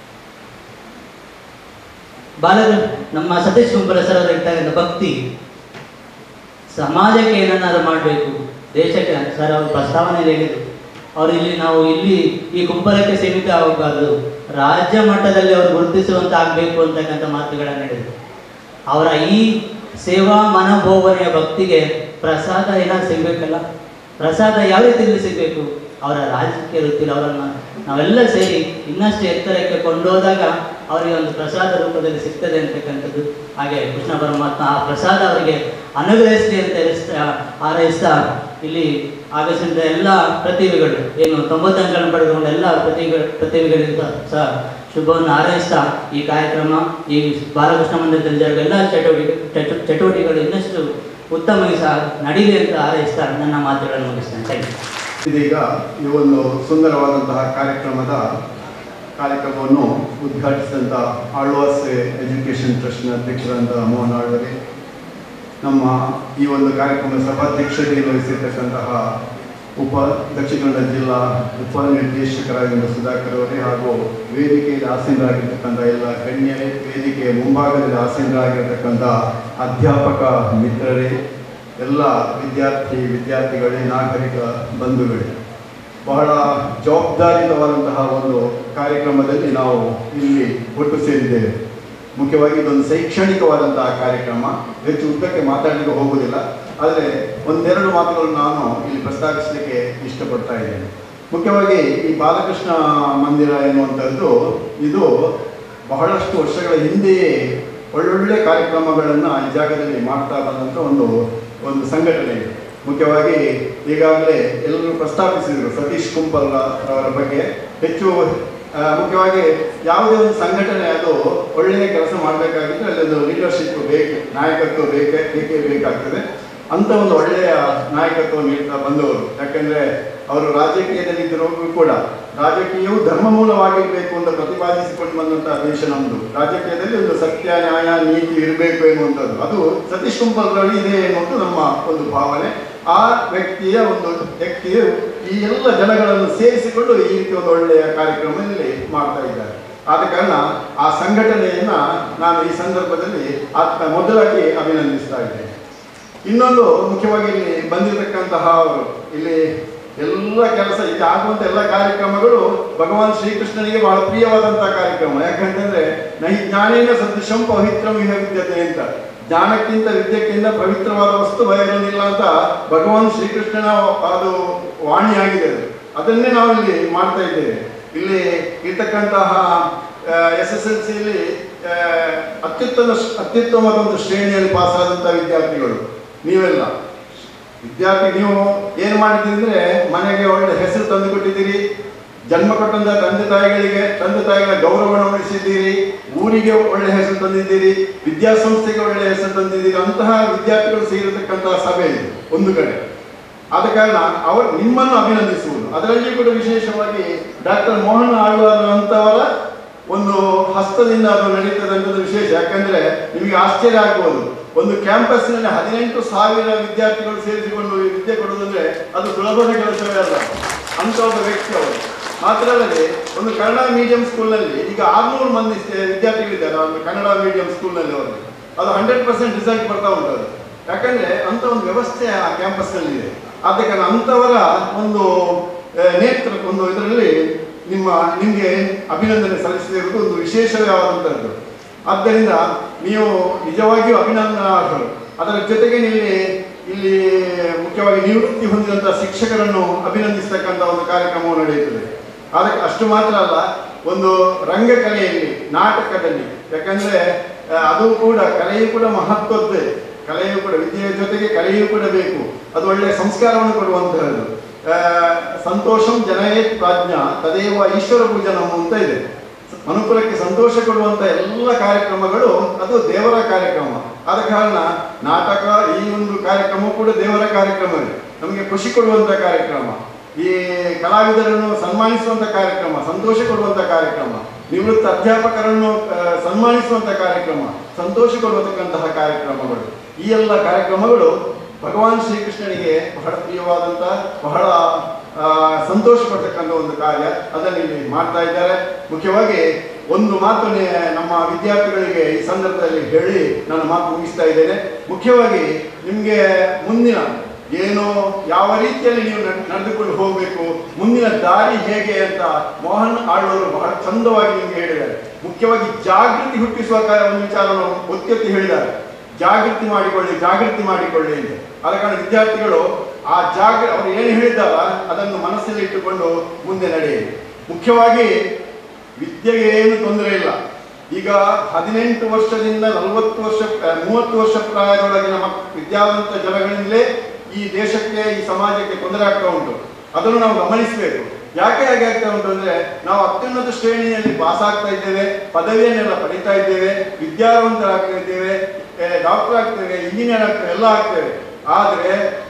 ಬಾಲಕ ನಮ್ಮ ಸತೀಶ್ ಕುಂಪಲ ಸರ್ ಅವರು ಇರ್ತಕ್ಕಂಥ ಭಕ್ತಿ ಸಮಾಜಕ್ಕೆ ಏನನ್ನಾದ್ರು ಮಾಡಬೇಕು ದೇಶಕ್ಕೆ ಸರ್ ಅವರು ಪ್ರಸ್ತಾವನೆ ಹೇಳಿದರು ಅವರು ಇಲ್ಲಿ ನಾವು ಇಲ್ಲಿ ಈ ಕುಂಪಲಕ್ಕೆ ಸೀಮಿತ ಆಗಬಾರ್ದು ರಾಜ್ಯ ಮಟ್ಟದಲ್ಲಿ ಅವರು ಗುರುತಿಸುವಂತ ಆಗಬೇಕು ಅಂತಕ್ಕಂಥ ಮಾತುಗಳನ್ನು ಹೇಳಿದರು ಅವರ ಈ ಸೇವಾ ಮನೋಭಾವನೆಯ ಭಕ್ತಿಗೆ ಪ್ರಸಾದ ಏನಾದ್ರು ಸಿಗಬೇಕಲ್ಲ ಪ್ರಸಾದ ಯಾವ ರೀತಿಯಲ್ಲಿ ಸಿಗಬೇಕು ಅವರ ರಾಜಕೀಯ ವೃತ್ತಿಲಿ ಅವರನ್ನು ನಾವೆಲ್ಲ ಸೇರಿ ಇನ್ನಷ್ಟು ಎತ್ತರಕ್ಕೆ ಕೊಂಡೋದಾಗ ಅವರಿಗೆ ಒಂದು ಪ್ರಸಾದ ರೂಪದಲ್ಲಿ ಸಿಗ್ತದೆ ಅಂತಕ್ಕಂಥದ್ದು ಹಾಗೆ ಕೃಷ್ಣ ಪರಮಾತ್ಮ ಆ ಪ್ರಸಾದ ಅವರಿಗೆ ಅನುಗ್ರಹಿಸಲಿ ಅಂತ ಹೇಳಿಸ್ತಾ ಹಾರೈಸ್ತಾ ಇಲ್ಲಿ ಆಗಮಿಸಿದ ಎಲ್ಲ ಪ್ರತಿಭೆಗಳು ಏನು ತೊಂಬತ್ತು ಅಂಕಗಳನ್ನು ಪಡೆದುಕೊಂಡ ಎಲ್ಲ ಪ್ರತಿಭೆ ಪ್ರತಿಭೆಗಳಿಗೂ ಸಹ ಶುಭವನ್ನು ಹಾರೈಸ್ತಾ ಈ ಕಾರ್ಯಕ್ರಮ ಈ ಬಾಲಕೃಷ್ಣ ಮಂದಿರದಲ್ಲಿ ಜರುಗುವ ಎಲ್ಲ ಚಟುವಟಿಕೆ ಚಟು ಚಟುವಟಿಕೆಗಳು ಇನ್ನಷ್ಟು ಉತ್ತಮವಾಗಿ ಸಹ ನಡೀಲಿ ಅಂತ ಹಾರೈಸ್ತಾ ನನ್ನ ಮಾತುಗಳನ್ನು ಮುಗಿಸ್ತೇನೆ ಥ್ಯಾಂಕ್ ಯು ಇದೀಗ ಈ ಒಂದು ಸುಂದರವಾದಂತಹ ಕಾರ್ಯಕ್ರಮದ ಕಾರ್ಯಕ್ರಮವನ್ನು ಉದ್ಘಾಟಿಸಿದಂಥ ಆಳ್ವಾಸ್ ಎಜುಕೇಷನ್ ಟ್ರಸ್ಟ್ನ ಅಧ್ಯಕ್ಷರಾದಂಥ ಮೋಹನ್ ಆಳ್ವರೆ ನಮ್ಮ ಈ ಒಂದು ಕಾರ್ಯಕ್ರಮದ ಸಭಾಧ್ಯಕ್ಷತೆ ವಹಿಸಿರ್ತಕ್ಕಂತಹ ಉಪ ದಕ್ಷಿಣ ಕನ್ನಡ ಜಿಲ್ಲಾ ಉಪ ನಿರ್ದೇಶಕರಾಗಿರುವ ಸುಧಾಕರ್ ಅವರೇ ಹಾಗೂ ವೇದಿಕೆಯಲ್ಲಿ ಆಸೀನರಾಗಿರ್ತಕ್ಕಂಥ ಎಲ್ಲ ಗಣ್ಯರೇ ವೇದಿಕೆಯ ಮುಂಭಾಗದಲ್ಲಿ ಆಸೀನರಾಗಿರ್ತಕ್ಕಂಥ ಅಧ್ಯಾಪಕ ಮಿತ್ರರೇ ಎಲ್ಲ ವಿದ್ಯಾರ್ಥಿ ವಿದ್ಯಾರ್ಥಿಗಳೇ ನಾಗರಿಕ ಬಂಧುಗಳೇ ಬಹಳ ಜವಾಬ್ದಾರಿತವಾದಂತಹ ಒಂದು ಕಾರ್ಯಕ್ರಮದಲ್ಲಿ ನಾವು ಇಲ್ಲಿ ಒಟ್ಟು ಸೇರಿದ್ದೇವೆ ಮುಖ್ಯವಾಗಿ ಇದೊಂದು ಶೈಕ್ಷಣಿಕವಾದಂತಹ ಕಾರ್ಯಕ್ರಮ ಹೆಚ್ಚು ಉದ್ದಕ್ಕೆ ಮಾತಾಡಲಿಕ್ಕೆ ಹೋಗುವುದಿಲ್ಲ ಆದರೆ ಒಂದೆರಡು ಮಾತುಗಳು ನಾನು ಇಲ್ಲಿ ಪ್ರಸ್ತಾಪಿಸಲಿಕ್ಕೆ ಇಷ್ಟಪಡ್ತಾ ಇದ್ದೇನೆ ಮುಖ್ಯವಾಗಿ ಈ ಬಾಲಕೃಷ್ಣ ಮಂದಿರ ಎನ್ನುವಂಥದ್ದು ಇದು ಬಹಳಷ್ಟು ವರ್ಷಗಳ ಹಿಂದೆಯೇ ಒಳ್ಳೊಳ್ಳೆ ಕಾರ್ಯಕ್ರಮಗಳನ್ನು ಈ ಜಾಗದಲ್ಲಿ ಮಾಡ್ತಾ ಬಂದಂಥ ಒಂದು ಒಂದು ಸಂಘಟನೆ ಇದೆ ಮುಖ್ಯವಾಗಿ ಈಗಾಗಲೇ ಎಲ್ಲರೂ ಪ್ರಸ್ತಾಪಿಸಿದರು ಸತೀಶ್ ಕುಂಪಲ್ ಅವರ ಬಗ್ಗೆ ಹೆಚ್ಚು ಆ, ಮುಖ್ಯವಾಗಿ ಯಾವುದೇ ಒಂದು ಸಂಘಟನೆ ಅದು ಒಳ್ಳೆಯ ಕೆಲಸ ಮಾಡಬೇಕಾಗಿದ್ರೆ ಅಲ್ಲಿ ಒಂದು ಲೀಡರ್ಶಿಪ್ ಬೇಕು ನಾಯಕತ್ವ ಬೇಕೇ ಬೇಕೇ ಬೇಕಾಗ್ತದೆ ಅಂತ ಒಂದು ಒಳ್ಳೆಯ ನಾಯಕತ್ವ ನೀಡ್ತಾ ಬಂದವರು ಯಾಕಂದ್ರೆ ಅವರು ರಾಜಕೀಯದಲ್ಲಿ ಇದ್ದರೂ ಕೂಡ ರಾಜಕೀಯವು ಧರ್ಮ ಮೂಲವಾಗಿರಬೇಕು ಅಂತ ಪ್ರತಿಪಾದಿಸಿಕೊಂಡು ಬಂದಂತಹ ದೇಶ ನಮ್ಮದು ರಾಜಕೀಯದಲ್ಲಿ ಒಂದು ಸತ್ಯ ನ್ಯಾಯ ನೀತಿ ಇರಬೇಕು ಎನ್ನುವಂಥದ್ದು ಅದು ಸತೀಶ್ ಕುಂಪಲ್ರಲ್ಲಿ ಇದೆ ಎನ್ನುವುದು ನಮ್ಮ ಒಂದು ಭಾವನೆ ಆ ವ್ಯಕ್ತಿಯ ಒಂದು ವ್ಯಕ್ತಿಯು ಈ ಎಲ್ಲ ಜನಗಳನ್ನು ಸೇರಿಸಿಕೊಂಡು ಈ ರೀತಿ ಒಂದು ಒಳ್ಳೆಯ ಕಾರ್ಯಕ್ರಮದಲ್ಲಿ ಮಾಡ್ತಾ ಇದ್ದಾರೆ ಆದ ಕಾರಣ ಆ ಸಂಘಟನೆಯನ್ನ ನಾನು ಈ ಸಂದರ್ಭದಲ್ಲಿ ಆತ ಮೊದಲಾಗಿ ಅಭಿನಂದಿಸ್ತಾ ಇದ್ದೇನೆ ಇನ್ನೊಂದು ಮುಖ್ಯವಾಗಿ ಇಲ್ಲಿ ಬಂದಿರತಕ್ಕಂತಹ ಅವರು ಇಲ್ಲಿ ಎಲ್ಲ ಕೆಲಸ ಇಲ್ಲಿ ಆಗುವಂತ ಎಲ್ಲ ಕಾರ್ಯಕ್ರಮಗಳು ಭಗವಾನ್ ಶ್ರೀಕೃಷ್ಣನಿಗೆ ಬಹಳ ಪ್ರಿಯವಾದಂತಹ ಕಾರ್ಯಕ್ರಮ ಯಾಕಂತಂದ್ರೆ ನಹಿ ಜ್ಞಾನೇನ ಸದೃಶಂ ಪವಿತ್ರಂ ಇಹ ವಿದ್ಯತೆ ಅಂತ ಜ್ಞಾನಕ್ಕಿಂತ ವಿದ್ಯಕ್ಕಿಂತ ಪವಿತ್ರವಾದ ವಸ್ತು ಬಯಲಿಲ್ಲ ಅಂತ ಭಗವಾನ್ ಶ್ರೀಕೃಷ್ಣನ ಅದು ವಾಣಿಯಾಗಿದೆ ಅದು ಅದನ್ನೇ ನಾವು ಇಲ್ಲಿ ಮಾಡ್ತಾ ಇದ್ದೇವೆ ಇಲ್ಲಿ ಇರ್ತಕ್ಕಂತಹ ಎಸ್ ಎಸ್ ಎಲ್ ಸಿಯಲ್ಲಿ ಅತ್ಯುತ್ತಮ ಅತ್ಯುತ್ತಮವಾದ ಒಂದು ಶ್ರೇಣಿಯಲ್ಲಿ ಪಾಸ್ ಆದಂತಹ ವಿದ್ಯಾರ್ಥಿಗಳು ನೀವೆಲ್ಲ ವಿದ್ಯಾರ್ಥಿ ನೀವು ಏನು ಮಾಡಿದ್ದೀರಿ ಅಂದ್ರೆ ಮನೆಗೆ ಒಳ್ಳೆ ಹೆಸರು ತಂದು ಕೊಟ್ಟಿದ್ದೀರಿ ಜನ್ಮ ಕೊಟ್ಟಂತ ತಂದೆ ತಾಯಿಗಳಿಗೆ ತಂದೆ ತಾಯಿಗಳ ಗೌರವವನ್ನು ಉಳಿಸಿದ್ದೀರಿ ಊರಿಗೆ ಒಳ್ಳೆ ಹೆಸರು ತಂದಿದ್ದೀರಿ ವಿದ್ಯಾಸಂಸ್ಥೆಗೆ ಒಳ್ಳೆ ಹೆಸರು ತಂದಿದ್ದೀರಿ ಅಂತಹ ವಿದ್ಯಾರ್ಥಿಗಳು ಸೇರಿರತಕ್ಕಂತಹ ಸಭೆ ಇದು ಒಂದು ಕಡೆ ಆದ ಕಾರಣ ಅವರು ನಿಮ್ಮನ್ನು ಅಭಿನಂದಿಸುವುದು ಅದರಲ್ಲಿ ಕೂಡ ವಿಶೇಷವಾಗಿ ಡಾಕ್ಟರ್ ಮೋಹನ್ ಆಳ್ವಾರ್ ಅಂತವರ ಒಂದು ಹಸ್ತದಿಂದ ಅದು ನಡೀತದೆ ಅನ್ನೋದು ವಿಶೇಷ ಯಾಕಂದ್ರೆ ನಿಮಗೆ ಆಶ್ಚರ್ಯ ಆಗ್ಬೋದು ಒಂದು ಕ್ಯಾಂಪಸ್ನಲ್ಲಿ ಹದಿನೆಂಟು ಸಾವಿರ ವಿದ್ಯಾರ್ಥಿಗಳು ಸೇರಿಸಿಕೊಂಡು ಈ ವಿದ್ಯೆ ಕೊಡುವುದಂದ್ರೆ ಅದು ಸುಲಭದ ಕೆಲಸವೇ ಅಲ್ಲ ಅಂತ ಒಬ್ಬ ವ್ಯಕ್ತಿ ಅವರು ಮಾತ್ರ ಅಲ್ಲದೆ ಒಂದು ಕನ್ನಡ ಮೀಡಿಯಂ ಸ್ಕೂಲ್ನಲ್ಲಿ ಈಗ ಆರ್ನೂರು ಮಂದಿ ಸೇ- ವಿದ್ಯಾರ್ಥಿಗಳಿದ್ದಾರೆ ಒಂದು ಕನ್ನಡ ಮೀಡಿಯಂ ಸ್ಕೂಲ್ನಲ್ಲಿ ಅವರಿಗೆ ಅದು ಹಂಡ್ರೆಡ್ ಪರ್ಸೆಂಟ್ ರಿಸಲ್ಟ್ ಬರ್ತಾ ಉಂಟು ಅದು ಯಾಕಂದ್ರೆ ಅಂತ ಒಂದು ವ್ಯವಸ್ಥೆ ಆ ಕ್ಯಾಂಪಸ್ನಲ್ಲಿ ಇದೆ ಆದ ಕಾರಣ ಅಂಥವರ ಒಂದು ಆ, ನೇತೃ ಒಂದು ಇದರಲ್ಲಿ ನಿಮ್ಮ ನಿಮಗೆ ಅಭಿನಂದನೆ ಸಲ್ಲಿಸಿರುವುದು ಒಂದು ವಿಶೇಷವಾದಂಥದ್ದು ಆದ್ದರಿಂದ ನೀವು ನಿಜವಾಗಿಯೂ ಅಭಿನಂದನಾರ್ಹರು ಅದರ ಜೊತೆಗೆ ಇಲ್ಲಿ ಇಲ್ಲಿ ಮುಖ್ಯವಾಗಿ ನಿವೃತ್ತಿ ಹೊಂದಿದಂಥ ಶಿಕ್ಷಕರನ್ನು ಅಭಿನಂದಿಸ್ತಕ್ಕಂಥ ಒಂದು ಕಾರ್ಯಕ್ರಮವು ನಡೆಯುತ್ತದೆ ಅದಕ್ಕೆ ಅಷ್ಟು ಮಾತ್ರ ಅಲ್ಲ ಒಂದು ರಂಗಕಲೆಯಲ್ಲಿ ನಾಟಕದಲ್ಲಿ ಯಾಕಂದ್ರೆ ಆ, ಅದು ಕೂಡ ಕಲೆಯು ಕೂಡ ಮಹತ್ವದ್ದೇ ಕಲೆಯು ಕೂಡ ವಿದ್ಯೆಯ ಜೊತೆಗೆ ಕಲೆಯೂ ಕೂಡ ಬೇಕು ಅದು ಒಳ್ಳೆಯ ಸಂಸ್ಕಾರವನ್ನು ಕೊಡುವಂತಹದ್ದು ಆ, ಸಂತೋಷಂ ಜನಯೇ ಪ್ರಾಜ್ಞಾ ತದೇವ ಈಶ್ವರ ಪೂಜನಂ ಅಂತ ಇದೆ ಮನುಕುಲಕ್ಕೆ ಸಂತೋಷ ಕೊಡುವಂತ ಎಲ್ಲ ಕಾರ್ಯಕ್ರಮಗಳು ಅದು ದೇವರ ಕಾರ್ಯಕ್ರಮ ಆದ ಕಾರಣ ನಾಟಕ ಈ ಒಂದು ಕಾರ್ಯಕ್ರಮ ಕೂಡ ದೇವರ ಕಾರ್ಯಕ್ರಮವೇ ನಮಗೆ ಖುಷಿ ಕೊಡುವಂತ ಕಾರ್ಯಕ್ರಮ ಈ ಕಲಾವಿದರನ್ನು ಸನ್ಮಾನಿಸುವಂತ ಕಾರ್ಯಕ್ರಮ ಸಂತೋಷ ಕೊಡುವಂತ ಕಾರ್ಯಕ್ರಮ ನಿವೃತ್ತ ಅಧ್ಯಾಪಕರನ್ನು ಆ, ಸನ್ಮಾನಿಸುವಂತ ಕಾರ್ಯಕ್ರಮ ಸಂತೋಷ ಕೊಡುವಂತಹ ಕಾರ್ಯಕ್ರಮಗಳು ಈ ಎಲ್ಲ ಕಾರ್ಯಕ್ರಮಗಳು ಭಗವಾನ್ ಶ್ರೀಕೃಷ್ಣನಿಗೆ ಬಹಳ ಪ್ರಿಯವಾದಂತ ಬಹಳ ಆ, ಸಂತೋಷ ಪಡ್ತಕ್ಕಂಥ ಒಂದು ಕಾರ್ಯ ಅದನ್ನು ಇಲ್ಲಿ ಮಾಡ್ತಾ ಇದ್ದಾರೆ ಮುಖ್ಯವಾಗಿ ಒಂದು ಮಾತು ನೆ- ನಮ್ಮ ವಿದ್ಯಾರ್ಥಿಗಳಿಗೆ ಈ ಸಂದರ್ಭದಲ್ಲಿ ಹೇಳಿ ನನ್ನ ಮಾತು ಮುಗಿಸ್ತಾ ಇದ್ದೇನೆ ಮುಖ್ಯವಾಗಿ ನಿಮಗೆ ಮುಂದಿನ ಏನು ಯಾವ ರೀತಿಯಲ್ಲಿ ನೀವು ನಡ್- ನಡೆದುಕೊಂಡು ಹೋಗಬೇಕು ಮುಂದಿನ ದಾರಿ ಹೇಗೆ ಅಂತ ಮೋಹನ್ ಆಳ್ವರು ಬಹಳ ಚಂದವಾಗಿ ನಿಮಗೆ ಹೇಳಿದ್ದಾರೆ ಮುಖ್ಯವಾಗಿ ಜಾಗೃತಿ ಹುಟ್ಟಿಸುವ ಕ- ಒಂದು ವಿಚಾರವನ್ನು ಒತ್ತಿ ಒತ್ತಿ ಹೇಳಿದ್ದಾರೆ ಜಾಗೃತಿ ಮಾಡಿಕೊಳ್ಳಿ ಜಾಗೃತಿ ಮಾಡಿಕೊಳ್ಳಿ ಅಂತ ಆದ ಕಾರಣ ವಿದ್ಯಾರ್ಥಿಗಳು ಆ ಜಾಗ ಅವರು ಏನು ಹೇಳಿದ್ದಾರ ಅದನ್ನು ಮನಸ್ಸಲ್ಲಿ ಇಟ್ಟುಕೊಂಡು ಮುಂದೆ ನಡೆಯಿರಿ ಮುಖ್ಯವಾಗಿ ವಿದ್ಯೆಗೆ ಏನು ತೊಂದರೆ ಇಲ್ಲ ಈಗ ಹದಿನೆಂಟು ವರ್ಷದಿಂದ ನಲವತ್ತು ವರ್ಷ ಆ, ಮೂವತ್ತು ವರ್ಷ ಪ್ರಾಯದೊಳಗಿನ ಮಕ್ ವಿದ್ಯಾವಂತ ಜನಗಳಿಂದಲೇ ಈ ದೇಶಕ್ಕೆ ಈ ಸಮಾಜಕ್ಕೆ ತೊಂದರೆ ಆಗ್ತಾ ಉಂಟು ಅದನ್ನು ನಾವು ಗಮನಿಸಬೇಕು ಯಾಕೆ ಹಾಗೆ ಆಗ್ತಾ ಉಂಟು ಅಂದ್ರೆ ನಾವು ಅತ್ಯುನ್ನತ ಶ್ರೇಣಿಯಲ್ಲಿ ಪಾಸ್ ಆಗ್ತಾ ಇದ್ದೇವೆ ಪದವಿಯನ್ನೆಲ್ಲ ಪಡಿತಾ ಇದ್ದೇವೆ ವಿದ್ಯಾವಂತರಾಗ್ತಾ ಇದ್ದೇವೆ ಡಾಕ್ಟರ್ ಆಗ್ತೇವೆ ಇಂಜಿನಿಯರ್ ಆಗ್ತೇವೆ ಎಲ್ಲ ಆಗ್ತೇವೆ ಆದರೆ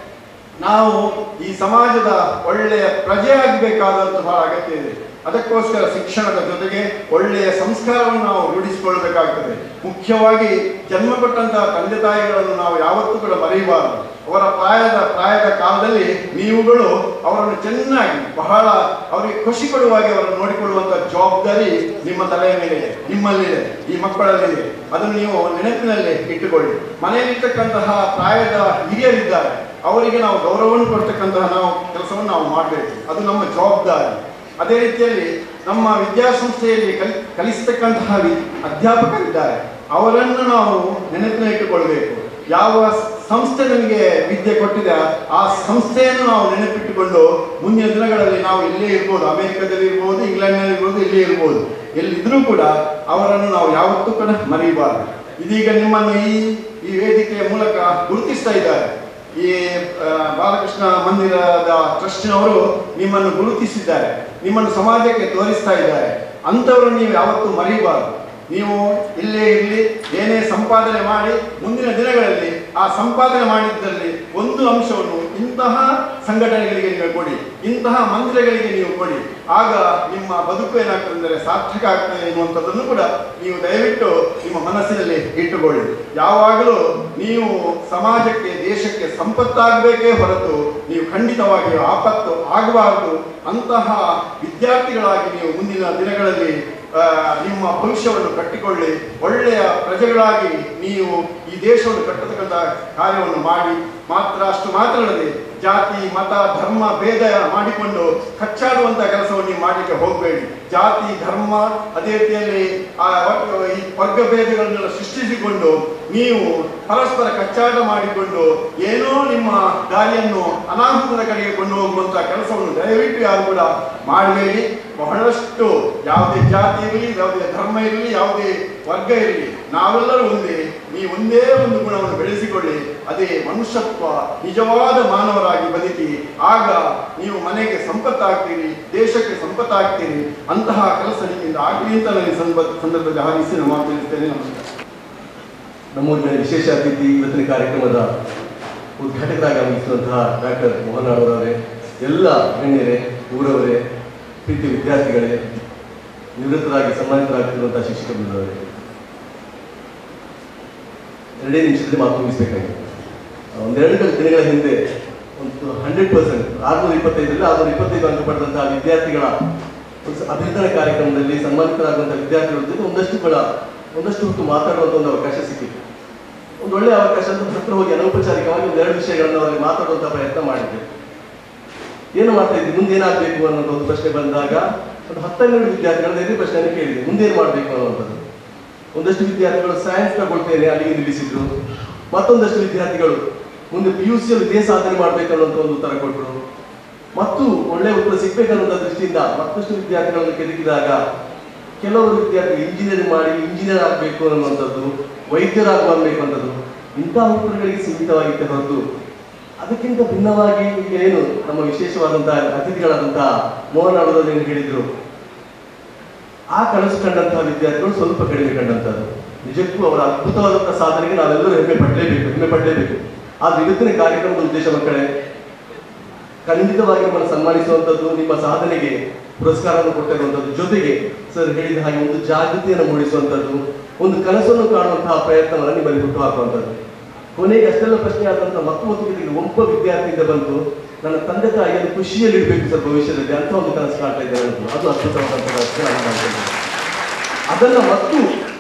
ನಾವು ಈ ಸಮಾಜದ ಒಳ್ಳೆಯ ಪ್ರಜೆ ಆಗಬೇಕಾದಂತಹ ಅಗತ್ಯ ಇದೆ ಅದಕ್ಕೋಸ್ಕರ ಶಿಕ್ಷಣದ ಜೊತೆಗೆ ಒಳ್ಳೆಯ ಸಂಸ್ಕಾರವನ್ನು ನಾವು ರೂಢಿಸಿಕೊಳ್ಳಬೇಕಾಗ್ತದೆ ಮುಖ್ಯವಾಗಿ ಜನ್ಮ ಕೊಟ್ಟಂತಹ ತಂದೆ ತಾಯಿಗಳನ್ನು ನಾವು ಯಾವತ್ತೂ ಕೂಡ ಮರೆಯಬಾರದು ಅವರ ಪ್ರಾಯದ ಪ್ರಾಯದ ಕಾಲದಲ್ಲಿ ನೀವುಗಳು ಅವರನ್ನು ಚೆನ್ನಾಗಿ ಬಹಳ ಅವರಿಗೆ ಖುಷಿ ಕೊಡುವಾಗೆ ಅವರನ್ನು ನೋಡಿಕೊಳ್ಳುವಂತಹ ಜವಾಬ್ದಾರಿ ನಿಮ್ಮ ತಲೆಯ ಮೇಲಿದೆ ನಿಮ್ಮಲ್ಲಿದೆ ಈ ಮಕ್ಕಳಲ್ಲಿದೆ ಅದನ್ನು ನೀವು ನೆನಪಿನಲ್ಲಿ ಇಟ್ಟುಕೊಳ್ಳಿ ಮನೆಯಲ್ಲಿರ್ತಕ್ಕಂತಹ ಪ್ರಾಯದ ಹಿರಿಯರಿದ್ದಾರೆ ಅವರಿಗೆ ನಾವು ಗೌರವವನ್ನು ಕೊಡ್ತಕ್ಕಂತಹ ನಾವು ಕೆಲಸವನ್ನು ನಾವು ಮಾಡಬೇಕು ಅದು ನಮ್ಮ ಜವಾಬ್ದಾರಿ ಅದೇ ರೀತಿಯಲ್ಲಿ ನಮ್ಮ ವಿದ್ಯಾಸಂಸ್ಥೆಯಲ್ಲಿ ಕಲಿ ಕಲಿಸ್ತಕ್ಕಂತಹ ವಿ ಅಧ್ಯಾಪಕರಿದ್ದಾರೆ ಅವರನ್ನು ನಾವು ನೆನಪಿನಲ್ಲಿಟ್ಟುಕೊಳ್ಬೇಕು ಯಾವ ಸಂಸ್ಥೆ ನಮಗೆ ವಿದ್ಯೆ ಕೊಟ್ಟಿದೆ ಆ ಸಂಸ್ಥೆಯನ್ನು ನಾವು ನೆನಪಿಟ್ಟುಕೊಂಡು ಮುಂದಿನ ದಿನಗಳಲ್ಲಿ ನಾವು ಇಲ್ಲೇ ಇರ್ಬೋದು ಅಮೆರಿಕದಲ್ಲಿ ಇರ್ಬೋದು ಇಂಗ್ಲೆಂಡ್ನಲ್ಲಿ ಇರ್ಬೋದು ಇಲ್ಲೇ ಇರ್ಬೋದು ಎಲ್ಲಿದ್ರೂ ಕೂಡ ಅವರನ್ನು ನಾವು ಯಾವತ್ತೂ ಕೂಡ ಮರೆಯಬಾರದು ಇದೀಗ ನಿಮ್ಮನ್ನು ಈ ಈ ವೇದಿಕೆಯ ಮೂಲಕ ಗುರುತಿಸ್ತಾ ಇದ್ದಾರೆ ಈ ಆ, ಬಾಲಕೃಷ್ಣ ಮಂದಿರದ ಟ್ರಸ್ಟ್ನವರು ನಿಮ್ಮನ್ನು ಗುರುತಿಸಿದ್ದಾರೆ ನಿಮ್ಮನ್ನು ಸಮಾಜಕ್ಕೆ ತೋರಿಸ್ತಾ ಇದ್ದಾರೆ ಅಂಥವ್ರನ್ನು ನೀವು ಯಾವತ್ತೂ ಮರೆಯಬಾರದು ನೀವು ಇಲ್ಲೇ ಇರಲಿ ಏನೇ ಸಂಪಾದನೆ ಮಾಡಿ ಮುಂದಿನ ದಿನಗಳಲ್ಲಿ ಆ ಸಂಪಾದನೆ ಮಾಡಿದ್ದಲ್ಲಿ ಒಂದು ಅಂಶವನ್ನು ಇಂತಹ ಸಂಘಟನೆಗಳಿಗೆ ನೀವು ಕೊಡಿ ಇಂತಹ ಮಂದಿರಗಳಿಗೆ ನೀವು ಕೊಡಿ ಆಗ ನಿಮ್ಮ ಬದುಕು ಏನಾಗ್ತದೆ ಅಂದರೆ ಸಾರ್ಥಕ ಆಗ್ತದೆ ಎನ್ನುವಂಥದ್ದನ್ನು ಕೂಡ ನೀವು ದಯವಿಟ್ಟು ನಿಮ್ಮ ಮನಸ್ಸಿನಲ್ಲಿ ಇಟ್ಟುಕೊಳ್ಳಿ ಯಾವಾಗಲೂ ನೀವು ಸಮಾಜಕ್ಕೆ ದೇಶಕ್ಕೆ ಸಂಪತ್ತಾಗಬೇಕೇ ಹೊರತು ನೀವು ಖಂಡಿತವಾಗಿಯೂ ಆಪತ್ತು ಆಗಬಾರದು ಅಂತಹ ವಿದ್ಯಾರ್ಥಿಗಳಾಗಿ ನೀವು ಮುಂದಿನ ದಿನಗಳಲ್ಲಿ ಆ, ನಿಮ್ಮ ಭವಿಷ್ಯವನ್ನು ಕಟ್ಟಿಕೊಳ್ಳಿ ಒಳ್ಳೆಯ ಪ್ರಜೆಗಳಾಗಿ ನೀವು ಈ ದೇಶವನ್ನು ಕಟ್ಟತಕ್ಕಂಥ ಕಾರ್ಯವನ್ನು ಮಾಡಿ ಮಾತ್ರ ಅಷ್ಟು ಮಾತ್ರ ಅಲ್ಲದೆ ಜಾತಿ ಮತ ಧರ್ಮ ಭೇದ ಮಾಡಿಕೊಂಡು ಕಚ್ಚಾಡುವಂತ ಕೆಲಸವನ್ನು ನೀವು ಮಾಡಲಿಕ್ಕೆ ಹೋಗಬೇಡಿ ಜಾತಿ ಧರ್ಮ ಅದೇ ರೀತಿಯಲ್ಲಿ ಆ ವರ್ಗ ಈ ವರ್ಗ ಭೇದಗಳನ್ನೆಲ್ಲ ಸೃಷ್ಟಿಸಿಕೊಂಡು ನೀವು ಪರಸ್ಪರ ಕಚ್ಚಾಟ ಮಾಡಿಕೊಂಡು ಏನೋ ನಿಮ್ಮ ದಾರಿಯನ್ನು ಅನಾಹುತದ ಕಡೆಗೆ ಕೊಂಡು ಹೋಗುವಂತ ಕೆಲಸವನ್ನು ದಯವಿಟ್ಟು ಯಾರು ಕೂಡ ಮಾಡಬೇಡಿ ಬಹಳಷ್ಟು ಯಾವುದೇ ಜಾತಿ ಇರಲಿ ಯಾವುದೇ ಧರ್ಮ ಇರಲಿ ಯಾವುದೇ ವರ್ಗ ಇರಲಿ ನಾವೆಲ್ಲರೂ ಒಂದೇ ನೀವು ಒಂದೇ ಒಂದು ಗುಣವನ್ನು ಬೆಳೆಸಿಕೊಳ್ಳಿ ಅದೇ ಮನುಷ್ಯತ್ವ ನಿಜವಾದ ಮಾನವರಾಗಿ ಬದುಕಿ ಆಗ ನೀವು ಮನೆಗೆ ಸಂಪತ್ತಾಗ್ತೀರಿ ದೇಶಕ್ಕೆ ಸಂಪತ್ತಾಗ್ತೀರಿ ಅಂತಹ ಕೆಲಸ ನಿಮ್ಮಿಂದ ಆಗಲಿ ಅಂತ ನಾನು ಈ ಸಂದರ್ಭ ಸಂದರ್ಭದಲ್ಲಿ ಹಾರೈಸಿ ನಾನು ಮಾತು ತಿಳಿಸ್ತೇನೆ ನಮಸ್ಕಾರ ನಮ್ಮೂರಿನ ವಿಶೇಷ ಅತಿಥಿ ಇವತ್ತಿನ ಕಾರ್ಯಕ್ರಮದ ಉದ್ಘಾಟಕರಾಗಿ ಆಗಮಿಸಿದಂತಹ ಡಾಕ್ಟರ್ ಮೋಹನ್ ಅವರವರೇ ಎಲ್ಲ ಗಣ್ಯರೇ ಊರವರೇ ಪ್ರೀತಿ ವಿದ್ಯಾರ್ಥಿಗಳೇ ನಿವೃತ್ತರಾಗಿ ಸನ್ಮಾನಿತರಾಗ್ತಿರುವಂತಹ ಶಿಕ್ಷಕ ಬೃಂದವರೇ ಎರಡೇ ನಿಮಿಷದಲ್ಲಿ ಮಾತು ಮುಗಿಸ್ಬೇಕಾಗಿದೆ ಒಂದೆರಡು ದಿನಗಳ ಹಿಂದೆ ಒಂದು ಹಂಡ್ರೆಡ್ ಪರ್ಸೆಂಟ್ ಆರ್ನೂರ ಇಪ್ಪತ್ತೈದರಲ್ಲಿ ಆರ್ನೂರ ಇಪ್ಪತ್ತೈದು ಅಂಕ ಪಡೆದಂತಹ ವಿದ್ಯಾರ್ಥಿಗಳ ಒಂದು ಸ- ಅಭಿನಂದನಾ ಕಾರ್ಯಕ್ರಮದಲ್ಲಿ ಸನ್ಮಾನಿತರಾಗುವಂತಹ ವಿದ್ಯಾರ್ಥಿಗಳ ಜೊತೆ ಒಂದಷ್ಟು ಕೂಡ ಒಂದಷ್ಟು ಹೊತ್ತು ಮಾತಾಡುವಂಥ ಒಂದು ಅವಕಾಶ ಸಿಕ್ಕಿತ್ತು ಒಂದು ಒಳ್ಳೆಯ ಅವಕಾಶ ಅಂತ ಹತ್ರ ಹೋಗಿ ಅನೌಪಚಾರಿಕವಾಗಿ ಒಂದೆರಡು ವಿಷಯಗಳನ್ನು ಅವರಿಗೆ ಮಾತಾಡುವಂಥ ಪ್ರಯತ್ನ ಮಾಡಿದ್ದೆ ಏನು ಮಾಡ್ತಾ ಇದ್ವಿ ಮುಂದೆ ಏನಾಗಬೇಕು ಅನ್ನೋದು ಒಂದು ಪ್ರಶ್ನೆ ಬಂದಾಗ ಒಂದು ಹತ್ತೆರಡು ವಿದ್ಯಾರ್ಥಿಗಳ ಎದುರು ಪ್ರಶ್ನೆಯನ್ನು ಕೇಳಿದೆ ಮುಂದೇನು ಮಾಡಬೇಕು ಅನ್ನುವಂಥದ್ದು ಒಂದಷ್ಟು ವಿದ್ಯಾರ್ಥಿಗಳು ಸೈನ್ಸ್ ತಗೊಳ್ತೇನೆ ಅಲ್ಲಿಗೆ ನಿಲ್ಲಿಸಿದ್ರು ಮತ್ತೊಂದಷ್ಟು ವಿದ್ಯಾರ್ಥಿಗಳು ಮುಂದೆ ಪಿ ಯು ಸಿಯಲ್ಲಿ ಇದೇ ಸಾಧನೆ ಮಾಡಬೇಕು ಅನ್ನೋಂಥ ಒಂದು ಉತ್ತರ ಕೊಟ್ಟರು ಮತ್ತು ಒಳ್ಳೆಯ ಉತ್ತರ ಸಿಗ್ಬೇಕನ್ನೋ ದೃಷ್ಟಿಯಿಂದ ಮತ್ತಷ್ಟು ವಿದ್ಯಾರ್ಥಿಗಳನ್ನು ಕೆದಕಿದಾಗ ಕೆಲವರು ವಿದ್ಯಾರ್ಥಿಗಳು ಇಂಜಿನಿಯರಿಂಗ್ ಮಾಡಿ ಇಂಜಿನಿಯರ್ ಆಗಬೇಕು ಅನ್ನುವಂಥದ್ದು ವೈದ್ಯರಾಗಬೇಕು ಅನ್ನೋದು ಇಂತಹ ಉತ್ತರಗಳಿಗೆ ಸೀಮಿತವಾಗಿತ್ತೆ ಹೊರತು ಅದಕ್ಕಿಂತ ಭಿನ್ನವಾಗಿ ಈಗ ಏನು ನಮ್ಮ ವಿಶೇಷವಾದಂತಹ ಅತಿಥಿಗಳಾದಂತಹ ಮೋಹನ್ ಅವರು ಏನು ಹೇಳಿದ್ರು ಆ ಕನಸು ಕಂಡಂತಹ ವಿದ್ಯಾರ್ಥಿಗಳು ಸ್ವಲ್ಪ ಕಡಿಮೆ ಕಂಡಂತಹದ್ದು ನಿಜಕ್ಕೂ ಅವರ ಅದ್ಭುತವಾದಂತಹ ಸಾಧನೆಗೆ ನಾವೆಲ್ಲರೂ ಹೆಮ್ಮೆ ಪಡಲೇಬೇಕು ಹೆಮ್ಮೆ ಪಡಲೇಬೇಕು ಆದ್ರೆ ಇವತ್ತಿನ ಕಾರ್ಯಕ್ರಮದ ಉದ್ದೇಶ ಮಕ್ಕಳೇ ಖಂಡಿತವಾಗಿ ನಮ್ಮನ್ನು ಸನ್ಮಾನಿಸುವಂಥದ್ದು ನಿಮ್ಮ ಸಾಧನೆಗೆ ಪುರಸ್ಕಾರವನ್ನು ಕೊಟ್ಟಿರುವಂಥದ್ದು ಜೊತೆಗೆ ಸರ್ ಹೇಳಿದ ಹಾಗೆ ಒಂದು ಜಾಗೃತಿಯನ್ನು ಮೂಡಿಸುವಂಥದ್ದು ಒಂದು ಕನಸನ್ನು ಕಾಣುವಂತಹ ಪ್ರಯತ್ನವನ್ನು ನಿಮ್ಮಲ್ಲಿ ಹುಟ್ಟು ಹಾಕುವಂಥದ್ದು ಕೊನೆಗೆ ಅಷ್ಟೆಲ್ಲ ಪ್ರಶ್ನೆ ಆದಂತಹ ಮತ್ತು ಮತ್ತು ಇದಕ್ಕೆ ಒಬ್ಬ ವಿದ್ಯಾರ್ಥಿಯಿಂದ ಬಂತು ನನ್ನ ತಂದೆ ತಾಯಿಯನ್ನು ಖುಷಿಯಲ್ಲಿ ಇಡಬೇಕು ಸರ್ ಭವಿಷ್ಯದಲ್ಲಿ ಅಂತ ಒಂದು ಕನಸು ಕಾಣ್ತಾ ಇದ್ದಾರೆ ಅನ್ನೋದು. ಅದು ಅದ್ಭುತವಾದಂತಹ ಕನಸು ನಾನು ಕಾಣ್ತಾ ಇದ್ದೇನೆ. ಅದನ್ನ ಮತ್ತು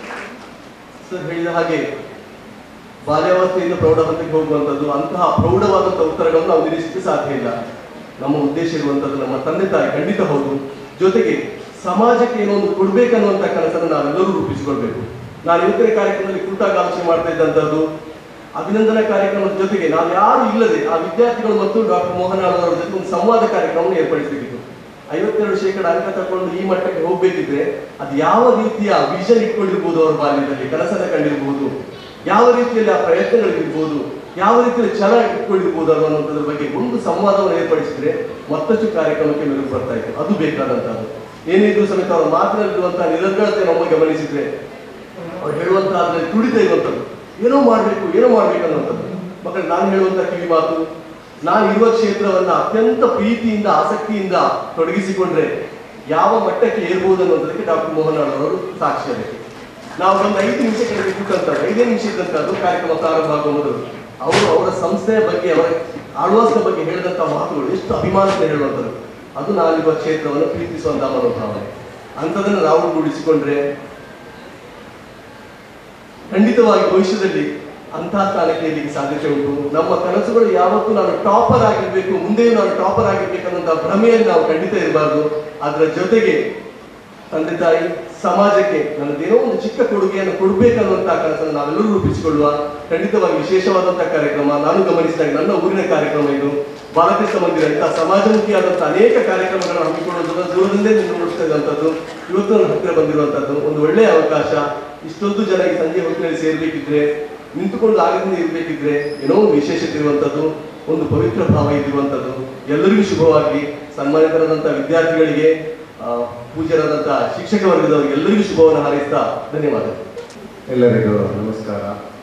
ಸರ್ ಹೇಳಿದ ಹಾಗೆ ಬಾಲ್ಯಾವಸ್ಥೆಯಿಂದ ಪ್ರೌಢಾವಸ್ಥೆಗೆ ಹೋಗುವಂಥದ್ದು ಅಂತಹ ಪ್ರೌಢವಾದಂತಹ ಉತ್ತರಗಳನ್ನು ನಾವು ನಿರೀಕ್ಷಿಸಲಿಕ್ಕೆ ಸಾಧ್ಯ ಇಲ್ಲ ನಮ್ಮ ಉದ್ದೇಶ ಇರುವಂಥದ್ದು ನಮ್ಮ ತಂದೆ ತಾಯಿ ಖಂಡಿತ ಹೌದು ಜೊತೆಗೆ ಸಮಾಜಕ್ಕೆ ಏನೋ ಒಂದು ಕೊಡ್ಬೇಕನ್ನುವಂಥ ಕನಸನ್ನು ನಾವೆಲ್ಲರೂ ರೂಪಿಸಿಕೊಳ್ಬೇಕು ನಾನು ಇವತ್ತಿನ ಕಾರ್ಯಕ್ರಮದಲ್ಲಿ ಕೂತಾಗ ಆಲೋಚನೆ ಮಾಡ್ತಾ ಇದ್ದಂಥದ್ದು ಅಭಿನಂದನಾ ಕಾರ್ಯಕ್ರಮದ ಜೊತೆಗೆ ನಾವು ಯಾರು ಇಲ್ಲದೆ ಆ ವಿದ್ಯಾರ್ಥಿಗಳು ಮತ್ತು ಡಾಕ್ಟರ್ ಮೋಹನ್ ಅವರ ಜೊತೆ ಒಂದು ಸಂವಾದ ಕಾರ್ಯಕ್ರಮವನ್ನು ಏರ್ಪಡಿಸಬೇಕಿತ್ತು ಐವತ್ತೆರಡು ಶೇಕಡ ಅಂಕ ತಗೊಂಡು ಈ ಮಟ್ಟಕ್ಕೆ ಹೋಗ್ಬೇಕಿದ್ರೆ ಅದು ಯಾವ ರೀತಿಯ ವಿಷನ್ ಇಟ್ಕೊಂಡಿರ್ಬೋದು ಅವ್ರ ಬಾಲ್ಯದಲ್ಲಿ ಕನಸನ್ನ ಕಂಡಿರ್ಬೋದು ಯಾವ ರೀತಿಯಲ್ಲಿ ಆ ಪ್ರಯತ್ನಗಳಿರ್ಬೋದು ಯಾವ ರೀತಿಯಲ್ಲಿ ಛಲ ಇಟ್ಕೊಂಡಿರ್ಬೋದು ಅನ್ನೋದ್ರ ಬಗ್ಗೆ ಒಂದು ಸಂವಾದವನ್ನು ಏರ್ಪಡಿಸಿದ್ರೆ ಮತ್ತಷ್ಟು ಕಾರ್ಯಕ್ರಮಕ್ಕೆ ಮೆರುಗು ಬರ್ತಾ ಇತ್ತು ಅದು ಬೇಕಾದಂತಹದ್ದು ಏನೇ ಇದ್ರೂ ಸಮೇತ ಅವರ ಮಾತನಾಡಿರುವಂತಹ ನಿರರ್ಗಳತೆ ನಮ್ಮ ಗಮನಿಸಿದ್ರೆ ಅವ್ರು ಹೇಳುವಂತಹ ಅದರಲ್ಲಿ ತುಡಿತ ಇರುವಂಥದ್ದು ಏನೋ ಮಾಡಬೇಕು ಏನೋ ಮಾಡ್ಬೇಕು ಅನ್ನುವಂಥದ್ದು ಮಕ್ಕಳು ನಾನು ಹೇಳುವಂತ ಕಿವಿ ಮಾತು ನಾನು ಇರುವ ಕ್ಷೇತ್ರವನ್ನ ಅತ್ಯಂತ ಪ್ರೀತಿಯಿಂದ ಆಸಕ್ತಿಯಿಂದ ತೊಡಗಿಸಿಕೊಂಡ್ರೆ ಯಾವ ಮಟ್ಟಕ್ಕೆ ಏರ್ಬೋದು ಅನ್ನೋದಕ್ಕೆ ಡಾಕ್ಟರ್ ಮೋಹನ್ ಅವರು ಸಾಕ್ಷಿ ಅದಕ್ಕೆ ನಾವು ಒಂದು ಐದು ನಿಮಿಷ ಕೆಳಗೆ ಕೂತಂತದ್ದು ಐದೇ ನಿಮಿಷ ಇದ್ದಂತದ್ದು ಕಾರ್ಯಕ್ರಮ ಪ್ರಾರಂಭ ಆಗುವ ಮೊದಲು ಅವರು ಅವರ ಸಂಸ್ಥೆಯ ಬಗ್ಗೆ ಅವರ ಆಳ್ವಾಸದ ಬಗ್ಗೆ ಹೇಳಿದಂತ ಮಾತುಗಳು ಎಷ್ಟು ಅಭಿಮಾನದಿಂದ ಹೇಳುವಂಥದ್ದು ಅದು ನಾನಿರುವ ಕ್ಷೇತ್ರವನ್ನು ಪ್ರೀತಿಸುವಂತಹ ಮನೋಭಾವನೆ ಅಂಥದನ್ನು ನಾವು ರೂಢಿಸಿಕೊಂಡ್ರೆ ಖಂಡಿತವಾಗಿ ಭವಿಷ್ಯದಲ್ಲಿ ಅಂತಹ ಸ್ಥಾನಕ್ಕೆ ಇಲ್ಲಿಗೆ ಸಾಧ್ಯತೆ ಉಂಟು ನಮ್ಮ ಕನಸುಗಳು ಯಾವತ್ತೂ ನಾನು ಟಾಪರ್ ಆಗಿರ್ಬೇಕು ಮುಂದೆಯೂ ನಾನು ಟಾಪರ್ ಆಗಿರ್ಬೇಕು ಅನ್ನೋಂಥ ಭ್ರಮೆಯಲ್ಲಿ ನಾವು ಖಂಡಿತ ಇರಬಾರ್ದು ಅದರ ಜೊತೆಗೆ ತಂದೆ ತಾಯಿ ಸಮಾಜಕ್ಕೆ ನನ್ನದೇನೋ ಒಂದು ಚಿಕ್ಕ ಕೊಡುಗೆಯನ್ನು ಕೊಡಬೇಕನ್ನುವಂತಹ ಕನಸನ್ನು ನಾವೆಲ್ಲರೂ ರೂಪಿಸಿಕೊಳ್ಳುವ ಖಂಡಿತವಾಗಿ ವಿಶೇಷವಾದಂತಹ ಕಾರ್ಯಕ್ರಮ ನಾನು ಗಮನಿಸಿದಾಗ ನನ್ನ ಊರಿನ ಕಾರ್ಯಕ್ರಮ ಇದು ಬಾಲಕೃಷ್ಣ ಮಂದಿರ ಇಂತಹ ಸಮಾಜಮುಖಿಯಾದಂತಹ ಅನೇಕ ಕಾರ್ಯಕ್ರಮಗಳನ್ನು ಹಮ್ಮಿಕೊಳ್ಳುವುದನ್ನು ದೂರದಿಂದಲೇ ನಿರ್ವಹಿಸ್ತಾ ಇದ್ದಂಥದ್ದು ಇವತ್ತು ನನ್ನ ಹತ್ತಿರ ಬಂದಿರುವಂತದ್ದು ಒಂದು ಒಳ್ಳೆಯ ಅವಕಾಶ ಇಷ್ಟೊಂದು ಜನ ಈ ಸಂಜೆ ಹೊತ್ತಿನಲ್ಲಿ ಸೇರ್ಬೇಕಿದ್ರೆ ನಿಂತುಕೊಂಡು ಆಗದಿಂದ ಇರಬೇಕಿದ್ರೆ ಏನೋ ಒಂದು ವಿಶೇಷತೆ ಇರುವಂತದ್ದು ಒಂದು ಪವಿತ್ರ ಭಾವ ಇರುವಂತದ್ದು ಎಲ್ಲರಿಗೂ ಶುಭವಾಗಿ ಸನ್ಮಾನಿತರಾದಂತಹ ವಿದ್ಯಾರ್ಥಿಗಳಿಗೆ ಆ, ಪೂಜ್ಯರಾದಂತಹ ಶಿಕ್ಷಕ ವರ್ಗದವರಿಗೆ ಎಲ್ಲರಿಗೂ ಶುಭವನ್ನು ಹಾರೈಸ್ತಾ ಧನ್ಯವಾದಗಳು ಎಲ್ಲರಿಗೂ ನಮಸ್ಕಾರ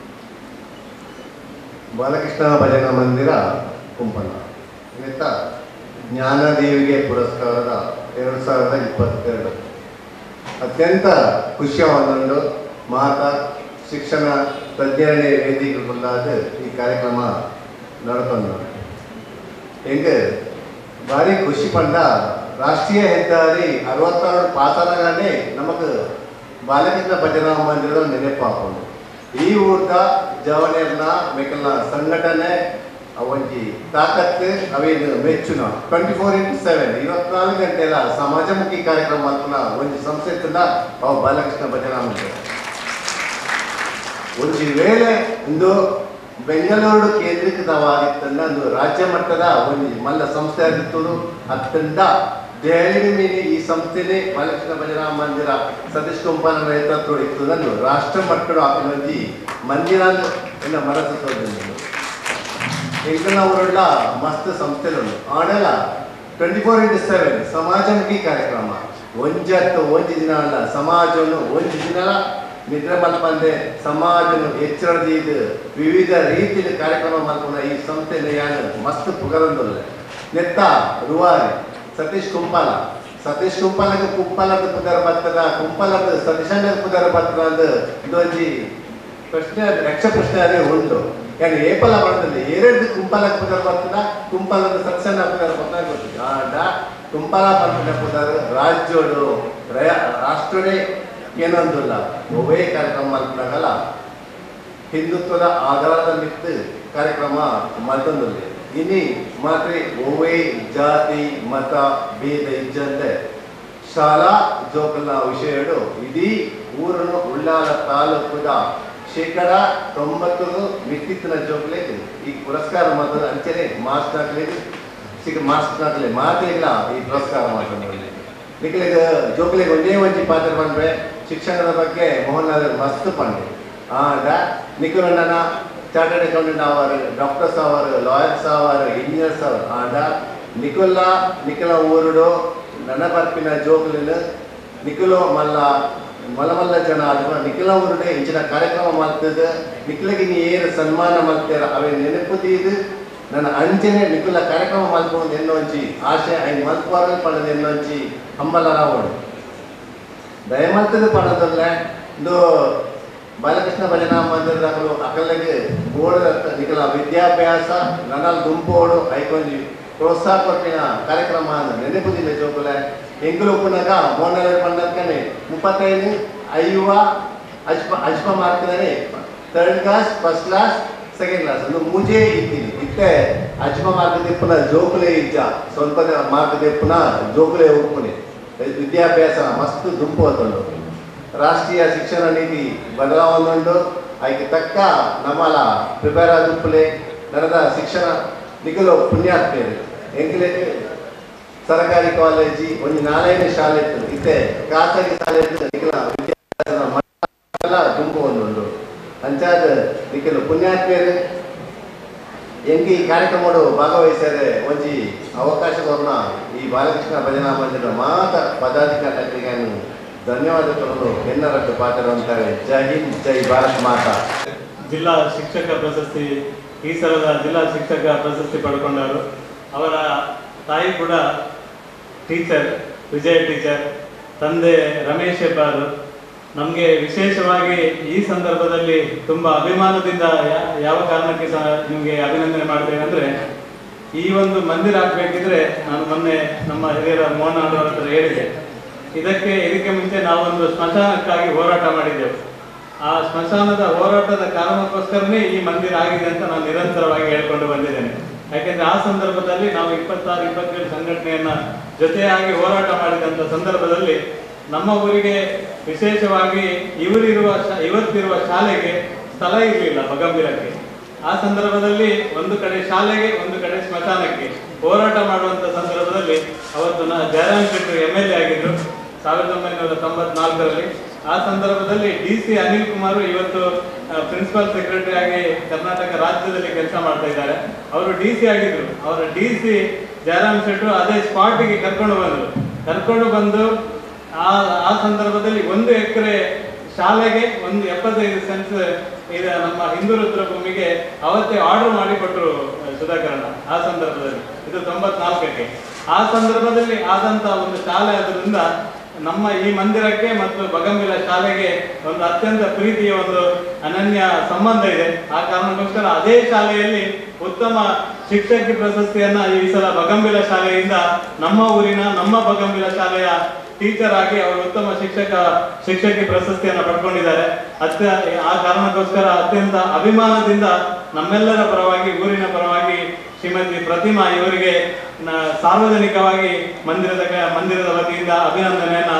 ಬಾಲಕೃಷ್ಣ ಭಜನಾ ಮಂದಿರ ಕುಂಪನ ಇವತ್ತ ಜ್ಞಾನದೇವಿಗೆ ಪುರಸ್ಕಾರದ ಎರಡು ಸಾವಿರದ ಇಪ್ಪತ್ತೆರಡು ಅತ್ಯಂತ ಖುಷಿಯ ಒಂದೊಂದು ಮಾತಾ ಶಿಕ್ಷಣ ತಜ್ಞರಣೆ ವೇದಿಕೆಗಳಾದ ಈ ಕಾರ್ಯಕ್ರಮ ನಡ್ಕೊಂಡು ಹೆಂಗೆ ಭಾರಿ ಖುಷಿ ಪಂಡ ರಾಷ್ಟ್ರೀಯ ಹೆದ್ದಾರಿ ಅರವತ್ತಾರು ಪಾಸನగానే ನಮಗೆ ಬಾಲಕೃಷ್ಣ ಭಜನಾ ಮಂದಿರದ ನೆನಪಾಕೊಂಡು ಈ ಊರ್ದ ಜವನೇರ್ನ ಮೆಕಲ್ನ ಸಂಘಟನೆ ಅವಂಜಿ ತಾಕತ್ತು ಅವೇನು ಮೆಚ್ಚುನ ಟ್ವೆಂಟಿ ಫೋರ್ ಇಂಟು ಸೆವೆನ್ ಇವತ್ನಾಲ್ಕು ಗಂಟೆಲ ಸಮಾಜಮುಖಿ ಕಾರ್ಯಕ್ರಮ ಮಾಡ್ತಾನ ಒಂದು ಸಂಸ್ಥೆ ಇತ್ತಲ್ಲ ಅವು ಬಾಲಕೃಷ್ಣ ಭಜನಾ ಮಂದಿರ ಒಂದು ವೇಳೆ ಒಂದು ಬೆಂಗಳೂರು ಕೇಂದ್ರೀಕೃತವಾಗಿತ್ತಂದ ಒಂದು ರಾಜ್ಯ ಮಟ್ಟದ ಒಂದು ಮಲ್ಲ ಸಂಸ್ಥೆ ಆಗಿತ್ತು ಅತ್ಯಂತ ದೆಹಲಿ ಮೇಲೆ ಈ ಸಂಸ್ಥೆನೇ ಬಾಲಕೃಷ್ಣ ಭಜನಾ ಮಂದಿರ ಸತೀಶ್ ಕುಂಪನ ನೇತೃತ್ವ ಇತ್ತು ನಾನು ರಾಷ್ಟ್ರ ಮಟ್ಟದ ಆಪಿನೊಂದಿ ಮಂದಿರ ಎನ್ನ ಮನಸ್ಸು ತೋರಿಸಿದ್ರು ಎಂಕಲ್ನ ಊರುಳ್ಳ ಮಸ್ತ್ ಸಂಸ್ಥೆಗಳು ಆಡಲ್ಲ ಟ್ವೆಂಟಿ ಫೋರ್ ಇಂಟು ಸೆವೆನ್ ಸಮಾಜಮುಖಿ ಕಾರ್ಯಕ್ರಮ ಒಂಜತ್ತು ಒಂಜಿ ದಿನ ಅಲ್ಲ ಸಮಾಜವನ್ನು ಒಂಜಿ ದಿನ ನಿದ್ರೆ ಮಲ್ಪಂದೆ ಸಮಾಜನು ಎಚ್ಚರದೀದು ವಿವಿಧ ರೀತಿಯ ಕಾರ್ಯಕ್ರಮ ಮಲ್ಪನ ಈ ಸಂಸ್ಥೆನ ಯಾನು ಮಸ್ತ್ ಪುಗರಂದಲ್ಲ ನೆತ್ತ ರುವಾರಿ ಸತೀಶ್ ಕುಂಪಾಲ ಸತೀಶ್ ಕುಂಪಾಲಕ್ಕೆ ಕುಂಪಾಲದ ಪುದರ ಬರ್ತದ ಕುಂಪಾಲದ ಸತೀಶಣ್ಣ ಪುದರ ಬರ್ತದ ಅಂದು ಇದೊಂಜಿ ಪ್ರಶ್ನೆ ಯಕ್ಷ ಪ್ರಶ್ನೆ ಅದೇ ಉಂಟು ಯಾಕೆ ಏಪಲ ಬರ್ತದೆ ಎರಡು ಕುಂಪಾಲ ಪುದರ ಬರ್ತದ ಕುಂಪಾಲದ ಸತ್ಸನ್ನ ಪುದರ ಬರ್ತದ ಗೊತ್ತಿದೆ ಆಡ ಕುಂಪಾಲ ಬರ್ತದ ಪುದರ ರಾಜ್ಯೋಡು ರಯ- ರಾಷ್ಟ್ರನೇ ಏನೊಂದಿಲ್ಲ ಒವೇ ಕಾರ್ಯಕ್ರಮ ಮಾಡ್ಕೊಂಡಾಗಲ್ಲ ಹಿಂದುತ್ವದ ಆಧಾರದ ಮಿತ್ತು ಕಾರ್ಯಕ್ರಮ ಮತ್ತೊಂದಲ್ಲಿ ಇನಿ ಮಾತ್ರ ಒವೇ ಜಾತಿ ಮತ ಭೇದ ಇಜ್ಜಂತೆ ಶಾಲಾ ಜೋಕಲ್ನ ವಿಷಯಗಳು ಇಡೀ ಊರನ್ನು ಉಳ್ಳಾಲ ತಾಲೂಕುದ ಶೇಕಡ ತೊಂಬತ್ತು ಮಿತ್ತಿತ್ತಿನ ಜೋಕಲೆ ಈ ಪುರಸ್ಕಾರ ಮಾತ್ರ ಅಂಚನೆ ಮಾರ್ಕ್ಸ್ ನಾಟ್ಲೆ ಸಿಕ್ಕ ಮಾರ್ಕ್ಸ್ ನಾಟ್ಲೆ ಮಾತೇ ಇಲ್ಲ ಈ ಪುರಸ್ಕಾರ ಮಾತ್ರ ನಿಖಿಲಿಗೆ ಜೋಕಲಿಗೆ ಒಂದೇ ಒಂಜಿ ಪಾತ್ರ ಬಂದ್ರೆ ಶಿಕ್ಷಣದ ಬಗ್ಗೆ ಮೋಹನ್ ಲಾಲ್ ಮಸ್ತ್ ಪಂಡೆ ಆಗ ನಿಖಿಲಣ್ಣನ ಚಾರ್ಟರ್ಡ್ ಅಕೌಂಟೆಂಟ್ ಆವಾರು ಡಾಕ್ಟರ್ಸ್ ಆವಾರು ಲಾಯರ್ಸ್ ಆವಾರು ಇಂಜಿನಿಯರ್ಸ್ ಆವಾರು ಆಡ ನಿಖುಲ್ಲ ನಿಖಿಲ ಊರುಡು ನನ್ನ ಬರ್ಪಿನ ಜೋಕಲಿನ ನಿಖಿಲು ಮಲ್ಲ ಮಲ್ಲ ಮಲ್ಲ ಜನ ಅಥವಾ ನಿಖಿಲ ಊರುಡೆ ಇಂಚಿನ ಕಾರ್ಯಕ್ರಮ ಮಾಡ್ತದ ನಿಖಿಲಿಗೆ ನೀ ಏನು ಸನ್ಮಾನ ಮಾಡ್ತೀರ ಅವೇ ನೆನಪುದೀದು ನನ್ನ ಅಂಚನೆ ನಿಖಿಲ ಕಾರ್ಯಕ್ರಮ ಮಲ್ಕೊಂಡು ಎನ್ನೊಂಚಿ ಆಶೆ ಐದು ಮಲ್ಪಾರಲ್ ಪಡೆದ ಎನ್ನೊಂಚಿ ಹಂಬಲ ರಾವಣು ದಯಮಂತದ ಪಣದಲ್ಲ ಇದು ಬಾಲಕೃಷ್ಣ ಭಜನಾ ಮಂದಿರದಾಗಲು ಅಕಲಿಗೆ ಬೋರ್ಡ್ ನಿಖಲ ವಿದ್ಯಾಭ್ಯಾಸ ನನ್ನ ದುಂಪೋಡು ಐಕೊಂಜಿ ಪ್ರೋತ್ಸಾಹ ಕೊಟ್ಟಿನ ಕಾರ್ಯಕ್ರಮ ಅಂದ್ರೆ ನೆನಪುದಿಲ್ಲ ಜೋಕುಲ ಎಂಗುಲು ಉಪ್ಪುನಾಗ ಮೋನಲ್ ಪಂಡಕ್ಕನೆ ಮುಪ್ಪತ್ತೈದು ಐವ ಅಜ್ಪ ಅಜ್ಪ ಮಾರ್ಕ್ದಾನೆ third class first class second class ಒಂದು ಮೂಜೆ ಇದ್ದೀನಿ ಇತ್ತೆ ಅಜ್ಪ ಮಾರ್ಕ್ ದಿಪ್ಪುನ ಜೋಕುಲೆ ಇಜ್ಜ ಸ್ವಲ್ಪ ಮಾರ್ಕ್ ದಿಪ್ಪುನ ಜೋಕುಲೆ ಉಪ್ಪುನೆ ವಿದ್ಯಾಭ್ಯಾಸ ಮಸ್ತ್ ದುಂಪು ಹೊತ್ತುಂಡು ರಾಷ್ಟ್ರೀಯ ಶಿಕ್ಷಣ ನೀತಿ ಬದಲಾವಣೆ ಉಂಟು ಅದಕ್ಕೆ ತಕ್ಕ ನಮ್ಮಲ ಪ್ರಿಪೇರ್ ಆದುಪ್ಪಲೆ ನಡೆದ ಶಿಕ್ಷಣ ನಿಖಲು ಪುಣ್ಯಾತ್ಮೇರು ಎಂಕಲೆ ಸರ್ಕಾರಿ ಕಾಲೇಜಿ ಒಂದು ನಾಲ್ಕನೇ ಶಾಲೆ ಇತ್ತು ಇತ್ತೆ ಖಾಸಗಿ ಶಾಲೆ ಇತ್ತು ನಿಖಲ ವಿದ್ಯಾಭ್ಯಾಸದ ಮಟ್ಟ ಎಲ್ಲ ದುಂಪು ಒಂದುಂಡು ಅಂಚಾದ ನಿಖಲು ಪುಣ್ಯಾತ್ಮೇರು ಎಂಗೆ ಈ ಕಾರ್ಯಕ್ರಮಡು ಭಾಗವಹಿಸಿದರೆ ಒಂಜಿ ಅವಕಾಶವನ್ನು ಈ ಬಾಲಕೃಷ್ಣ ಭಜನಾ ಮಂದಿರದ ಮಾತ ಪದಾಧಿಕಾರಿಗಳಿಗೆ ಧನ್ಯವಾದ ಕೊಡಲು ಎನ್ನರಟ್ಟು ಪಾತ್ರ ಅಂತಾರೆ ಜೈ ಹಿಂದ್ ಜೈ ಭಾರತ್ ಮಾತಾ ಜಿಲ್ಲಾ ಶಿಕ್ಷಕ ಪ್ರಶಸ್ತಿ ಈ ಸಲದ ಜಿಲ್ಲಾ ಶಿಕ್ಷಕ ಪ್ರಶಸ್ತಿ ಪಡ್ಕೊಂಡವರು ಅವರ ತಾಯಿ ಕೂಡ ಟೀಚರ್ ವಿಜಯ ಟೀಚರ್ ತಂದೆ ರಮೇಶ್ ಹೆಬ್ಬಾರು ನಮಗೆ ವಿಶೇಷವಾಗಿ ಈ ಸಂದರ್ಭದಲ್ಲಿ ತುಂಬ ಅಭಿಮಾನದಿಂದ ಯಾ- ಯಾವ ಕಾರಣಕ್ಕೆ ಸಹ ನಿಮಗೆ ಅಭಿನಂದನೆ ಮಾಡ್ತೇನೆ ಅಂದರೆ ಈ ಒಂದು ಮಂದಿರ ಹಾಕ್ಬೇಕಿದ್ರೆ ನಾನು ಮೊನ್ನೆ ನಮ್ಮ ಹಿರಿಯರ ಮೋಹನ್ ಅವರ ಹತ್ರ ಹೇಳಿದೆ ಇದಕ್ಕೆ ಇದಕ್ಕೆ ಮುಂಚೆ ನಾವೊಂದು ಸ್ಮಶಾನಕ್ಕಾಗಿ ಹೋರಾಟ ಮಾಡಿದ್ದೆವು ಆ ಸ್ಮಶಾನದ ಹೋರಾಟದ ಕಾರಣಕ್ಕೋಸ್ಕರನೇ ಈ ಮಂದಿರ ಆಗಿದೆ ಅಂತ ನಾನು ನಿರಂತರವಾಗಿ ಹೇಳ್ಕೊಂಡು ಬಂದಿದ್ದೇನೆ ಯಾಕೆಂದ್ರೆ ಆ ಸಂದರ್ಭದಲ್ಲಿ ನಾವು ಇಪ್ಪತ್ತಾರು ಇಪ್ಪತ್ತೇಳು ಸಂಘಟನೆಯನ್ನ ಜೊತೆಯಾಗಿ ಹೋರಾಟ ಮಾಡಿದಂತ ಸಂದರ್ಭದಲ್ಲಿ ನಮ್ಮ ಊರಿಗೆ ವಿಶೇಷವಾಗಿ ಇವರಿರುವ ಶಾ- ಇವತ್ತಿರುವ ಶಾಲೆಗೆ ಸ್ಥಳ ಇರಲಿಲ್ಲ ಬಗಂಬಿರಕ್ಕೆ ಆ ಸಂದರ್ಭದಲ್ಲಿ ಒಂದು ಕಡೆ ಶಾಲೆಗೆ ಒಂದು ಕಡೆ ಸ್ಮಶಾನಕ್ಕೆ ಹೋರಾಟ ಮಾಡುವಂತ ಸಂದರ್ಭದಲ್ಲಿ ಅವತ್ತು ನಾ Jayaram Shetty M L A ಆಗಿದ್ರು ಸಾವಿರದ ಒಂಬೈನೂರ ತೊಂಬತ್ನಾಲ್ಕರಲ್ಲಿ ಆ ಸಂದರ್ಭದಲ್ಲಿ ಡಿ ಸಿ ಅನಿಲ್ ಕುಮಾರ್ ಇವತ್ತು ಪ್ರಿನ್ಸಿಪಲ್ ಸೆಕ್ರೆಟರಿ ಆಗಿ ಕರ್ನಾಟಕ ರಾಜ್ಯದಲ್ಲಿ ಕೆಲಸ ಮಾಡ್ತಾ ಇದ್ದಾರೆ ಅವರು ಡಿ ಸಿ ಆಗಿದ್ರು ಅವರ ಡಿ ಸಿ ಜಯರಾಮ್ ಶೆಟ್ರು ಅದೇ ಸ್ಪಾಟಿಗೆ ಕರ್ಕೊಂಡು ಬಂದರು ಕರ್ಕೊಂಡು ಬಂದು ಆ ಆ ಸಂದರ್ಭದಲ್ಲಿ ಒಂದು ಎಕರೆ ಶಾಲೆಗೆ ಒಂದು ಎಪ್ಪತ್ತೈದು ಸೆನ್ಸ್ ಇದು ನಮ್ಮ ಹಿಂದೂ ರುದ್ರಭೂಮಿಗೆ ಅವತ್ತೇ ಆರ್ಡರ್ ಮಾಡಿ ಕೊಟ್ಟರು ಸುಧಾಕರಣ ಆ ಸಂದರ್ಭದಲ್ಲಿ ಇದು ತೊಂಬತ್ನಾಲ್ಕಕ್ಕೆ ಆ ಸಂದರ್ಭದಲ್ಲಿ ಆದಂತ ಒಂದು ಶಾಲೆ ಅದರಿಂದ ನಮ್ಮ ಈ ಮಂದಿರಕ್ಕೆ ಮತ್ತು ಬಗಂಬಿಲ ಶಾಲೆಗೆ ಒಂದು ಅತ್ಯಂತ ಪ್ರೀತಿಯ ಒಂದು ಅನನ್ಯ ಸಂಬಂಧ ಇದೆ ಆ ಕಾರಣಕ್ಕೋಸ್ಕರ ಅದೇ ಶಾಲೆಯಲ್ಲಿ ಉತ್ತಮ ಶಿಕ್ಷಕಿ ಪ್ರಶಸ್ತಿಯನ್ನ ಈ ಸಲ ಬಗಂಬಿಲ ಶಾಲೆಯಿಂದ ನಮ್ಮ ಊರಿನ ನಮ್ಮ ಬಗಂಬಿಲ ಶಾಲೆಯ ಟೀಚರ್ ಆಗಿ ಅವರು ಉತ್ತಮ ಶಿಕ್ಷಕ ಶಿಕ್ಷಕಿ ಪ್ರಶಸ್ತಿಯನ್ನು ಪಡ್ಕೊಂಡಿದ್ದಾರೆ ಅತ್ಯ ಆ ಕಾರಣಕ್ಕೋಸ್ಕರ ಅತ್ಯಂತ ಅಭಿಮಾನದಿಂದ ನಮ್ಮೆಲ್ಲರ ಪರವಾಗಿ ಊರಿನ ಪರವಾಗಿ ಶ್ರೀಮತಿ ಪ್ರತಿಮಾ ಇವರಿಗೆ ನ- ಸಾರ್ವಜನಿಕವಾಗಿ ಮಂದಿರದ ಮಂದಿರದ ವತಿಯಿಂದ ಅಭಿನಂದನೆಯನ್ನ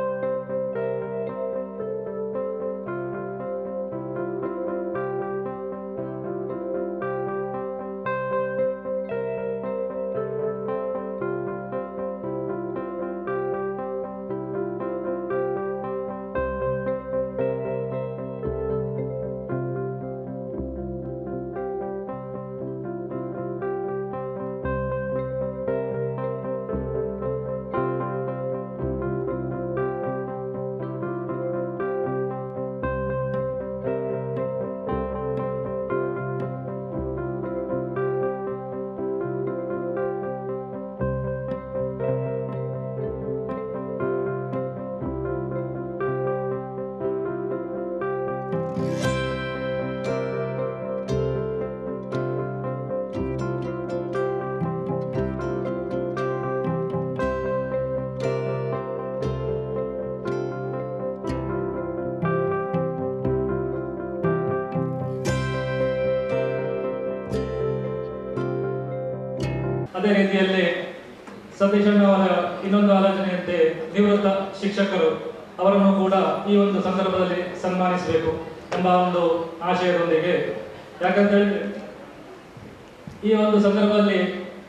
ಅದೇ ರೀತಿಯಲ್ಲಿ ಸತೀಶ್ ಅವರ ಇನ್ನೊಂದು ಆಲೋಚನೆಯಂತೆ ನಿವೃತ್ತ ಶಿಕ್ಷಕರು ಅವರನ್ನು ಕೂಡ ಈ ಒಂದು ಸಂದರ್ಭದಲ್ಲಿ ಸನ್ಮಾನಿಸಬೇಕು ಎಂಬ ಒಂದು ಆಶಯದೊಂದಿಗೆ ಯಾಕಂತ ಹೇಳಿದ್ರೆ ಈ ಒಂದು ಸಂದರ್ಭದಲ್ಲಿ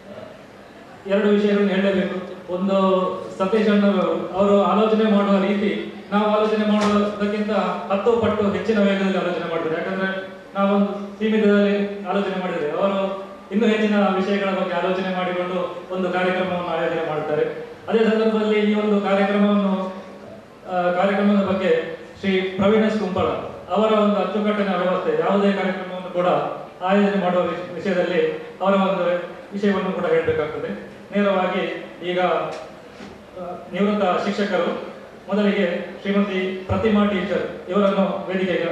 ಎರಡು ವಿಷಯಗಳನ್ನು ಹೇಳಬೇಕು ಒಂದು ಸತೀಶ್ ಅಣ್ಣವರು ಅವರು ಆಲೋಚನೆ ಮಾಡುವ ರೀತಿ ನಾವು ಆಲೋಚನೆ ಮಾಡುವುದಕ್ಕಿಂತ ಹತ್ತು ಪಟ್ಟು ಹೆಚ್ಚಿನ ವೇಗದಲ್ಲಿ ಆಲೋಚನೆ ಮಾಡ್ತಾರೆ ಯಾಕಂದ್ರೆ ನಾವೊಂದು ಸೀಮಿತದಲ್ಲಿ ಆಲೋಚನೆ ಮಾಡಿದರೆ ಅವರು ಇನ್ನೂ ಹೆಚ್ಚಿನ ವಿಷಯಗಳ ಬಗ್ಗೆ ಆಲೋಚನೆ ಮಾಡಿಕೊಂಡು ಒಂದು ಕಾರ್ಯಕ್ರಮವನ್ನು ಆಯೋಜನೆ ಮಾಡ್ತಾರೆ ಅದೇ ಸಂದರ್ಭದಲ್ಲಿ ಈ ಒಂದು ಕಾರ್ಯಕ್ರಮವನ್ನು ಆ, ಕಾರ್ಯಕ್ರಮದ ಬಗ್ಗೆ ಶ್ರೀ ಪ್ರವೀಣ ಕುಂಪಳ ಅವರ ಒಂದು ಅಚ್ಚುಕಟ್ಟಿನ ವ್ಯವಸ್ಥೆ ಯಾವುದೇ ಕಾರ್ಯಕ್ರಮವನ್ನು ಕೂಡ ಆಯೋಜನೆ ಮಾಡುವ ವಿಷ- ವಿಷಯದಲ್ಲಿ ಅವರ ಒಂದು ವಿಷಯವನ್ನು ಕೂಡ ಹೇಳಬೇಕಾಗ್ತದೆ ನೇರವಾಗಿ ಈಗ ಆ, ನಿವೃತ್ತ ಶಿಕ್ಷಕರು ಮೊದಲಿಗೆ ಶ್ರೀಮತಿ ಪ್ರತಿಮಾ ಟೀಚರ್ ಇವರನ್ನು ವೇದಿಕೆಗೆ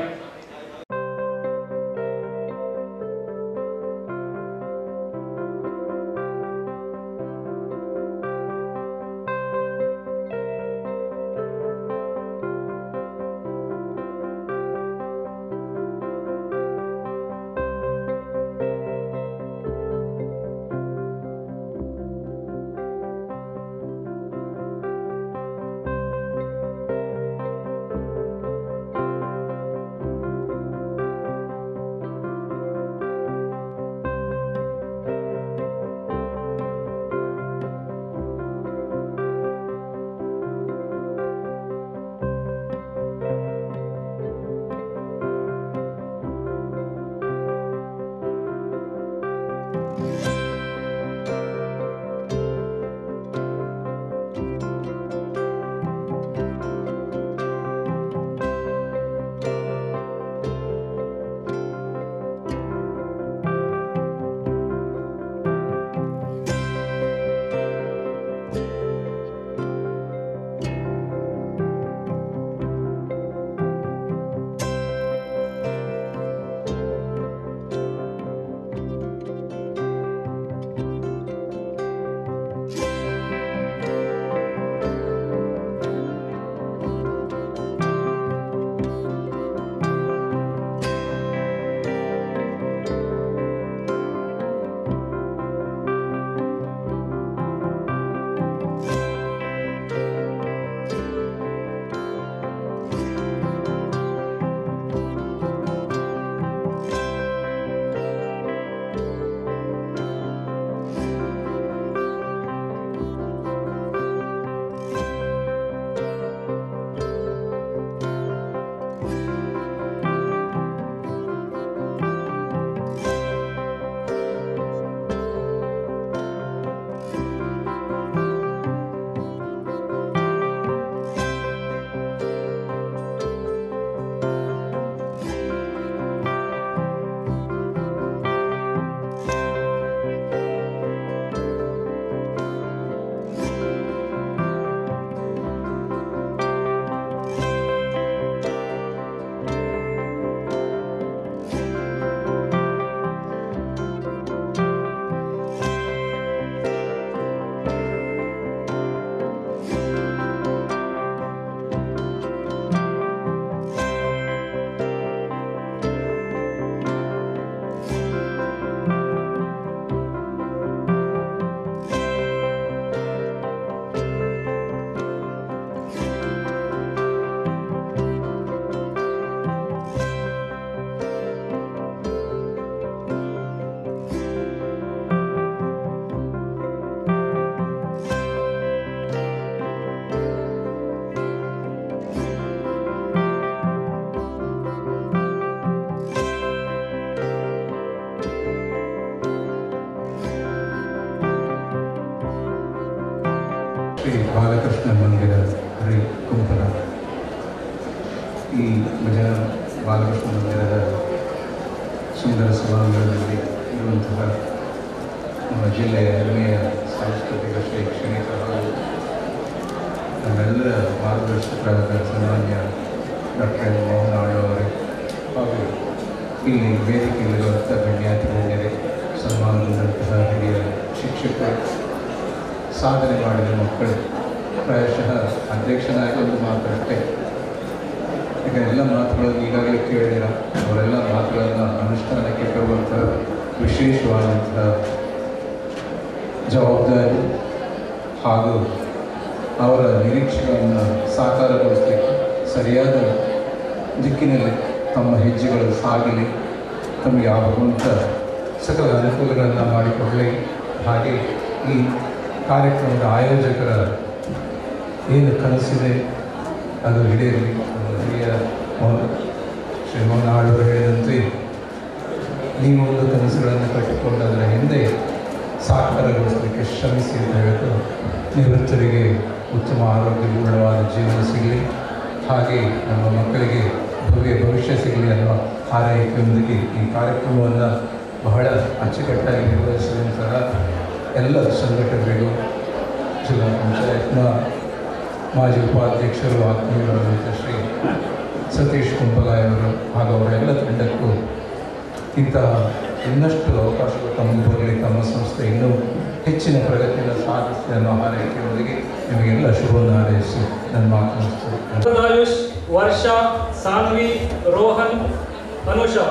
ಬಾಲಕೃಷ್ಣ ಮಂದಿರದ ಸುಂದರ ಸಭಾಂಗಣದಲ್ಲಿ ಇರುವಂತಹ ನಮ್ಮ ಜಿಲ್ಲೆಯ ಹೆಮ್ಮೆಯ ಸಾಂಸ್ಕೃತಿಕ ಶೈಕ್ಷಣಿಕ ಹಾಗೂ ನಮ್ಮೆಲ್ಲರ ಮಾರ್ಗದರ್ಶಕರಾದ ಸನ್ಮಾನ್ಯ ಡಾಕ್ಟರ್ ಎನ್ ಮೋಹನ್ ಆಳ್ವ ಅವರೇ ಹಾಗೂ ಇಲ್ಲಿ ವೇದಿಕೆಯಲ್ಲಿರುವಂಥ ಗಣ್ಯಾತಿ ಗಣ್ಯರೇ ಸನ್ಮಾನಗೊಂಡಂತಹ ಹಿರಿಯ ಶಿಕ್ಷಕರು ಸಾಧನೆ ಮಾಡಿದ ಮಕ್ಕಳು ಪ್ರಾಯಶಃ ಅಧ್ಯಕ್ಷನಾಗಿ ಒಂದು ಮಾತಷ್ಟೇ ಈಗ ಎಲ್ಲ ಮಾತುಗಳನ್ನು ಈಗಾಗಲೇ ಕೇಳಿದಿರ ಅವರೆಲ್ಲ ಮಾತುಗಳನ್ನು ಅನುಷ್ಠಾನಕ್ಕೆ ತರುವಂತಹ ವಿಶೇಷವಾದಂತಹ ಜವಾಬ್ದಾರಿ ಹಾಗೂ ಅವರ ನಿರೀಕ್ಷೆಗಳನ್ನು ಸಾಕಾರಗೊಳಿಸಲಿಕ್ಕೆ ಸರಿಯಾದ ದಿಕ್ಕಿನಲ್ಲಿ ತಮ್ಮ ಹೆಜ್ಜೆಗಳು ಸಾಗಲಿ ತಮಗೆ ಆಗುವಂಥ ಸಕಲ ಅನುಕೂಲಗಳನ್ನು ಮಾಡಿಕೊಳ್ಳಿ ಹಾಗೆ ಈ ಕಾರ್ಯಕ್ರಮದ ಆಯೋಜಕರ ಏನು ಕನಸಿದೆ ಅದು ಈಡೇರಲಿ ನಮ್ಮ ಹಿರಿಯ ಮೋಹನ್ ಶ್ರೀ ಮೋಹನ್ ಆಳ್ವರು ಹೇಳಿದಂತೆ ನೀವು ಒಂದು ಕನಸುಗಳನ್ನು ಕಟ್ಟಿಕೊಂಡು ಅದರ ಹಿಂದೆ ಸಾಕಾರಗೊಳಿಸಲಿಕ್ಕೆ ಶ್ರಮಿಸಿ ಅಂತ ಹೇಳ್ತು ನಿವೃತ್ತರಿಗೆ ಉತ್ತಮ ಆರೋಗ್ಯಪೂರ್ಣವಾದ ಜೀವನ ಸಿಗಲಿ ಹಾಗೆ ನಮ್ಮ ಮಕ್ಕಳಿಗೆ ಭವ್ಯ ಭವಿಷ್ಯ ಸಿಗಲಿ ಅನ್ನುವ ಹಾರೈಕೆಯೊಂದಿಗೆ ಈ ಕಾರ್ಯಕ್ರಮವನ್ನು ಬಹಳ ಅಚ್ಚುಕಟ್ಟಾಗಿ ನಿರ್ವಹಿಸಿದಂತಹ ಎಲ್ಲ ಸಂಘಟಕರಿಗೂ ಜಿಲ್ಲಾ ಪಂಚಾಯತ್ನ ಮಾಜಿ ಉಪಾಧ್ಯಕ್ಷರು ಆತ್ಮೀಯರಾದಂಥ ಶ್ರೀ ಸತೀಶ್ ಕುಂಪಲಾಯವರು ಹಾಗೂ ಅವರೆಲ್ಲ ತಂಡಕ್ಕೂ ಇಂತಹ ಇನ್ನಷ್ಟು ಅವಕಾಶಗಳು ತಮಗೆ ಬರಲಿ ತಮ್ಮ ಸಂಸ್ಥೆ ಇನ್ನೂ ಹೆಚ್ಚಿನ ಪ್ರಗತಿಯನ್ನು ಸಾಧಿಸಿ ಅನ್ನೋ ಹಾರೈಕೆಯೊಂದಿಗೆ ನಿಮಗೆಲ್ಲ ಶುಭವನ್ನು ಹಾರೈಸಿ ನನ್ನ ಮಾತು ಮುಗಿಸ್ತೇನೆ ಆಯುಷ್ ವರ್ಷ ಸಾನ್ವಿ ರೋಹನ್ ಅನುಷಾ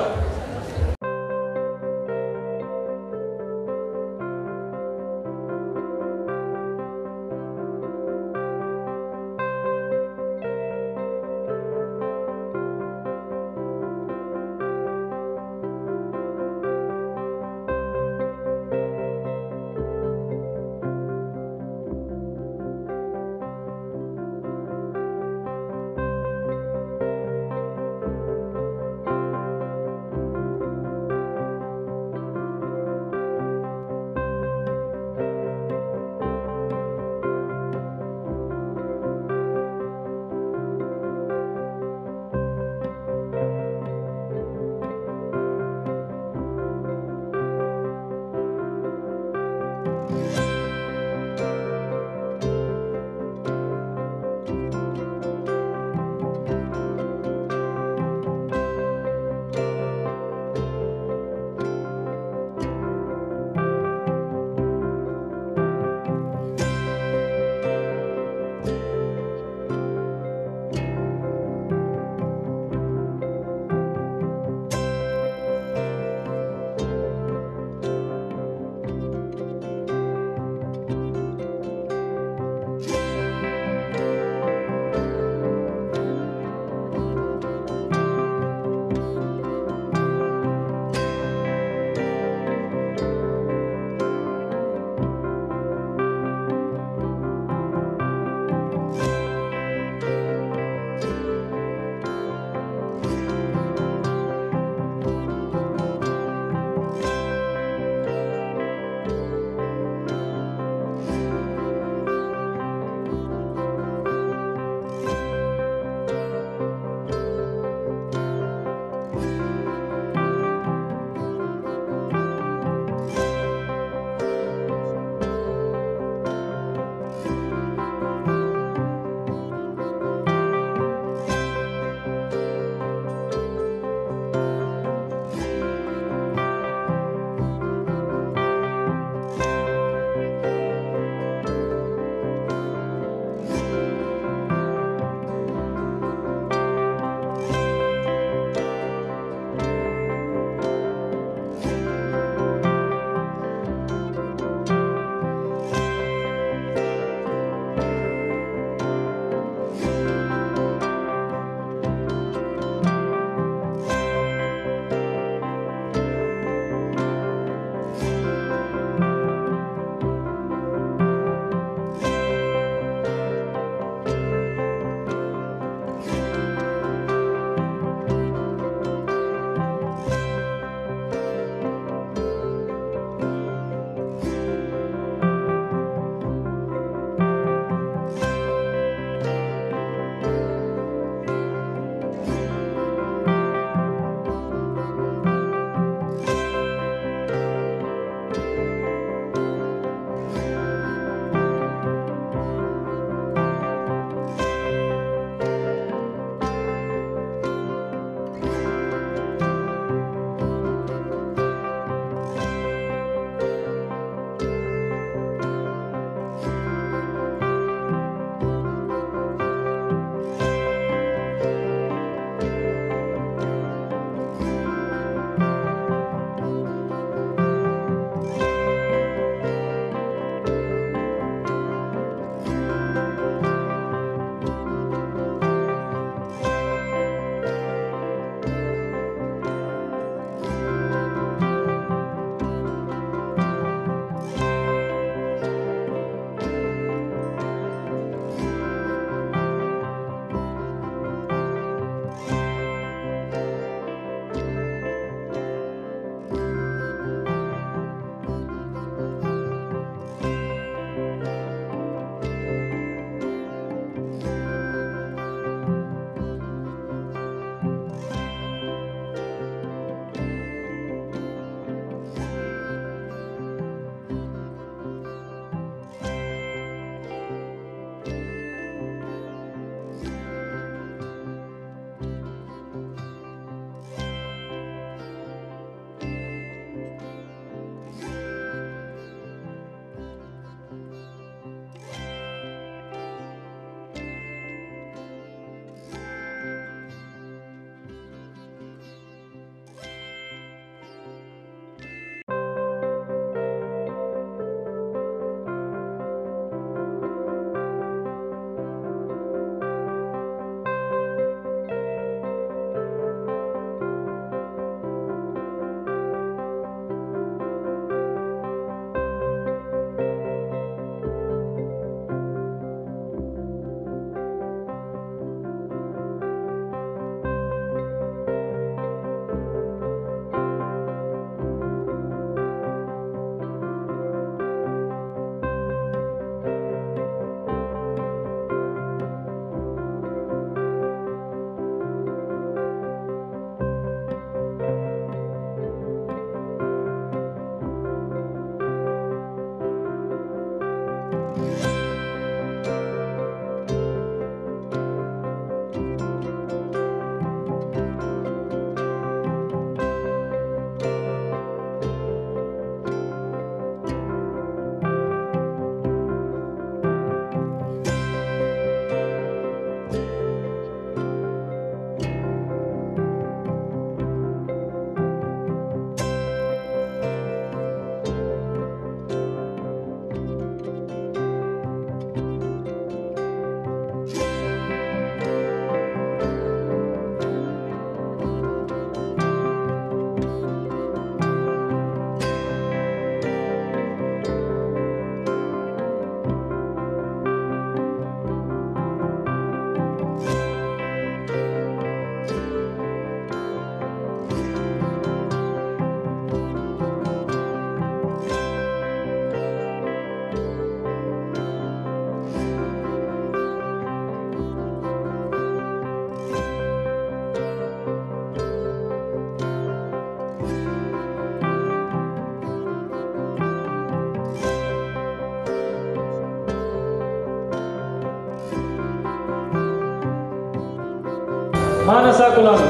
ಮಾನಸ ಕುಲಾಲ್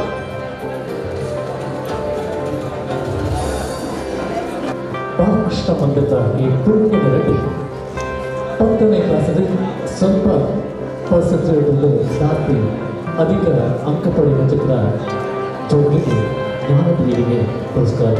ಬಹಳ ಕಷ್ಟ ಬಂದಿದ್ದ ಈ ಪುಣ್ಯದಲ್ಲಿ ಹತ್ತನೇ ಕ್ಲಾಸಲ್ಲಿ ಸ್ವಲ್ಪ ಪರ್ಸೆಂಟೇಜಲ್ಲಿ ದಾಟಿ ಅಧಿಕ ಅಂಕ ಪಡೆಯುವ ಚಿತ್ರ ಜೋಗಿಗೆ ಜ್ಞಾನಪೀಳಿಗೆ ಪುರಸ್ಕಾರ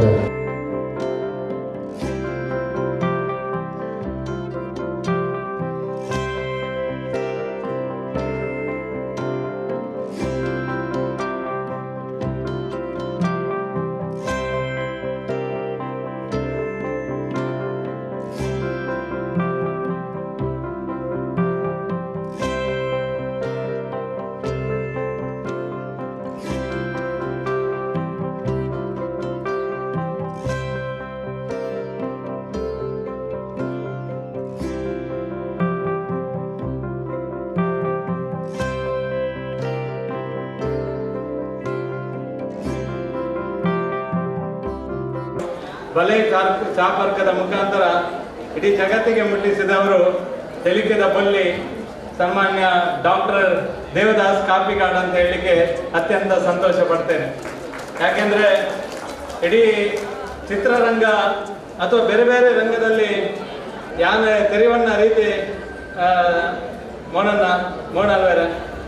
ಬಲೆ ಚಾರ್- ಚಾಪರ್ಕದ ಮುಖಾಂತರ ಇಡೀ ಜಗತ್ತಿಗೆ ಮುಟ್ಟಿಸಿದವರು ತೆಲಿಕೆದ ಬಲ್ಲಿ ಸನ್ಮಾನ್ಯ ಡಾಕ್ಟರ್ ದೇವದಾಸ್ ಕಾಪಿಗಾಡ್ ಅಂತ ಹೇಳಲಿಕ್ಕೆ ಅತ್ಯಂತ ಸಂತೋಷ ಪಡ್ತೇನೆ ಯಾಕೆಂದ್ರೆ ಇಡೀ ಚಿತ್ರರಂಗ ಅಥವಾ ಬೇರೆ ಬೇರೆ ರಂಗದಲ್ಲಿ ಯಾನ ತೆರಿವಣ್ಣ ರೀತಿ ಆ, ಮೋನನ್ನ ಮೋನಲ್ವೇರ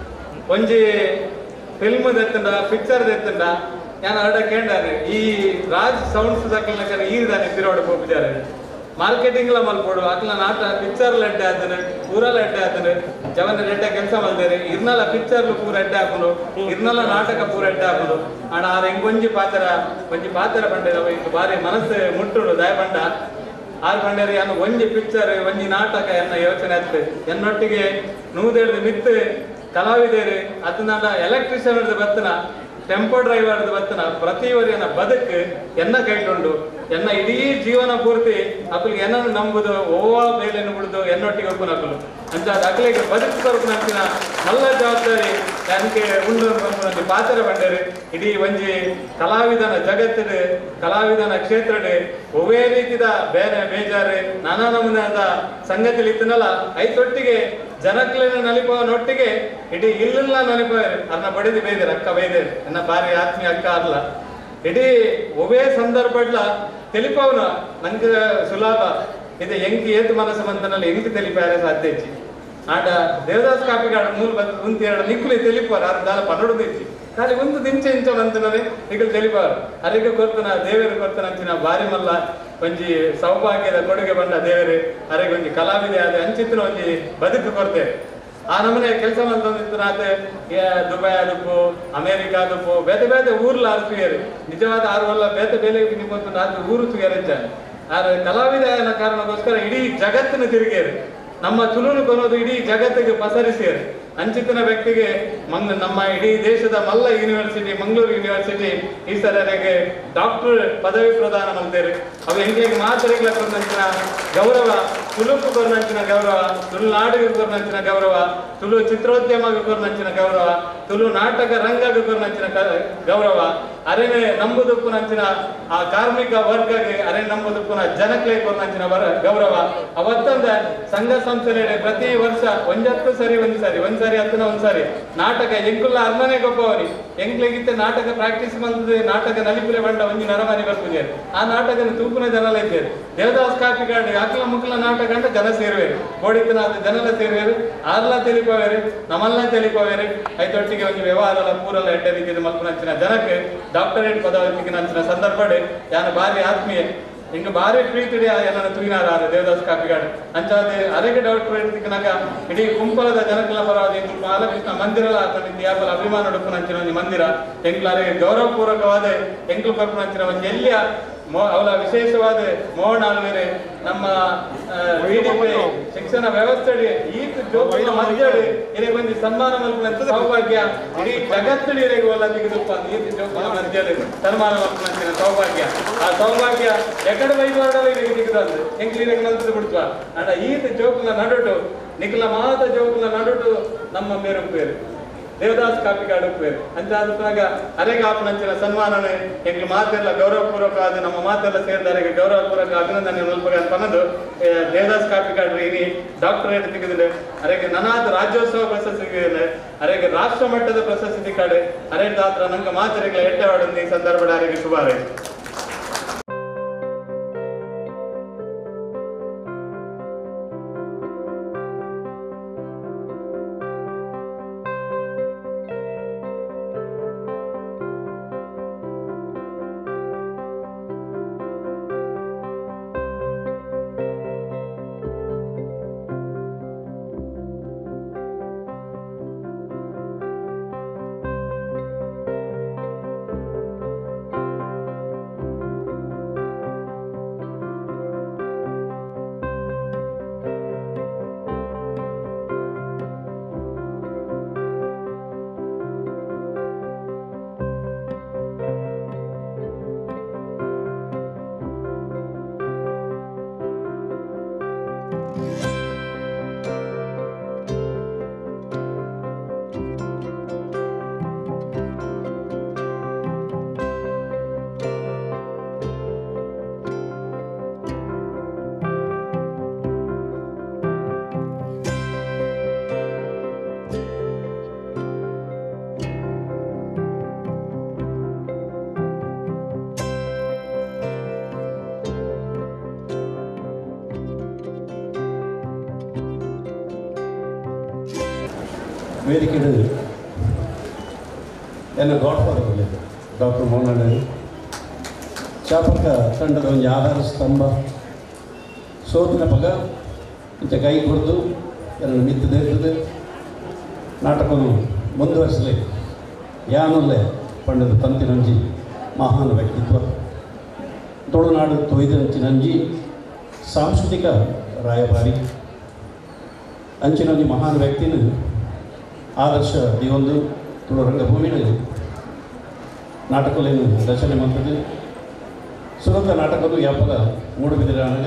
ಒಂಜಿ ಫಿಲ್ಮ್ ದೆತ್ತಂಡ ಪಿಕ್ಚರ್ ದೆತ್ತಂಡ ഞാൻ അവിടെ കേണ്ടാണ് ഈ ರಾಜ್ ಸೌಂಡ್ಸ್ ದಾಖಲೆ ಈರಿದಾನೆ ತಿರೋಡು ಹೋಗಿದ್ದಾರೆ ಮಾರ್ಕೆಟಿಂಗ್ ಎಲ್ಲ ಮಲ್ಪೋಡು ಅಕ್ಲ ನಾಟ ಪಿಕ್ಚರ್ ಎಡ್ಡೆ ಆತನು ಊರಲ್ಲ ಎಡ್ಡೆ ಆತನು ಜವನ ಎಡ್ಡೆ ಕೆಲಸ ಮಲ್ದೇರಿ ಇರ್ನಲ್ಲ ಪಿಕ್ಚರ್ ಪೂರ ಎಡ್ಡೆ ಹಾಕೊಂಡು ಇರ್ನಲ್ಲ ನಾಟಕ ಪೂರ ಎಡ್ಡೆ ಹಾಕೊಂಡು ಆಡ ಆರ ಹಿಂಗೊಂಜಿ ಪಾತ್ರ ಒಂಜಿ ಪಾತ್ರ ಬಂಡಿದ ಇಂದು ಬಾರಿ ಮನಸ್ಸು ಮುಟ್ಟುಡು ದಯ ಬಂಡ ಆರು ಬಂಡೇರಿ ಅನ್ನು ಒಂಜಿ ಪಿಕ್ಚರ್ ಒಂಜಿ ನಾಟಕ ಎನ್ನ ಯೋಚನೆ ಆಯ್ತು ಎನ್ನೊಟ್ಟಿಗೆ ನೂದೇಳ್ದು ಮಿತ್ತು ಕಲಾವಿದೇರು ಅದನ್ನ ಎಲೆಕ್ಟ್ರಿಷಿಯನ್ ಹಿಡಿದು ಬತ್ತನ ಟೆಂಪೋ ಡ್ರೈವರ್ ಬತ್ತನ ಪ್ರತಿಯೊರಿಯನ ಬದುಕು ಎನ್ನ ಕೈಗೊಂಡು ಎನ್ನ ಇಡೀ ಜೀವನ ಪೂರ್ತಿ ಅಕ್ಕಲಿಗೆ ಏನನ್ನು ನಂಬುದು ಓವಾ ಬೇಲೆಯನ್ನು ಬಿಡುದು ಎನ್ನೊಟ್ಟಿಗೆ ಒಪ್ಪು ನಕಲು ಅಂತ ಅಕ್ಕಲಿಗೆ ಬದುಕು ಕೊರಕು ನಂಚಿನ ಮಲ್ಲ ಜವಾಬ್ದಾರಿ ನನಗೆ ಉಂಡು ಒಂದು ಪಾತ್ರ ಬಂಡೇರು ಇಡೀ ಒಂಜಿ ಕಲಾವಿದನ ಜಗತ್ತಿನ ಕಲಾವಿದನ ಕ್ಷೇತ್ರಡ್ ಒವೇ ರೀತಿದ ಬೇರೆ ಬೇಜಾರು ನಾನಾ ನಮೂನಾದ ಸಂಗತಿಲಿ ಇತ್ತನಲ್ಲ ಐತೊಟ್ಟಿಗೆ ಜನಕ್ಲಿನ ನಲಿಪವನೊಟ್ಟಿಗೆ ಇಡೀ ಇಲ್ಲಿಲ್ಲ ನಲಿಪವರು ಅನ್ನ ಬಡಿದು ಬೈದೇರು ಅಕ್ಕ ಬೈದೇರು ಎನ್ನ ಬಾರಿ ಆತ್ಮೀಯ ಅಕ್ಕ ಅಲ್ಲ ಇಡೀ ಒವೇ ಸಂದರ್ಭಡ್ಲ ತಿಳಿಪವನ ನಂಗೆ ಸುಲಭ ಇದು ಎಂಕಿ ಏತು ಮನಸ್ಸು ಬಂತನಲ್ಲಿ ಎಂಕಿ ತಿಳಿಪಾರೆ ಸಾಧ್ಯ ಇಚ್ಚಿ ಆಟ ದೇವದಾಸ್ ಕಾಪಿಗಾಡ ಮೂಲ ಬಂದು ಕುಂತಿ ಎರಡು ನಿಕ್ಕುಲಿ ತಿಳಿಪಾರ ಅರ್ ದಾಲ ಪನ್ನೊಡು ಇಚ್ಚಿ ಖಾಲಿ ಒಂದು ದಿಂಚೆ ಇಂಚ ಬಂತನದೆ ಈಗ ತಿಳಿಪಾರ ಅರಿಗೆ ಕೊರ್ತನ ದೇವರು ಕೊರ್ತನ ಅಂಚಿನ ಬಾರಿ ಮಲ್ಲ ಒಂಜಿ ಸೌಭಾಗ್ಯದ ಕೊಡುಗೆ ಬಂದ ದೇವರು ಅರಿಗೆ ಒಂಜಿ ಕಲಾವಿದೆ ಆದ ಅಂಚಿತ್ರ ಒಂಜಿ ಬದುಕು ಕೊಡ್ತೇವೆ ಆ ನಮೂನೆ ಕೆಲಸ ಮಾಡ್ತಂದಿತ್ತು ನಾತೆ ದುಬೈ ಅದಪ್ಪು ಅಮೇರಿಕಾ ಅದಪ್ಪು ಬೇತೆ ಬೇತೆ ಊರ್ಲ ಆರು ತುಯರು ನಿಜವಾದ ಆರು ವಲ್ಲ ಬೇತೆ ಬೇಲೆ ನಿಮ್ಮಂತ ನಾಲ್ಕು ಊರು ತುಯರಿದ್ದಾನೆ ಆದ್ರೆ ಕಲಾವಿದ ಅನ್ನೋ ಕಾರಣಕ್ಕೋಸ್ಕರ ಇಡೀ ಜಗತ್ತಿನ ತಿರುಗೇರು ನಮ್ಮ ತುಳುನು ಕೊನೋದು ಇಡೀ ಜಗತ್ತಿಗೆ ಪಸರಿಸಿಯರು ಅಂಚಿತಿನ ವ್ಯಕ್ತಿಗೆ ಮಂಗ್ ನಮ್ಮ ಇಡೀ ದೇಶದ ಮಲ್ಲ ಯೂನಿವರ್ಸಿಟಿ ಮಂಗಳೂರು ಯೂನಿವರ್ಸಿಟಿ ಈ ಸರಿಗೆ ಡಾಕ್ಟರ್ ಪದವಿ ಪ್ರದಾನ ಮಾಡ್ತಾರೆ ಅವು ಹೆಂಗೆ ಹೆಂಗೆ ಮಾತರಿಗಳ ಕೊರ್ನಂಚಿನ ಗೌರವ ತುಳುಕು ಕೊರ್ನಂಚಿನ ಗೌರವ ತುಳುನಾಡಿಗೆ ಕೊರ್ನಂಚಿನ ಗೌರವ ತುಳು ಚಿತ್ರೋದ್ಯಮಕ್ಕೆ ಕೊರ್ನಂಚಿನ ಗೌರವ ತುಳು ನಾಟಕ ರಂಗಕ್ಕೆ ಕೊರ್ನಂಚಿನ ಕ- ಗೌರವ ಅರೆನೆ ನಂಬುದುಪ್ಪು ನಂಚಿನ ಆ ಕಾರ್ಮಿಕ ವರ್ಗಗೆ ಅರೆ ನಂಬುದುಪ್ಪುನ ಜನಕ್ಲೆ ಕೊರ್ನಂಚಿನ ವರ ಗೌರವ ಅವತ್ತಂದ ಸಂಘ ಸಂಸ್ಥೆ ಪ್ರತಿ ವರ್ಷ ಒಂಜತ್ತು ಸರಿ ಒಂದ್ ಸರಿ ಒಂದ್ ಸರಿ ಹತ್ತನ ಒಂದ್ ಸರಿ ನಾಟಕ ಎಂಕುಲ್ಲ ಅರ್ಮನೆ ಗೊಬ್ಬವರಿ ಎಂಕ್ಲೆಗಿತ್ತ ನಾಟಕ ಪ್ರಾಕ್ಟೀಸ್ ಬಂದದೆ ನಾಟಕ ನಲಿಪುಲೆ ಬಂಡ ಒಂಜಿ ನರಮನೆ ಬರ್ಪುಜೆ ಆ ನಾಟಕನ ತೂಪುನ ಜನಲ ಇದ್ದೇವೆ ದೇವದಾಸ್ ಕಾಪಿ ಗಾಡಿ ಅಕ್ಲ ಮುಕ್ಲ ನಾಟಕ ಅಂತ ಜನ ಸೇರುವೇರು ಬೋಡಿತನಾದ ಜನಲ ಸೇರುವೇರು ಆರ್ಲ ತಿಳಿಪವೇರು ನಮ್ಮಲ್ಲ ತಿಳಿಪವೇರು ಐತೊಟ್ಟಿಗೆ ಒಂದು ವ್ಯವಹಾರ ಪೂರಲ್ಲ ಎಡ್ಡ ರೀತಿಯ ಮಲ್ಪನಂಚಿನ ಜನಕ್ಕೆ ಡಾಕ್ಟರೇಟ್ ಪದವಿಗೆ ನಂಚಿನ ಸಂದರ್ಭ ಯಾನು ಬಾರಿ ಆತ್ಮೀಯ ಹಿಂಗ ಬಾರಿ ಪ್ರೀತಿಡಿ ಎಲ್ಲ ತುಗಿನಾರ ಆದ ದೇವದಾಸ್ ಕಾಪಿಗಾಡ್ ಅಂಚಾದೆ ಅರೆಗೆ ಡಾಕ್ಟರೇಟ್ ತಿಕ್ಕನಾಗ ಇಡೀ ಕುಂಪಲದ ಜನಕಲ ಪರವಾದ ಇಂದು ಬಾಲಕೃಷ್ಣ ಮಂದಿರಲ ಆತನಿಂದ ಯಾಪಲ ಅಭಿಮಾನ ಹುಡುಕು ನಂಚಿನ ಒಂದು ಮಂದಿರ ಎಂಕ್ಲ ಅರೆಗೆ ಗೌರವಪೂರ್ವಕವಾದ ಎಂಕ್ಲು ಪರ್ಪು ನಂಚಿನ ಒಂದು ಎಲ್ಲಿಯ ಮೋ ಅವಳ ವಿಶೇಷವಾದ ಮೋಹನ್ ಆಳ್ವೇರೆ ನಮ್ಮ VDP ಶಿಕ್ಷಣ ವ್ಯವಸ್ಥೆ ಈ ಜೋಕಿನ ಮಧ್ಯೆ ಇರೇ ಬಂದು ಸನ್ಮಾನ ಮಲ್ಪನಂತ ಸೌಭಾಗ್ಯ ಇಡೀ ಜಗತ್ತಿನ ಇರೆಗೆ ಒಲ್ಲ ತೆಗೆದುಪ್ಪ ಈ ಜೋಕಿನ ಮಧ್ಯೆ ಸನ್ಮಾನ ಮಲ್ಪನಂತಿನ ಸೌಭಾಗ್ಯ ಆ ಸೌಭಾಗ್ಯ ಎಕಡೆ ವೈದ್ವಾಡಲ ಇರೆಗೆ ತೆಗೆದು ಎಂಕ್ಲಿ ಇರೆಗೆ ಮಲ್ಪದು ಬಿಡ್ತವ ಅಣ್ಣ ಈ ಜೋಕಿನ ನಡುಟು ನಿಖಿಲ ಮಾತ ಜೋಕಿನ ನಡುಟು ನಮ್ಮ ಮೇರು ಪೇರು ದೇವದಾಸ್ ಕಾಪಿಗಾಡ್ ಉಪ್ಪೇರು ಅಂತ ಅದಕ್ಕಾಗ ಅರೆಗೆ ಆಪನಂಚಿನ ಸನ್ಮಾನನೆ ಎಂಗ್ಲು ಮಾತೆಲ್ಲ ಗೌರವಪೂರ್ವಕ ಆದ ನಮ್ಮ ಮಾತೆಲ್ಲ ಸೇರಿದವರಿಗೆ ಗೌರವಪೂರ್ವಕ ಅಭಿನಂದನೆ ಮಲ್ಪಗ ಪನ್ನದು ಏ, ದೇವದಾಸ್ ಕಾಪಿಗಾಡ್ ಇನಿ ಡಾಕ್ಟರೇಟ್ ತೆಗೆದಿದೆ ಅರೆಗೆ ನನಾದ ರಾಜ್ಯೋತ್ಸವ ಪ್ರಶಸ್ತಿ ಸಿಗಿದೆ ಅರೆಗೆ ರಾಷ್ಟ್ರ ಮಟ್ಟದ ಪ್ರಶಸ್ತಿ ಕಡೆ ಅರೆ ದಾತ್ರ ನಂಗೆ ಮಾಚರಿಗಳ ಎಟ್ಟವಾಡುಂದು ಈ ಸಂದರ್ಭದ ಅರೆಗೆ ಶುಭ ಹಾರೈಸಿ ವೇದಿಕೆಡು ಎನ್ನ ಗಾಡ್ ಫಾದರ್ ಒಳ್ಳೆಯದು ಡಾಕ್ಟರ್ ಮೋಹನ್ ಚಾಪಕ ತಂಡದ ಒಂದು ಆಧಾರ ಸ್ತಂಭ ಸೋತಿನ ಪಗ ಇಂಚ ಕೈ ಕೊಡ್ದು ಎಲ್ಲ ಮಿತ್ತದಿರ್ತದೆ ನಾಟಕವನ್ನು ಮುಂದುವರಿಸಲಿ ಯಾನಲ್ಲೇ ಪಂಡದ ತಂತಿನಂಜಿ ಮಹಾನ್ ವ್ಯಕ್ತಿತ್ವ ತುಳುನಾಡು ತೊಯ್ದಂಚಿನಂಜಿ ಸಾಂಸ್ಕೃತಿಕ ರಾಯಭಾರಿ ಅಂಚಿನೊಂದು ಮಹಾನ್ ವ್ಯಕ್ತಿನ ಆದರ್ಶ ದಿವೊಂದು ತುಳು ರಂಗಭೂಮಿನ ನಾಟಕಲೇನು ರಚನೆ ಮಾಡ್ತದೆ ಸುರಂಗ ನಾಟಕದ ವ್ಯಾಪಕ ಮೂಡುಬಿದಿರಾಗ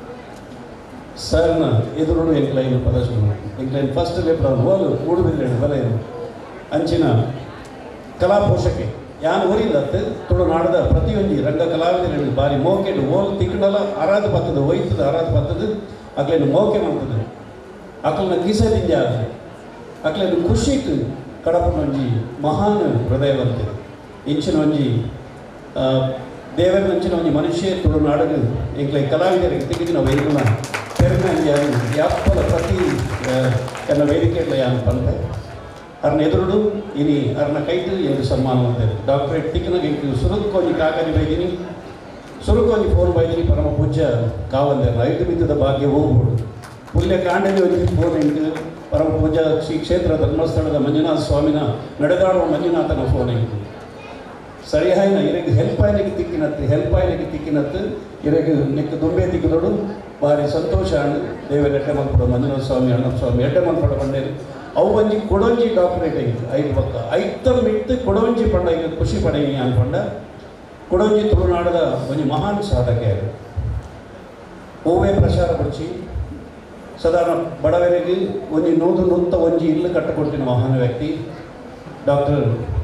ಸರ್ನ ಎದುರು ಎಂಕ್ಲೈನ್ ಪ್ರದರ್ಶನ ಎಂಕ್ಲೈನ್ ಫಸ್ಟ್ ಲೇಪಡ ಹೋಲು ಮೂಡುಬಿದಿರ ಬಲ ಅಂಚಿನ ಕಲಾ ಪೋಷಕೆ ಯಾನ್ ಊರಿಂದತ್ತು ತುಳುನಾಡದ ಪ್ರತಿಯೊಂದು ರಂಗ ಕಲಾವಿದರಲ್ಲಿ ಬಾರಿ ಮೋಕೆಡು ಓಲ್ ತಿಕ್ಕಡಲ ಅರಾಧ ಪತ್ತದ ಒಯ್ತದ ಅರಾಧ ಪತ್ತದ ಅಕ್ಲೇನು ಮೋಕೆ ಮಾಡ್ತದೆ ಅಕ್ಲನ ಕಿಸದಿಂದ ಅಕ್ಲೇನು ಖುಷಿಕ್ ಕಡಪನ ಒಂಜಿ ಮಹಾನ್ ಹೃದಯವಂತೆ ಇಂಚಿನ ಒಂಜಿ ದೇವರ ನಂಚಿನ ಒಂಜಿ ಮನುಷ್ಯ ತುಳುನಾಡಲು ಎಂಕ್ಲೆ ಕಲಾವಿದರಿಗೆ ತೆಗೆದಿನ ವೈಗುಣ ತೆರನಂಜಿ ಅದು ಯಾಪ್ಪಲ ಪ್ರತಿ ಎನ್ನ ವೇದಿಕೆಗಳ ಯಾನು ಪಂಪೆ ಅರ್ನ ಎದುರುಡು ಇನಿ ಅರ್ನ ಕೈತು ಎಂದು ಸನ್ಮಾನ ಮಾಡ್ತಾರೆ ಡಾಕ್ಟರೇಟ್ ತಿಕ್ಕನಾಗ ಇಂಕು ಸುರುಕ್ಕೊಂಜಿ ಕಾಕರಿ ಬೈದಿನಿ ಸುರುಕ್ಕೊಂಜಿ ಫೋನ್ ಬೈದಿನಿ ಪರಮ ಪೂಜ್ಯ ಕಾವಂದೆ ಐದು ಮಿತ್ತದ ಭಾಗ್ಯ ಹೋಗ್ಬೋದು ಪುಲ್ಯ ಕಾಂಡಲಿ ಒಂದು ಫೋನ್ ಇಂಟು ಪರಮ ಪೂಜಾ ಶ್ರೀ ಕ್ಷೇತ್ರ ಧರ್ಮಸ್ಥಳದ ಮಂಜುನಾಥ ಸ್ವಾಮಿನ ನಡೆದಾಡುವ ಮಂಜುನಾಥನ ಫೋನ್ ಇಂಟು ಸರಿಯಾಯಿನ ಇರಗೆ ಹೆಲ್ಪ್ ಆಯ್ನಕ್ಕೆ ತಿಕ್ಕಿನತ್ತು ಹೆಲ್ಪ್ ಆಯ್ನಕ್ಕೆ ತಿಕ್ಕಿನತ್ತು ಇರಗೆ ನಿಕ್ಕ ದುಂಬೆ ತಿಕ್ಕಿದೋಡು ಭಾರಿ ಸಂತೋಷ ಅಣ್ಣ ದೇವರ ಎಡ್ಡೆ ಮಲ್ಪಡ ಮಂಜುನಾಥ ಸ್ವಾಮಿ ಅಣ್ಣ ಸ್ವಾಮಿ ಎಡ್ಡೆ ಮಲ್ಪಡ ಬಂಡೇರು ಅವು ಒಂಜಿ ಕೊಡೊಂಜಿ ಡಾಕ್ಟರೇಟ್ ಆಗಿದೆ ಐದು ಪಕ್ಕ ಐತಂ ಬಿಟ್ಟು ಕೊಡೊಂಜಿ ಪಂಡ ಈಗ ಖುಷಿ ಪಡೆಯಿ ಅನ್ಕೊಂಡ ಕೊಡೊಂಜಿ ತುಳುನಾಡದ ಒಂಜಿ ಮಹಾನ್ ಸಾಧಕೆ ಅದು ಹೂವೇ ಪ್ರಚಾರ ಪಡಿಸಿ ಸಾಧಾರಣ ಬಡವರಿಗೆ ಒಂಜಿ ನೂದು ನೂತ್ತ ಒಂಜಿ ಇಲ್ಲು ಕಟ್ಟಕೊಟ್ಟಿನ ಮಹಾನ್ ವ್ಯಕ್ತಿ ಡಾಕ್ಟರ್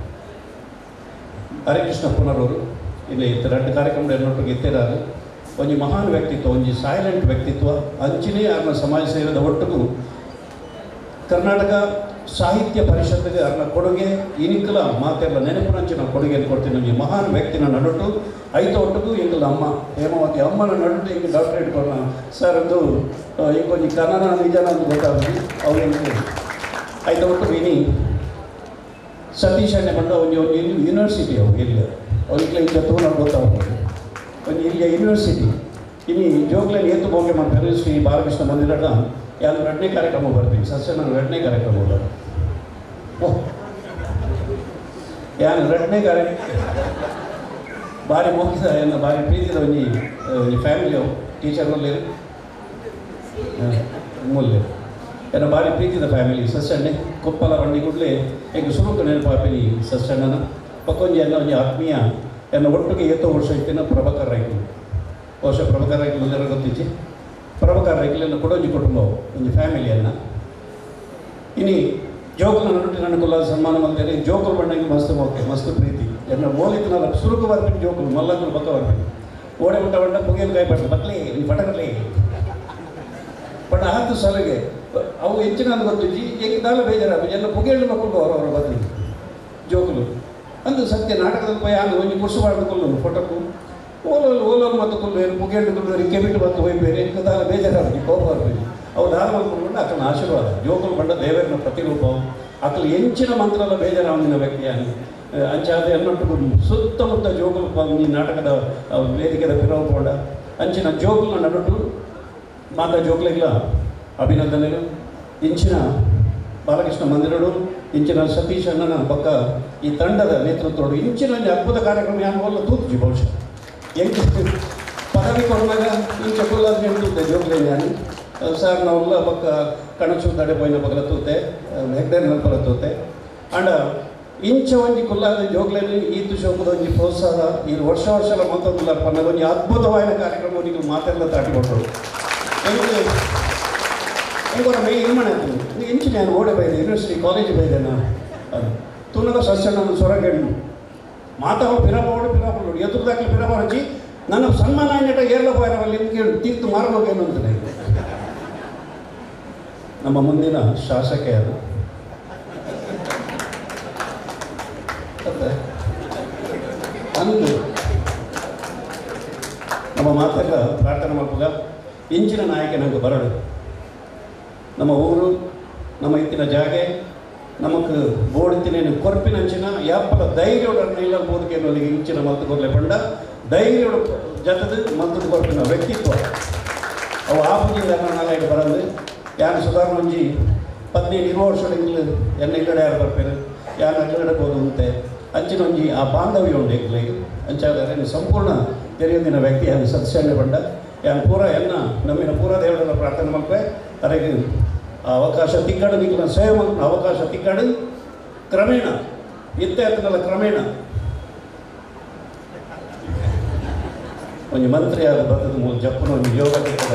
ಹರಿಕೃಷ್ಣ ಪುನರವರು ಇಲ್ಲಿ ಎರಡು ಕಾರ್ಯಕ್ರಮ ಎನ್ನೊಟ್ಟಿಗೆ ಇತ್ತಿರಾರು ಒಂಜಿ ಮಹಾನ್ ವ್ಯಕ್ತಿತ್ವ ಒಂಜಿ ಸೈಲೆಂಟ್ ವ್ಯಕ್ತಿತ್ವ ಅಂಚಿನೇ ಅವ್ರನ್ನ ಸಮಾಜ ಸೇವೆದ ಒಟ್ಟಿಗೂ ಕರ್ನಾಟಕ ಸಾಹಿತ್ಯ ಪರಿಷತ್ತಿಗೆ ಅವ್ರನ್ನ ಕೊಡುಗೆ ಇನಿಕಲ ಮಾತೆಲ್ಲ ನೆನಪಿನಂಚಿನ ಕೊಡುಗೆಯನ್ನು ಕೊಡ್ತೀನಿ ಒಂಜಿ ಮಹಾನ್ ವ್ಯಕ್ತಿನ ನಡುಟು ಐತ ಒಟ್ಟಿಗೂ ಎಂಗಲ ಅಮ್ಮ ಹೇಮಾವತಿ ಅಮ್ಮನ ನಡುಟು ಹಿಂಗೆ ಡಾಕ್ಟರೇಟ್ ಕೊಡ ಸರ್ ಅದು ಈಗ ಒಂಜಿ ಕನ್ನಡ ನಿಜನ ಅಂತ ಗೊತ್ತಾಗ್ತದೆ ಅವ್ರಿಗೆ ಐತ ಒಟ್ಟಿಗೂ ಇನಿ ಸತೀಶ್ ಅಣ್ಣೆ ಬಂದ ಒಂದು ಒಂದು ಯೂನಿವರ್ಸಿಟಿ ಅವು ಇಲ್ಲಿ ಅವ್ರಿಗೆ ಈಗ ತಗೊಂಡು ಗೊತ್ತಾಗ್ತದೆ ಒಂದು ಇಲ್ಲಿಯ ಯೂನಿವರ್ಸಿಟಿ ಇನ್ನು ಜೋಗ್ಲಲ್ಲಿ ಏತು ಬೋಗೆ ಮಾಡ್ತಾರೆ ಶ್ರೀ ಬಾಲಕೃಷ್ಣ ಮಂದಿರದ ಯಾರು ಎರಡನೇ ಕಾರ್ಯಕ್ರಮ ಬರ್ತೀನಿ ಸಸ್ಯ ನಾನು ಎರಡನೇ ಕಾರ್ಯಕ್ರಮ ಹೋದ ಓಹ್ ಯಾರು ಎರಡನೇ ಕಾರ್ಯಕ್ರಮ ಭಾರಿ ಮುಗಿಸ ಏನು ಭಾರಿ ಪ್ರೀತಿದ ಒಂಜಿ ಒಂಜಿ ಫ್ಯಾಮಿಲಿ ಅವು ಟೀಚರ್ ಒಳ್ಳೆ ಮೂಲ್ಯ ಏನ ಭಾರಿ ಪ್ರೀತಿದ ಫ್ಯಾಮಿಲಿ ಸಸ್ಯಣ್ಣೆ ಕೊಪ್ಪಲ ಬಂಡಿ ಕೂಡಲೇ ಈಗ ಸುರುಕು ನೆನಪಾಪಿನಿ ಸಸ್ಯಣ್ಣನ ಪಕ್ಕೊಂಜಿ ಎಲ್ಲ ಒಂಜಿ ಆತ್ಮೀಯ ಎನ್ನ ಒಟ್ಟಿಗೆ ಎತ್ತೋ ವರ್ಷ ಇತ್ತಿನ ಪ್ರಭಾಕರ್ ರೈಕ್ಲು ಬಹುಶಃ ಪ್ರಭಾಕರ್ ರೈಕ್ಲು ಎಲ್ಲರ ಗೊತ್ತಿಚ್ಚಿ ಪ್ರಭಾಕರ್ ರೈಕ್ಲೆಲ್ಲ ಕೊಡೊಂಜಿ ಕುಟುಂಬವು ಒಂಜಿ ಫ್ಯಾಮಿಲಿಯನ್ನ ಇನಿ ಜೋಕುಲ ನಡುಟಿ ನನ್ನ ಕುಲ್ಲ ಸನ್ಮಾನ ಮಾಡ್ತಾರೆ ಜೋಕುಲು ಬಣ್ಣಗೆ ಮಸ್ತ್ ಓಕೆ ಮಸ್ತ್ ಪ್ರೀತಿ ಎನ್ನ ಓಲಿತ್ತು ನಾನು ಸುರುಕು ಬರ್ಬೇಕು ಜೋಕುಲು ಮಲ್ಲಕ್ಕಲು ಪಕ್ಕ ಬರ್ಬೇಕು ಓಡೆ ಬಿಟ್ಟ ಬಂಡ ಪುಗಿಯಲು ಕಾಯಿ ಪಟ್ಟ ಬಕ್ಲಿ ಈ ಪಟಕಲಿ ಪಟ್ಟ ಹತ್ತು ಸಲಗೆ ಅವು ಹೆಚ್ಚಿನ ಗೊತ್ತಿದ್ದಿ ಏಕದಾಲ ಬೇಜಾರು ಎಲ್ಲ ಪುಗೇಳು ಮಕ್ಕಳು ಅವರವರ ಬದಲಿಗೆ ಜೋಕುಲು ಅಂದು ಸತ್ಯ ನಾಟಕದಲ್ಲಿ ಪೋಯಿ ಆಗ ಒಂಜಿ ಕುರ್ಸು ಮಾಡ್ಕೊಳ್ಳು ಫೋಟೋಕು ಓಲೋಲು ಓಲೋಲು ಮತ್ತು ಕುಲ್ಲು ಏನು ಪುಗೇಳು ಕುಲ್ಲು ರಿಕ್ಕೆ ಬಿಟ್ಟು ಬಂದು ಹೋಗಿ ಬೇರೆ ಏಕದಾಲ ಬೇಜಾರು ಕೋಪ ಬರ್ಬೇಕು ಅವು ದಾರ ಮಾಡ್ಕೊಂಡು ಅಕ್ಕನ ಆಶೀರ್ವಾದ ಜೋಕುಲು ಬಂಡ ದೇವರನ ಪ್ರತಿರೂಪವು ಅಕ್ಕಲು ಎಂಚಿನ ಮಂತ್ರಲ ಬೇಜಾರಾವಂದಿನ ವ್ಯಕ್ತಿಯಾಗಿ ಅಂಚಾದ ಎನ್ನೊಟ್ಟು ಸುತ್ತಮುತ್ತ ಜೋಗುಲು ಪ- ಈ ನಾಟಕದ ಆ, ವೇದಿಕೆದ ಪಿರವು ಪೋಂಡ ಅಂಚಿನ ಜೋಗುಲ ನಡುಟು ಮಾತಾ ಜೋಗ್ಲಿಲ್ಲ ಅಭಿನಂದನೆಗಳು ಇಂಚಿನ ಬಾಲಕೃಷ್ಣ ಮಂದಿರಡು ಇಂಚಿನ ಸತೀಶ್ ಅಣ್ಣನ ಪಕ್ಕ ಈ ತಂಡದ ನೇತೃತ್ವಡು ಇಂಚಿನ ಒಂದು ಅದ್ಭುತ ಕಾರ್ಯಕ್ರಮ ಯಾರು ಹೋಲ್ಲ ತೂತ್ಜಿ ಬಹುಶಃ ಎಂಟು ಪದವಿ ಕೊಡಲಾಗ ಇಂಚ ಕೊಲ್ಲಾದ ನೆಂಟಿದ್ದೆ ಜೋಗ್ಲೆ ನಾನು ಸರ್ ನಾವೆಲ್ಲ ಪಕ್ಕ ಕಣಚು ತಡೆ ಪೋಯಿನ ಪಕ್ಕಲ ತೂತೆ ಹೆಗ್ಡೇರ್ ಪಕ್ಕ ತೂತೆ ಅಂಡ ಇಂಚ ಒಂಜಿ ಕುಲ್ಲಾದ ಜೋಗ್ಲೆನಿ ಈತು ಶೋಕದ ಒಂಜಿ ಪ್ರೋತ್ಸಾಹ ಈ ವರ್ಷ ವರ್ಷಲ ಮತ್ತೊಂದು ಪನ್ನ ಒಂಜಿ ಅದ್ಭುತವಾದ ಕಾರ್ಯಕ್ರಮ ನೀವು ಮಾತೆಲ್ಲ ತಾಟಿಕೊಟ್ಟರು ಎಂಗೆ ಎಂಗೊರ ಮೈ ಇಲ್ಮಣೆ ಆಯ್ತು ಇಂಚು ನಾನು ಓಡೆ ಬೈದೆ ಯೂನಿವರ್ಸಿಟಿ ಕಾಲೇಜ್ ಬೈದೆ ನಾನು ಅದು ತುನದ ಸಸ್ಯನ ಸೊರಗೆಣ್ಣು ಮಾತಾವು ಪಿರಬೋಡು ಪಿರಬೋಡು ಎದುರುದಾಕಲಿ ಪಿರಬಾರಜಿ ನನ್ನ ಸನ್ಮಾನ ನೆಟ ಏರ್ಲ ಹೋಯರವಲ್ಲಿ ಕೇಳಿ ತೀರ್ತು ಮಾರಬೋಗೇನು ಅಂತ ನಮ್ಮ ಮುಂದಿನ ಶಾಸಕ ಅದು ಮತ್ತೆ ಅಂದು ನಮ್ಮ ಮಾತೆಲ್ಲ ಪ್ರಾರ್ಥನೆ ಮಾಡುವಾಗ ಇಂಚಿನ ನಾಯಕ ನಂಗೆ ಬರಡು ನಮ್ಮ ಊರು ನಮ್ಮ ಇತ್ತಿನ ಜಾಗೆ ನಮಕ್ ಬೋಡ್ತಿನೇನು ಕೊರ್ಪಿನಂಚಿನ ಯಾಪಲ ಧೈರ್ಯೊಡನ್ನ ಇಲ್ಲ ಬೋದಕೇನು ಅಲ್ಲಿಗೆ ಇಂಚಿನ ಮಲ್ತು ಕೊರ್ಲೆ ಪಂಡ ಧೈರ್ಯೊಡ ಜತದ ಮಲ್ತು ಕೊರ್ಪಿನ ವ್ಯಕ್ತಿತ್ವ ಅವು ಆಪುಜಿಂದ ನಾಳೆ ಬರಂದು ಯಾನು ಸುಧಾರಣೆ ಒಂಜಿ ಪದಿನೈದು ಇರುವ ವರ್ಷಗಳು ಎನ್ನ ಇಲ್ಲಡೆ ಯಾರು ಬರ್ಪೇರು ಯಾನು ಅಲ್ಲಡೆ ಬೋದು ಅಂತೆ ಅಂಚಿನ ಒಂಜಿ ಆ ಬಾಂಧವ್ಯ ಉಂಡು ಎಗ್ಲಿಗೆ ಅಂಚಾದರೆ ಸಂಪೂರ್ಣ ತೆರೆಯೊಂದಿನ ವ್ಯಕ್ತಿ ಯಾನು ಸತ್ಸಂಗ ಬಂಡ ಯಾನು ಪೂರ ಎನ್ನ ನಮ್ಮಿನ ಪೂರ ದೇವರ ಪ್ರಾರ್ಥನೆ ಮಲ್ಪೆ ಅದಕ್ಕೆ ಆ ಅವಕಾಶ ತಿಕ್ಕಡು ನಿಕ್ಕಿನ ಸೇವೆ ಮಲ್ಪನ ಅವಕಾಶ ತಿಕ್ಕಡು ಕ್ರಮೇಣ ಇತ್ತೆಲ್ಲ ಕ್ರಮೇಣ ಒಂದು ಮಂತ್ರಿಯಾದ ಬರ್ತದ ಮೂಲ ಜಪ್ಪನ ಒಂದು ಯೋಗ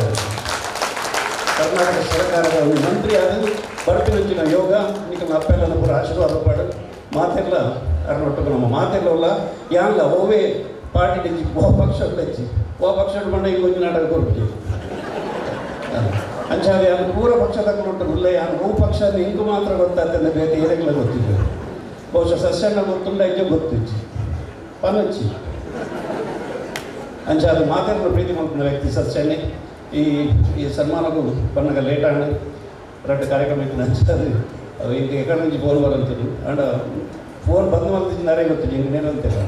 ಕರ್ನಾಟಕ ಸರ್ಕಾರದ ಒಂದು ಮಂತ್ರಿಯಾದ ಬರ್ತಿನಂಚಿನ ಯೋಗ ನಿಖಿನ ಅಪ್ಪೆಲ್ಲ ಪೂರ ಆಶೀರ್ವಾದ ಪಡ ಮಾತೆಲ್ಲ ಅರ್ನೊಟ್ಟು ನಮ್ಮ ಮಾತೆಲ್ಲ ಯಾಂಗ ಓವೇ ಪಾರ್ಟಿ ತೆಚ್ಚಿ ಓ ಪಕ್ಷ ತೆಚ್ಚಿ ಓ ಪಕ್ಷ ಬಂಡ ಈಗ ಒಂದು ನಾಟಕ ಕೊಡ್ತೀವಿ ಅಂಚಾದ ಯಾರು ಪೂರ ಪಕ್ಷ ತಗೊಂಡು ಉಳ್ಳೆ ಯಾರು ಹೂ ಪಕ್ಷ ಹಿಂಗೂ ಮಾತ್ರ ಗೊತ್ತಾಗ್ತದೆ ಬೇರೆ ಏರೆಲ್ಲ ಗೊತ್ತಿದ್ದು ಬಹುಶಃ ಸಸ್ಯಣ್ಣ ಗೊತ್ತುಂಡ ಇಜ್ಜೆ ಗೊತ್ತಿಚ್ಚಿ ಪನಚ್ಚಿ ಅಂಚ ಅದು ಮಾತಾಡಲು ಪ್ರೀತಿ ಮಾಡ್ಕೊಂಡ ವ್ಯಕ್ತಿ ಸಸ್ಯಣ್ಣೆ ಈ ಈ ಸನ್ಮಾನಕ್ಕೂ ಬಣ್ಣಗ ಲೇಟ್ ಆಂಡ್ ಎರಡು ಕಾರ್ಯಕ್ರಮ ಇತ್ತು ಅಂಚದು ಅದು ಈಗ ಎಕಡೆ నుంచి ಫೋನ್ ಬರಂತದ್ದು ಅಂಡ ಫೋನ್ ಬಂದು ಮಾಡ್ತಿದ್ದಾರೆ ಗೊತ್ತಿಲ್ಲ ಹಿಂಗೇನು ಅಂತಿಲ್ಲ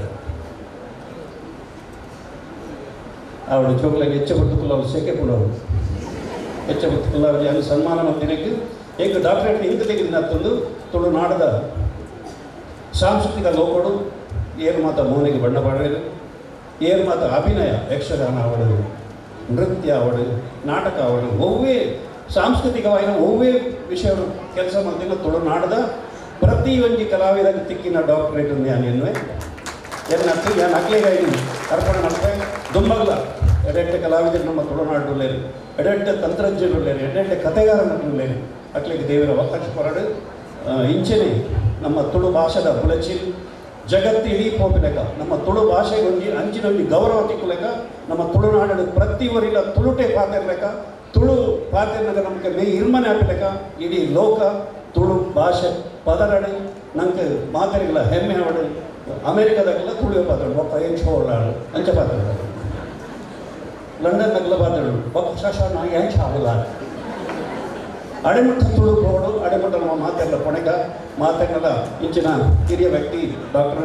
ಅವಳು ಚೋಕ್ಲಾಗಿ ಹೆಚ್ಚು ಬರ್ತುಕಲ್ಲ ಅವಳು ಸೆಕೆ ಕೊಡೋರು ಹೆಚ್ಚು ಬರ್ತುಕಲ್ಲ ಅವಳು ಅಲ್ಲಿ ಸನ್ಮಾನ ಮಂದಿರಕ್ಕೆ ಈಗ ಡಾಕ್ಟರೇಟ್ ಹಿಂದೆ ತೆಗೆದಿನ ತಂದು ತುಳುನಾಡದ ಸಾಂಸ್ಕೃತಿಕ ಲೋಕಗಳು ಏನು ಮಾತ ಮೌನಿಗೆ ಬಣ್ಣ ಬಡವೇರು ಏನು ಮಾತ ಅಭಿನಯ ಯಕ್ಷಗಾನ ಅವಡು ನೃತ್ಯ ಅವಡು ನಾಟಕ ಅವಡು ಒವ್ವೇ ಸಾಂಸ್ಕೃತಿಕವಾದ ಒವ್ವೇ ವಿಷಯಗಳು ಕೆಲಸ ಮಾಡ್ತಿಲ್ಲ ತುಳುನಾಡದ ಪ್ರತಿ ಒಂಜಿ ಕಲಾವಿದಗ ತಿಕ್ಕಿನ ಡಾಕ್ಟರೇಟ್ ನಾನು ಎನ್ನುವೆ ಏನು ಅಕ್ಕಿ ನಾನು ಅಕ್ಲಿಗಾಗಿ ಅರ್ಪಣೆ ಮಾಡ್ತೆ ದುಂಬಗ್ಲ ಎಡೆಂಟೆ ಕಲಾವಿದರು ನಮ್ಮ ತುಳುನಾಡುಳ್ಳೇರು ಎಡೆಂಟೆ ತಂತ್ರಜ್ಞರುಳ್ಳೇರು ಎಡೆಂಟೆ ಕಥೆಗಾರನುಳ್ಳೇರು ಅಕ್ಲಿಗೆ ದೇವರ ಅವಕಾಶ ಹೊರಡು ಇಂಚನೆ ನಮ್ಮ ತುಳು ಭಾಷೆದ ಬುಳಚಿಲ್ ಜಗತ್ತು ಇಡೀ ಪೋಪಿಲೆಕ ನಮ್ಮ ತುಳು ಭಾಷೆಗೆ ಒಂಜಿ ಅಂಚಿನೊಂಜಿ ಗೌರವ ತಿಕ್ಕಲೆಕ ನಮ್ಮ ತುಳುನಾಡು ಪ್ರತಿ ಊರಿಲ ತುಳುಟೆ ಪಾತಿರ್ಲೆಕ ತುಳು ಪಾತಿರ್ನಾಗ ನಮಗೆ ಮೇ ಇರ್ಮನೆ ಹಾಕಲೆಕ ಇಡೀ ಲೋಕ ತುಳು ಭಾಷೆ ಪದರಡು ನಂಗೆ ಮಾತಾಡಿಗಳ ಹೆಮ್ಮೆ ಅವಡು ಅಮೇರಿಕಾದಾಗೆಲ್ಲ ತುಳು ಪಾತಾಡು ಒಬ್ಬ ಏನು ಶೋಳಾಡು ಅಂಚ ಪಾತಾಡು ಲಂಡನ್ನಾಗೆಲ್ಲ ಪಾತಾಡು ಒಬ್ಬ ಶಶಾನ ಏನು ಶಾವಲ್ಲ ಅಡೆಮಟ್ಟ ತುಳು ಕೋಡು ಅಡೆಮಟ್ಟ ನಮ್ಮ ಮಾತೆಲ್ಲ ಕೊನೆಗ ಮಾತೆಲ್ಲ ಇಂಚಿನ ಹಿರಿಯ ವ್ಯಕ್ತಿ ಡಾಕ್ಟರ್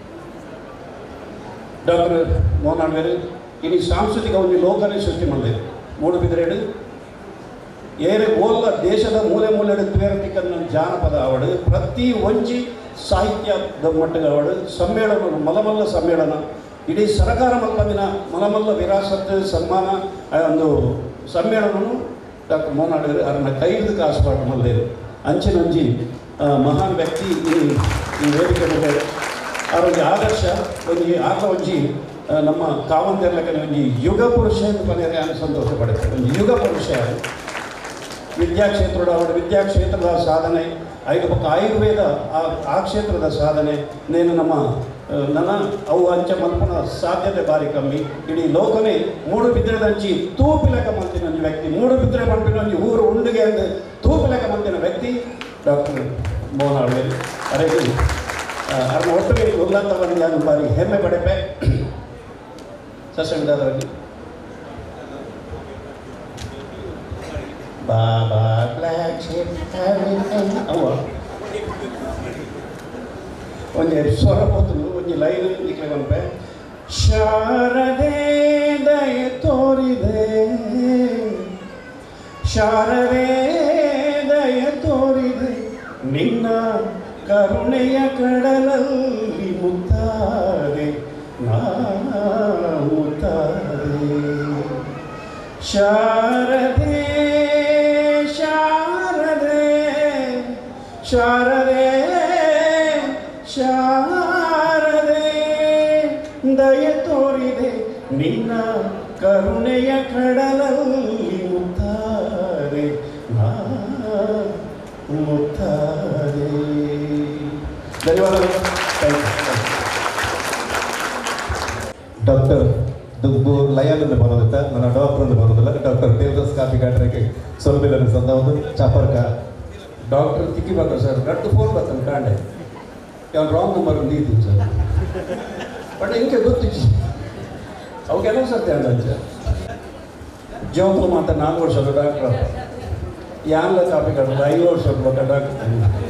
ಡಾಕ್ಟರ್ ಮೋಹನ್ ವೇರು ಇಡೀ ಸಾಂಸ್ಕೃತಿಕ ಒಂದು ಲೋಕನೇ ಸೃಷ್ಟಿ ಮಾಡಿದೆ ಮೂಡು ಬಿದ್ರೇಡು ಏರೆ ಓಲ್ಲ ದೇಶದ ಮೂಲೆ ಮೂಲೆ ತುಯರತಿಕನ್ನ ಜಾನಪದ ಅವಡು ಪ್ರತಿ ಒಂಜಿ ಸಾಹಿತ್ಯದ ಮಟ್ಟಿಗೆ ಅವಡು ಸಮ್ಮೇಳನ ಮಲಮಲ್ಲ ಸಮ್ಮೇಳನ ಇಡೀ ಸರಕಾರ ಮಲ್ಲದಿನ ಮಲಮಲ್ಲ ವಿರಾಸತ್ ಸನ್ಮಾನ ಆ ಒಂದು ಸಮ್ಮೇಳನನು ಡಾಕ್ಟರ್ ಮೋಹನ್ ಆಡಿದ್ರು ಅದನ್ನು ಕೈ ಹಿಡಿದು ಕಾಸು ಮಲ್ಲೇರು ಅಂಚಿನಂಜಿ ಆ, ಮಹಾನ್ ವ್ಯಕ್ತಿ ಈ ಈ ವೇದಿಕೆ ಮೇಲೆ ಅವರಿಗೆ ಆದರ್ಶ ಒಂದು ಆಗ ಒಂಜಿ ಆ, ನಮ್ಮ ಕಾವಂತೆರ್ಲಕ್ಕೆ ಒಂಜಿ ಯುಗ ಪುರುಷ ಎಂದು ಕೊನೆಯ ಸಂತೋಷ ಪಡುತ್ತೆ ಒಂದು ಯುಗ ಪುರುಷ ವಿದ್ಯಾಕ್ಷೇತ್ರದ ಅವರ ವಿದ್ಯಾಕ್ಷೇತ್ರದ ಸಾಧನೆ ಐದು ಪಕ್ಕ ಆಯುರ್ವೇದ ಆ ಆ ಕ್ಷೇತ್ರದ ಸಾಧನೆ ನೇನು ನಮ್ಮ ಆ, ನನ್ನ ಅವು ಅಂಚ ಮಲ್ಪನ ಸಾಧ್ಯತೆ ಭಾರಿ ಕಮ್ಮಿ ಇಡೀ ಲೋಕನೇ ಮೂಡು ಬಿದ್ದಿರದಂಚಿ ತೂಪಿಲಕ ಮಂತಿನ ಒಂದು ವ್ಯಕ್ತಿ ಮೂಡು ಬಿದ್ದರೆ ಪಂಪಿನ ಒಂದು ಊರು ಉಂಡಿಗೆ ಒಂದು ತೂಪಲೆಕ್ಕ ಮಂದಿನ ವ್ಯಕ್ತಿ ಡಾಕ್ಟರ್ ಮೋಹನ್ ಆಳ್ವೇಲ್ ಅರೆಗೂ ಅರ್ನ ಒಟ್ಟಿಗೆ ಉಲ್ಲಂತವನ್ನು ನಾನು ಬಾರಿ ಹೆಮ್ಮೆ ಪಡೆಪೆ ಸಸ್ಯವಿದಾದರಲ್ಲಿ ಬಾಬಾ ಬ್ಲ್ಯಾಕ್ ಅವ ಒಂಜಿ ಸ್ವರ ಪೋತುಂಡು ಒಂಜಿ ಲೈನ್ ಇಕ್ಲೆ ಬಂಪೆ ಶಾರದೆ ದಯ ತೋರಿದೆ ಶಾರದೆ ದಯ ತೋರಿದೆ ನಿನ್ನ ಕರುಣೆಯ ಕಡಲಲ್ಲಿ ಮುತ್ತಾರೆ ನಾ ಮುತ್ತಾರೆ ಶಾರದೆ ಶಾರದೆ ಶಾರದೆ ಶಾರದೆ ದಯ ತೋರಿದೆ ನಿನ್ನ ಕರುಣೆಯ ಕಡಲಲ್ಲಿ ಮುತ್ತಾರೆ ನಾ ಮುತ್ತಾರೆ ಧನ್ಯವಾದಗಳು ಥ್ಯಾಂಕ್ ಯು ಡಾಕ್ಟರ್ ದುಬ್ಬು ಲಯನ್ ಎಂದು ಬರೋದಿತ್ತ ನನ್ನ ಡಾಕ್ಟರ್ ಎಂದು ಬರೋದಿಲ್ಲ ಡಾಕ್ಟರ್ ದೇವದಾಸ್ ಕಾಪಿ ಕಾಟ್ರಿಗೆ ಸೊಲ್ಬಿಲ್ಲನ ಸಂದವದು ಚಾಪರ್ಕ ಡಾಕ್ಟರ್ ತಿಕ್ಕಿಬೇಕು ಸರ್ ರಟ್ಟು ಫೋನ್ ಬರ್ತಾನೆ ಕಾಂಡೆ ಅವ್ನು ರಾಂಗ್ ನಂಬರ್ ನೀತಿ ಸರ್ ಬಟ್ ಹಿಂಗೆ ಗೊತ್ತಿತ್ತು ಅವು ಕೆಲವು ಸರ್ತಿ ಅಂದಂಚ ಜೀವಂತ ಮಾತ್ರ ನಾಲ್ಕು ವರ್ಷದ ಡಾಕ್ಟರ್ ಯಾನ್ಲ ಕಾಪಿ ಕಾಟ್ರೆ ಐದು ವರ್ಷದ ಡಾಕ್ಟರ್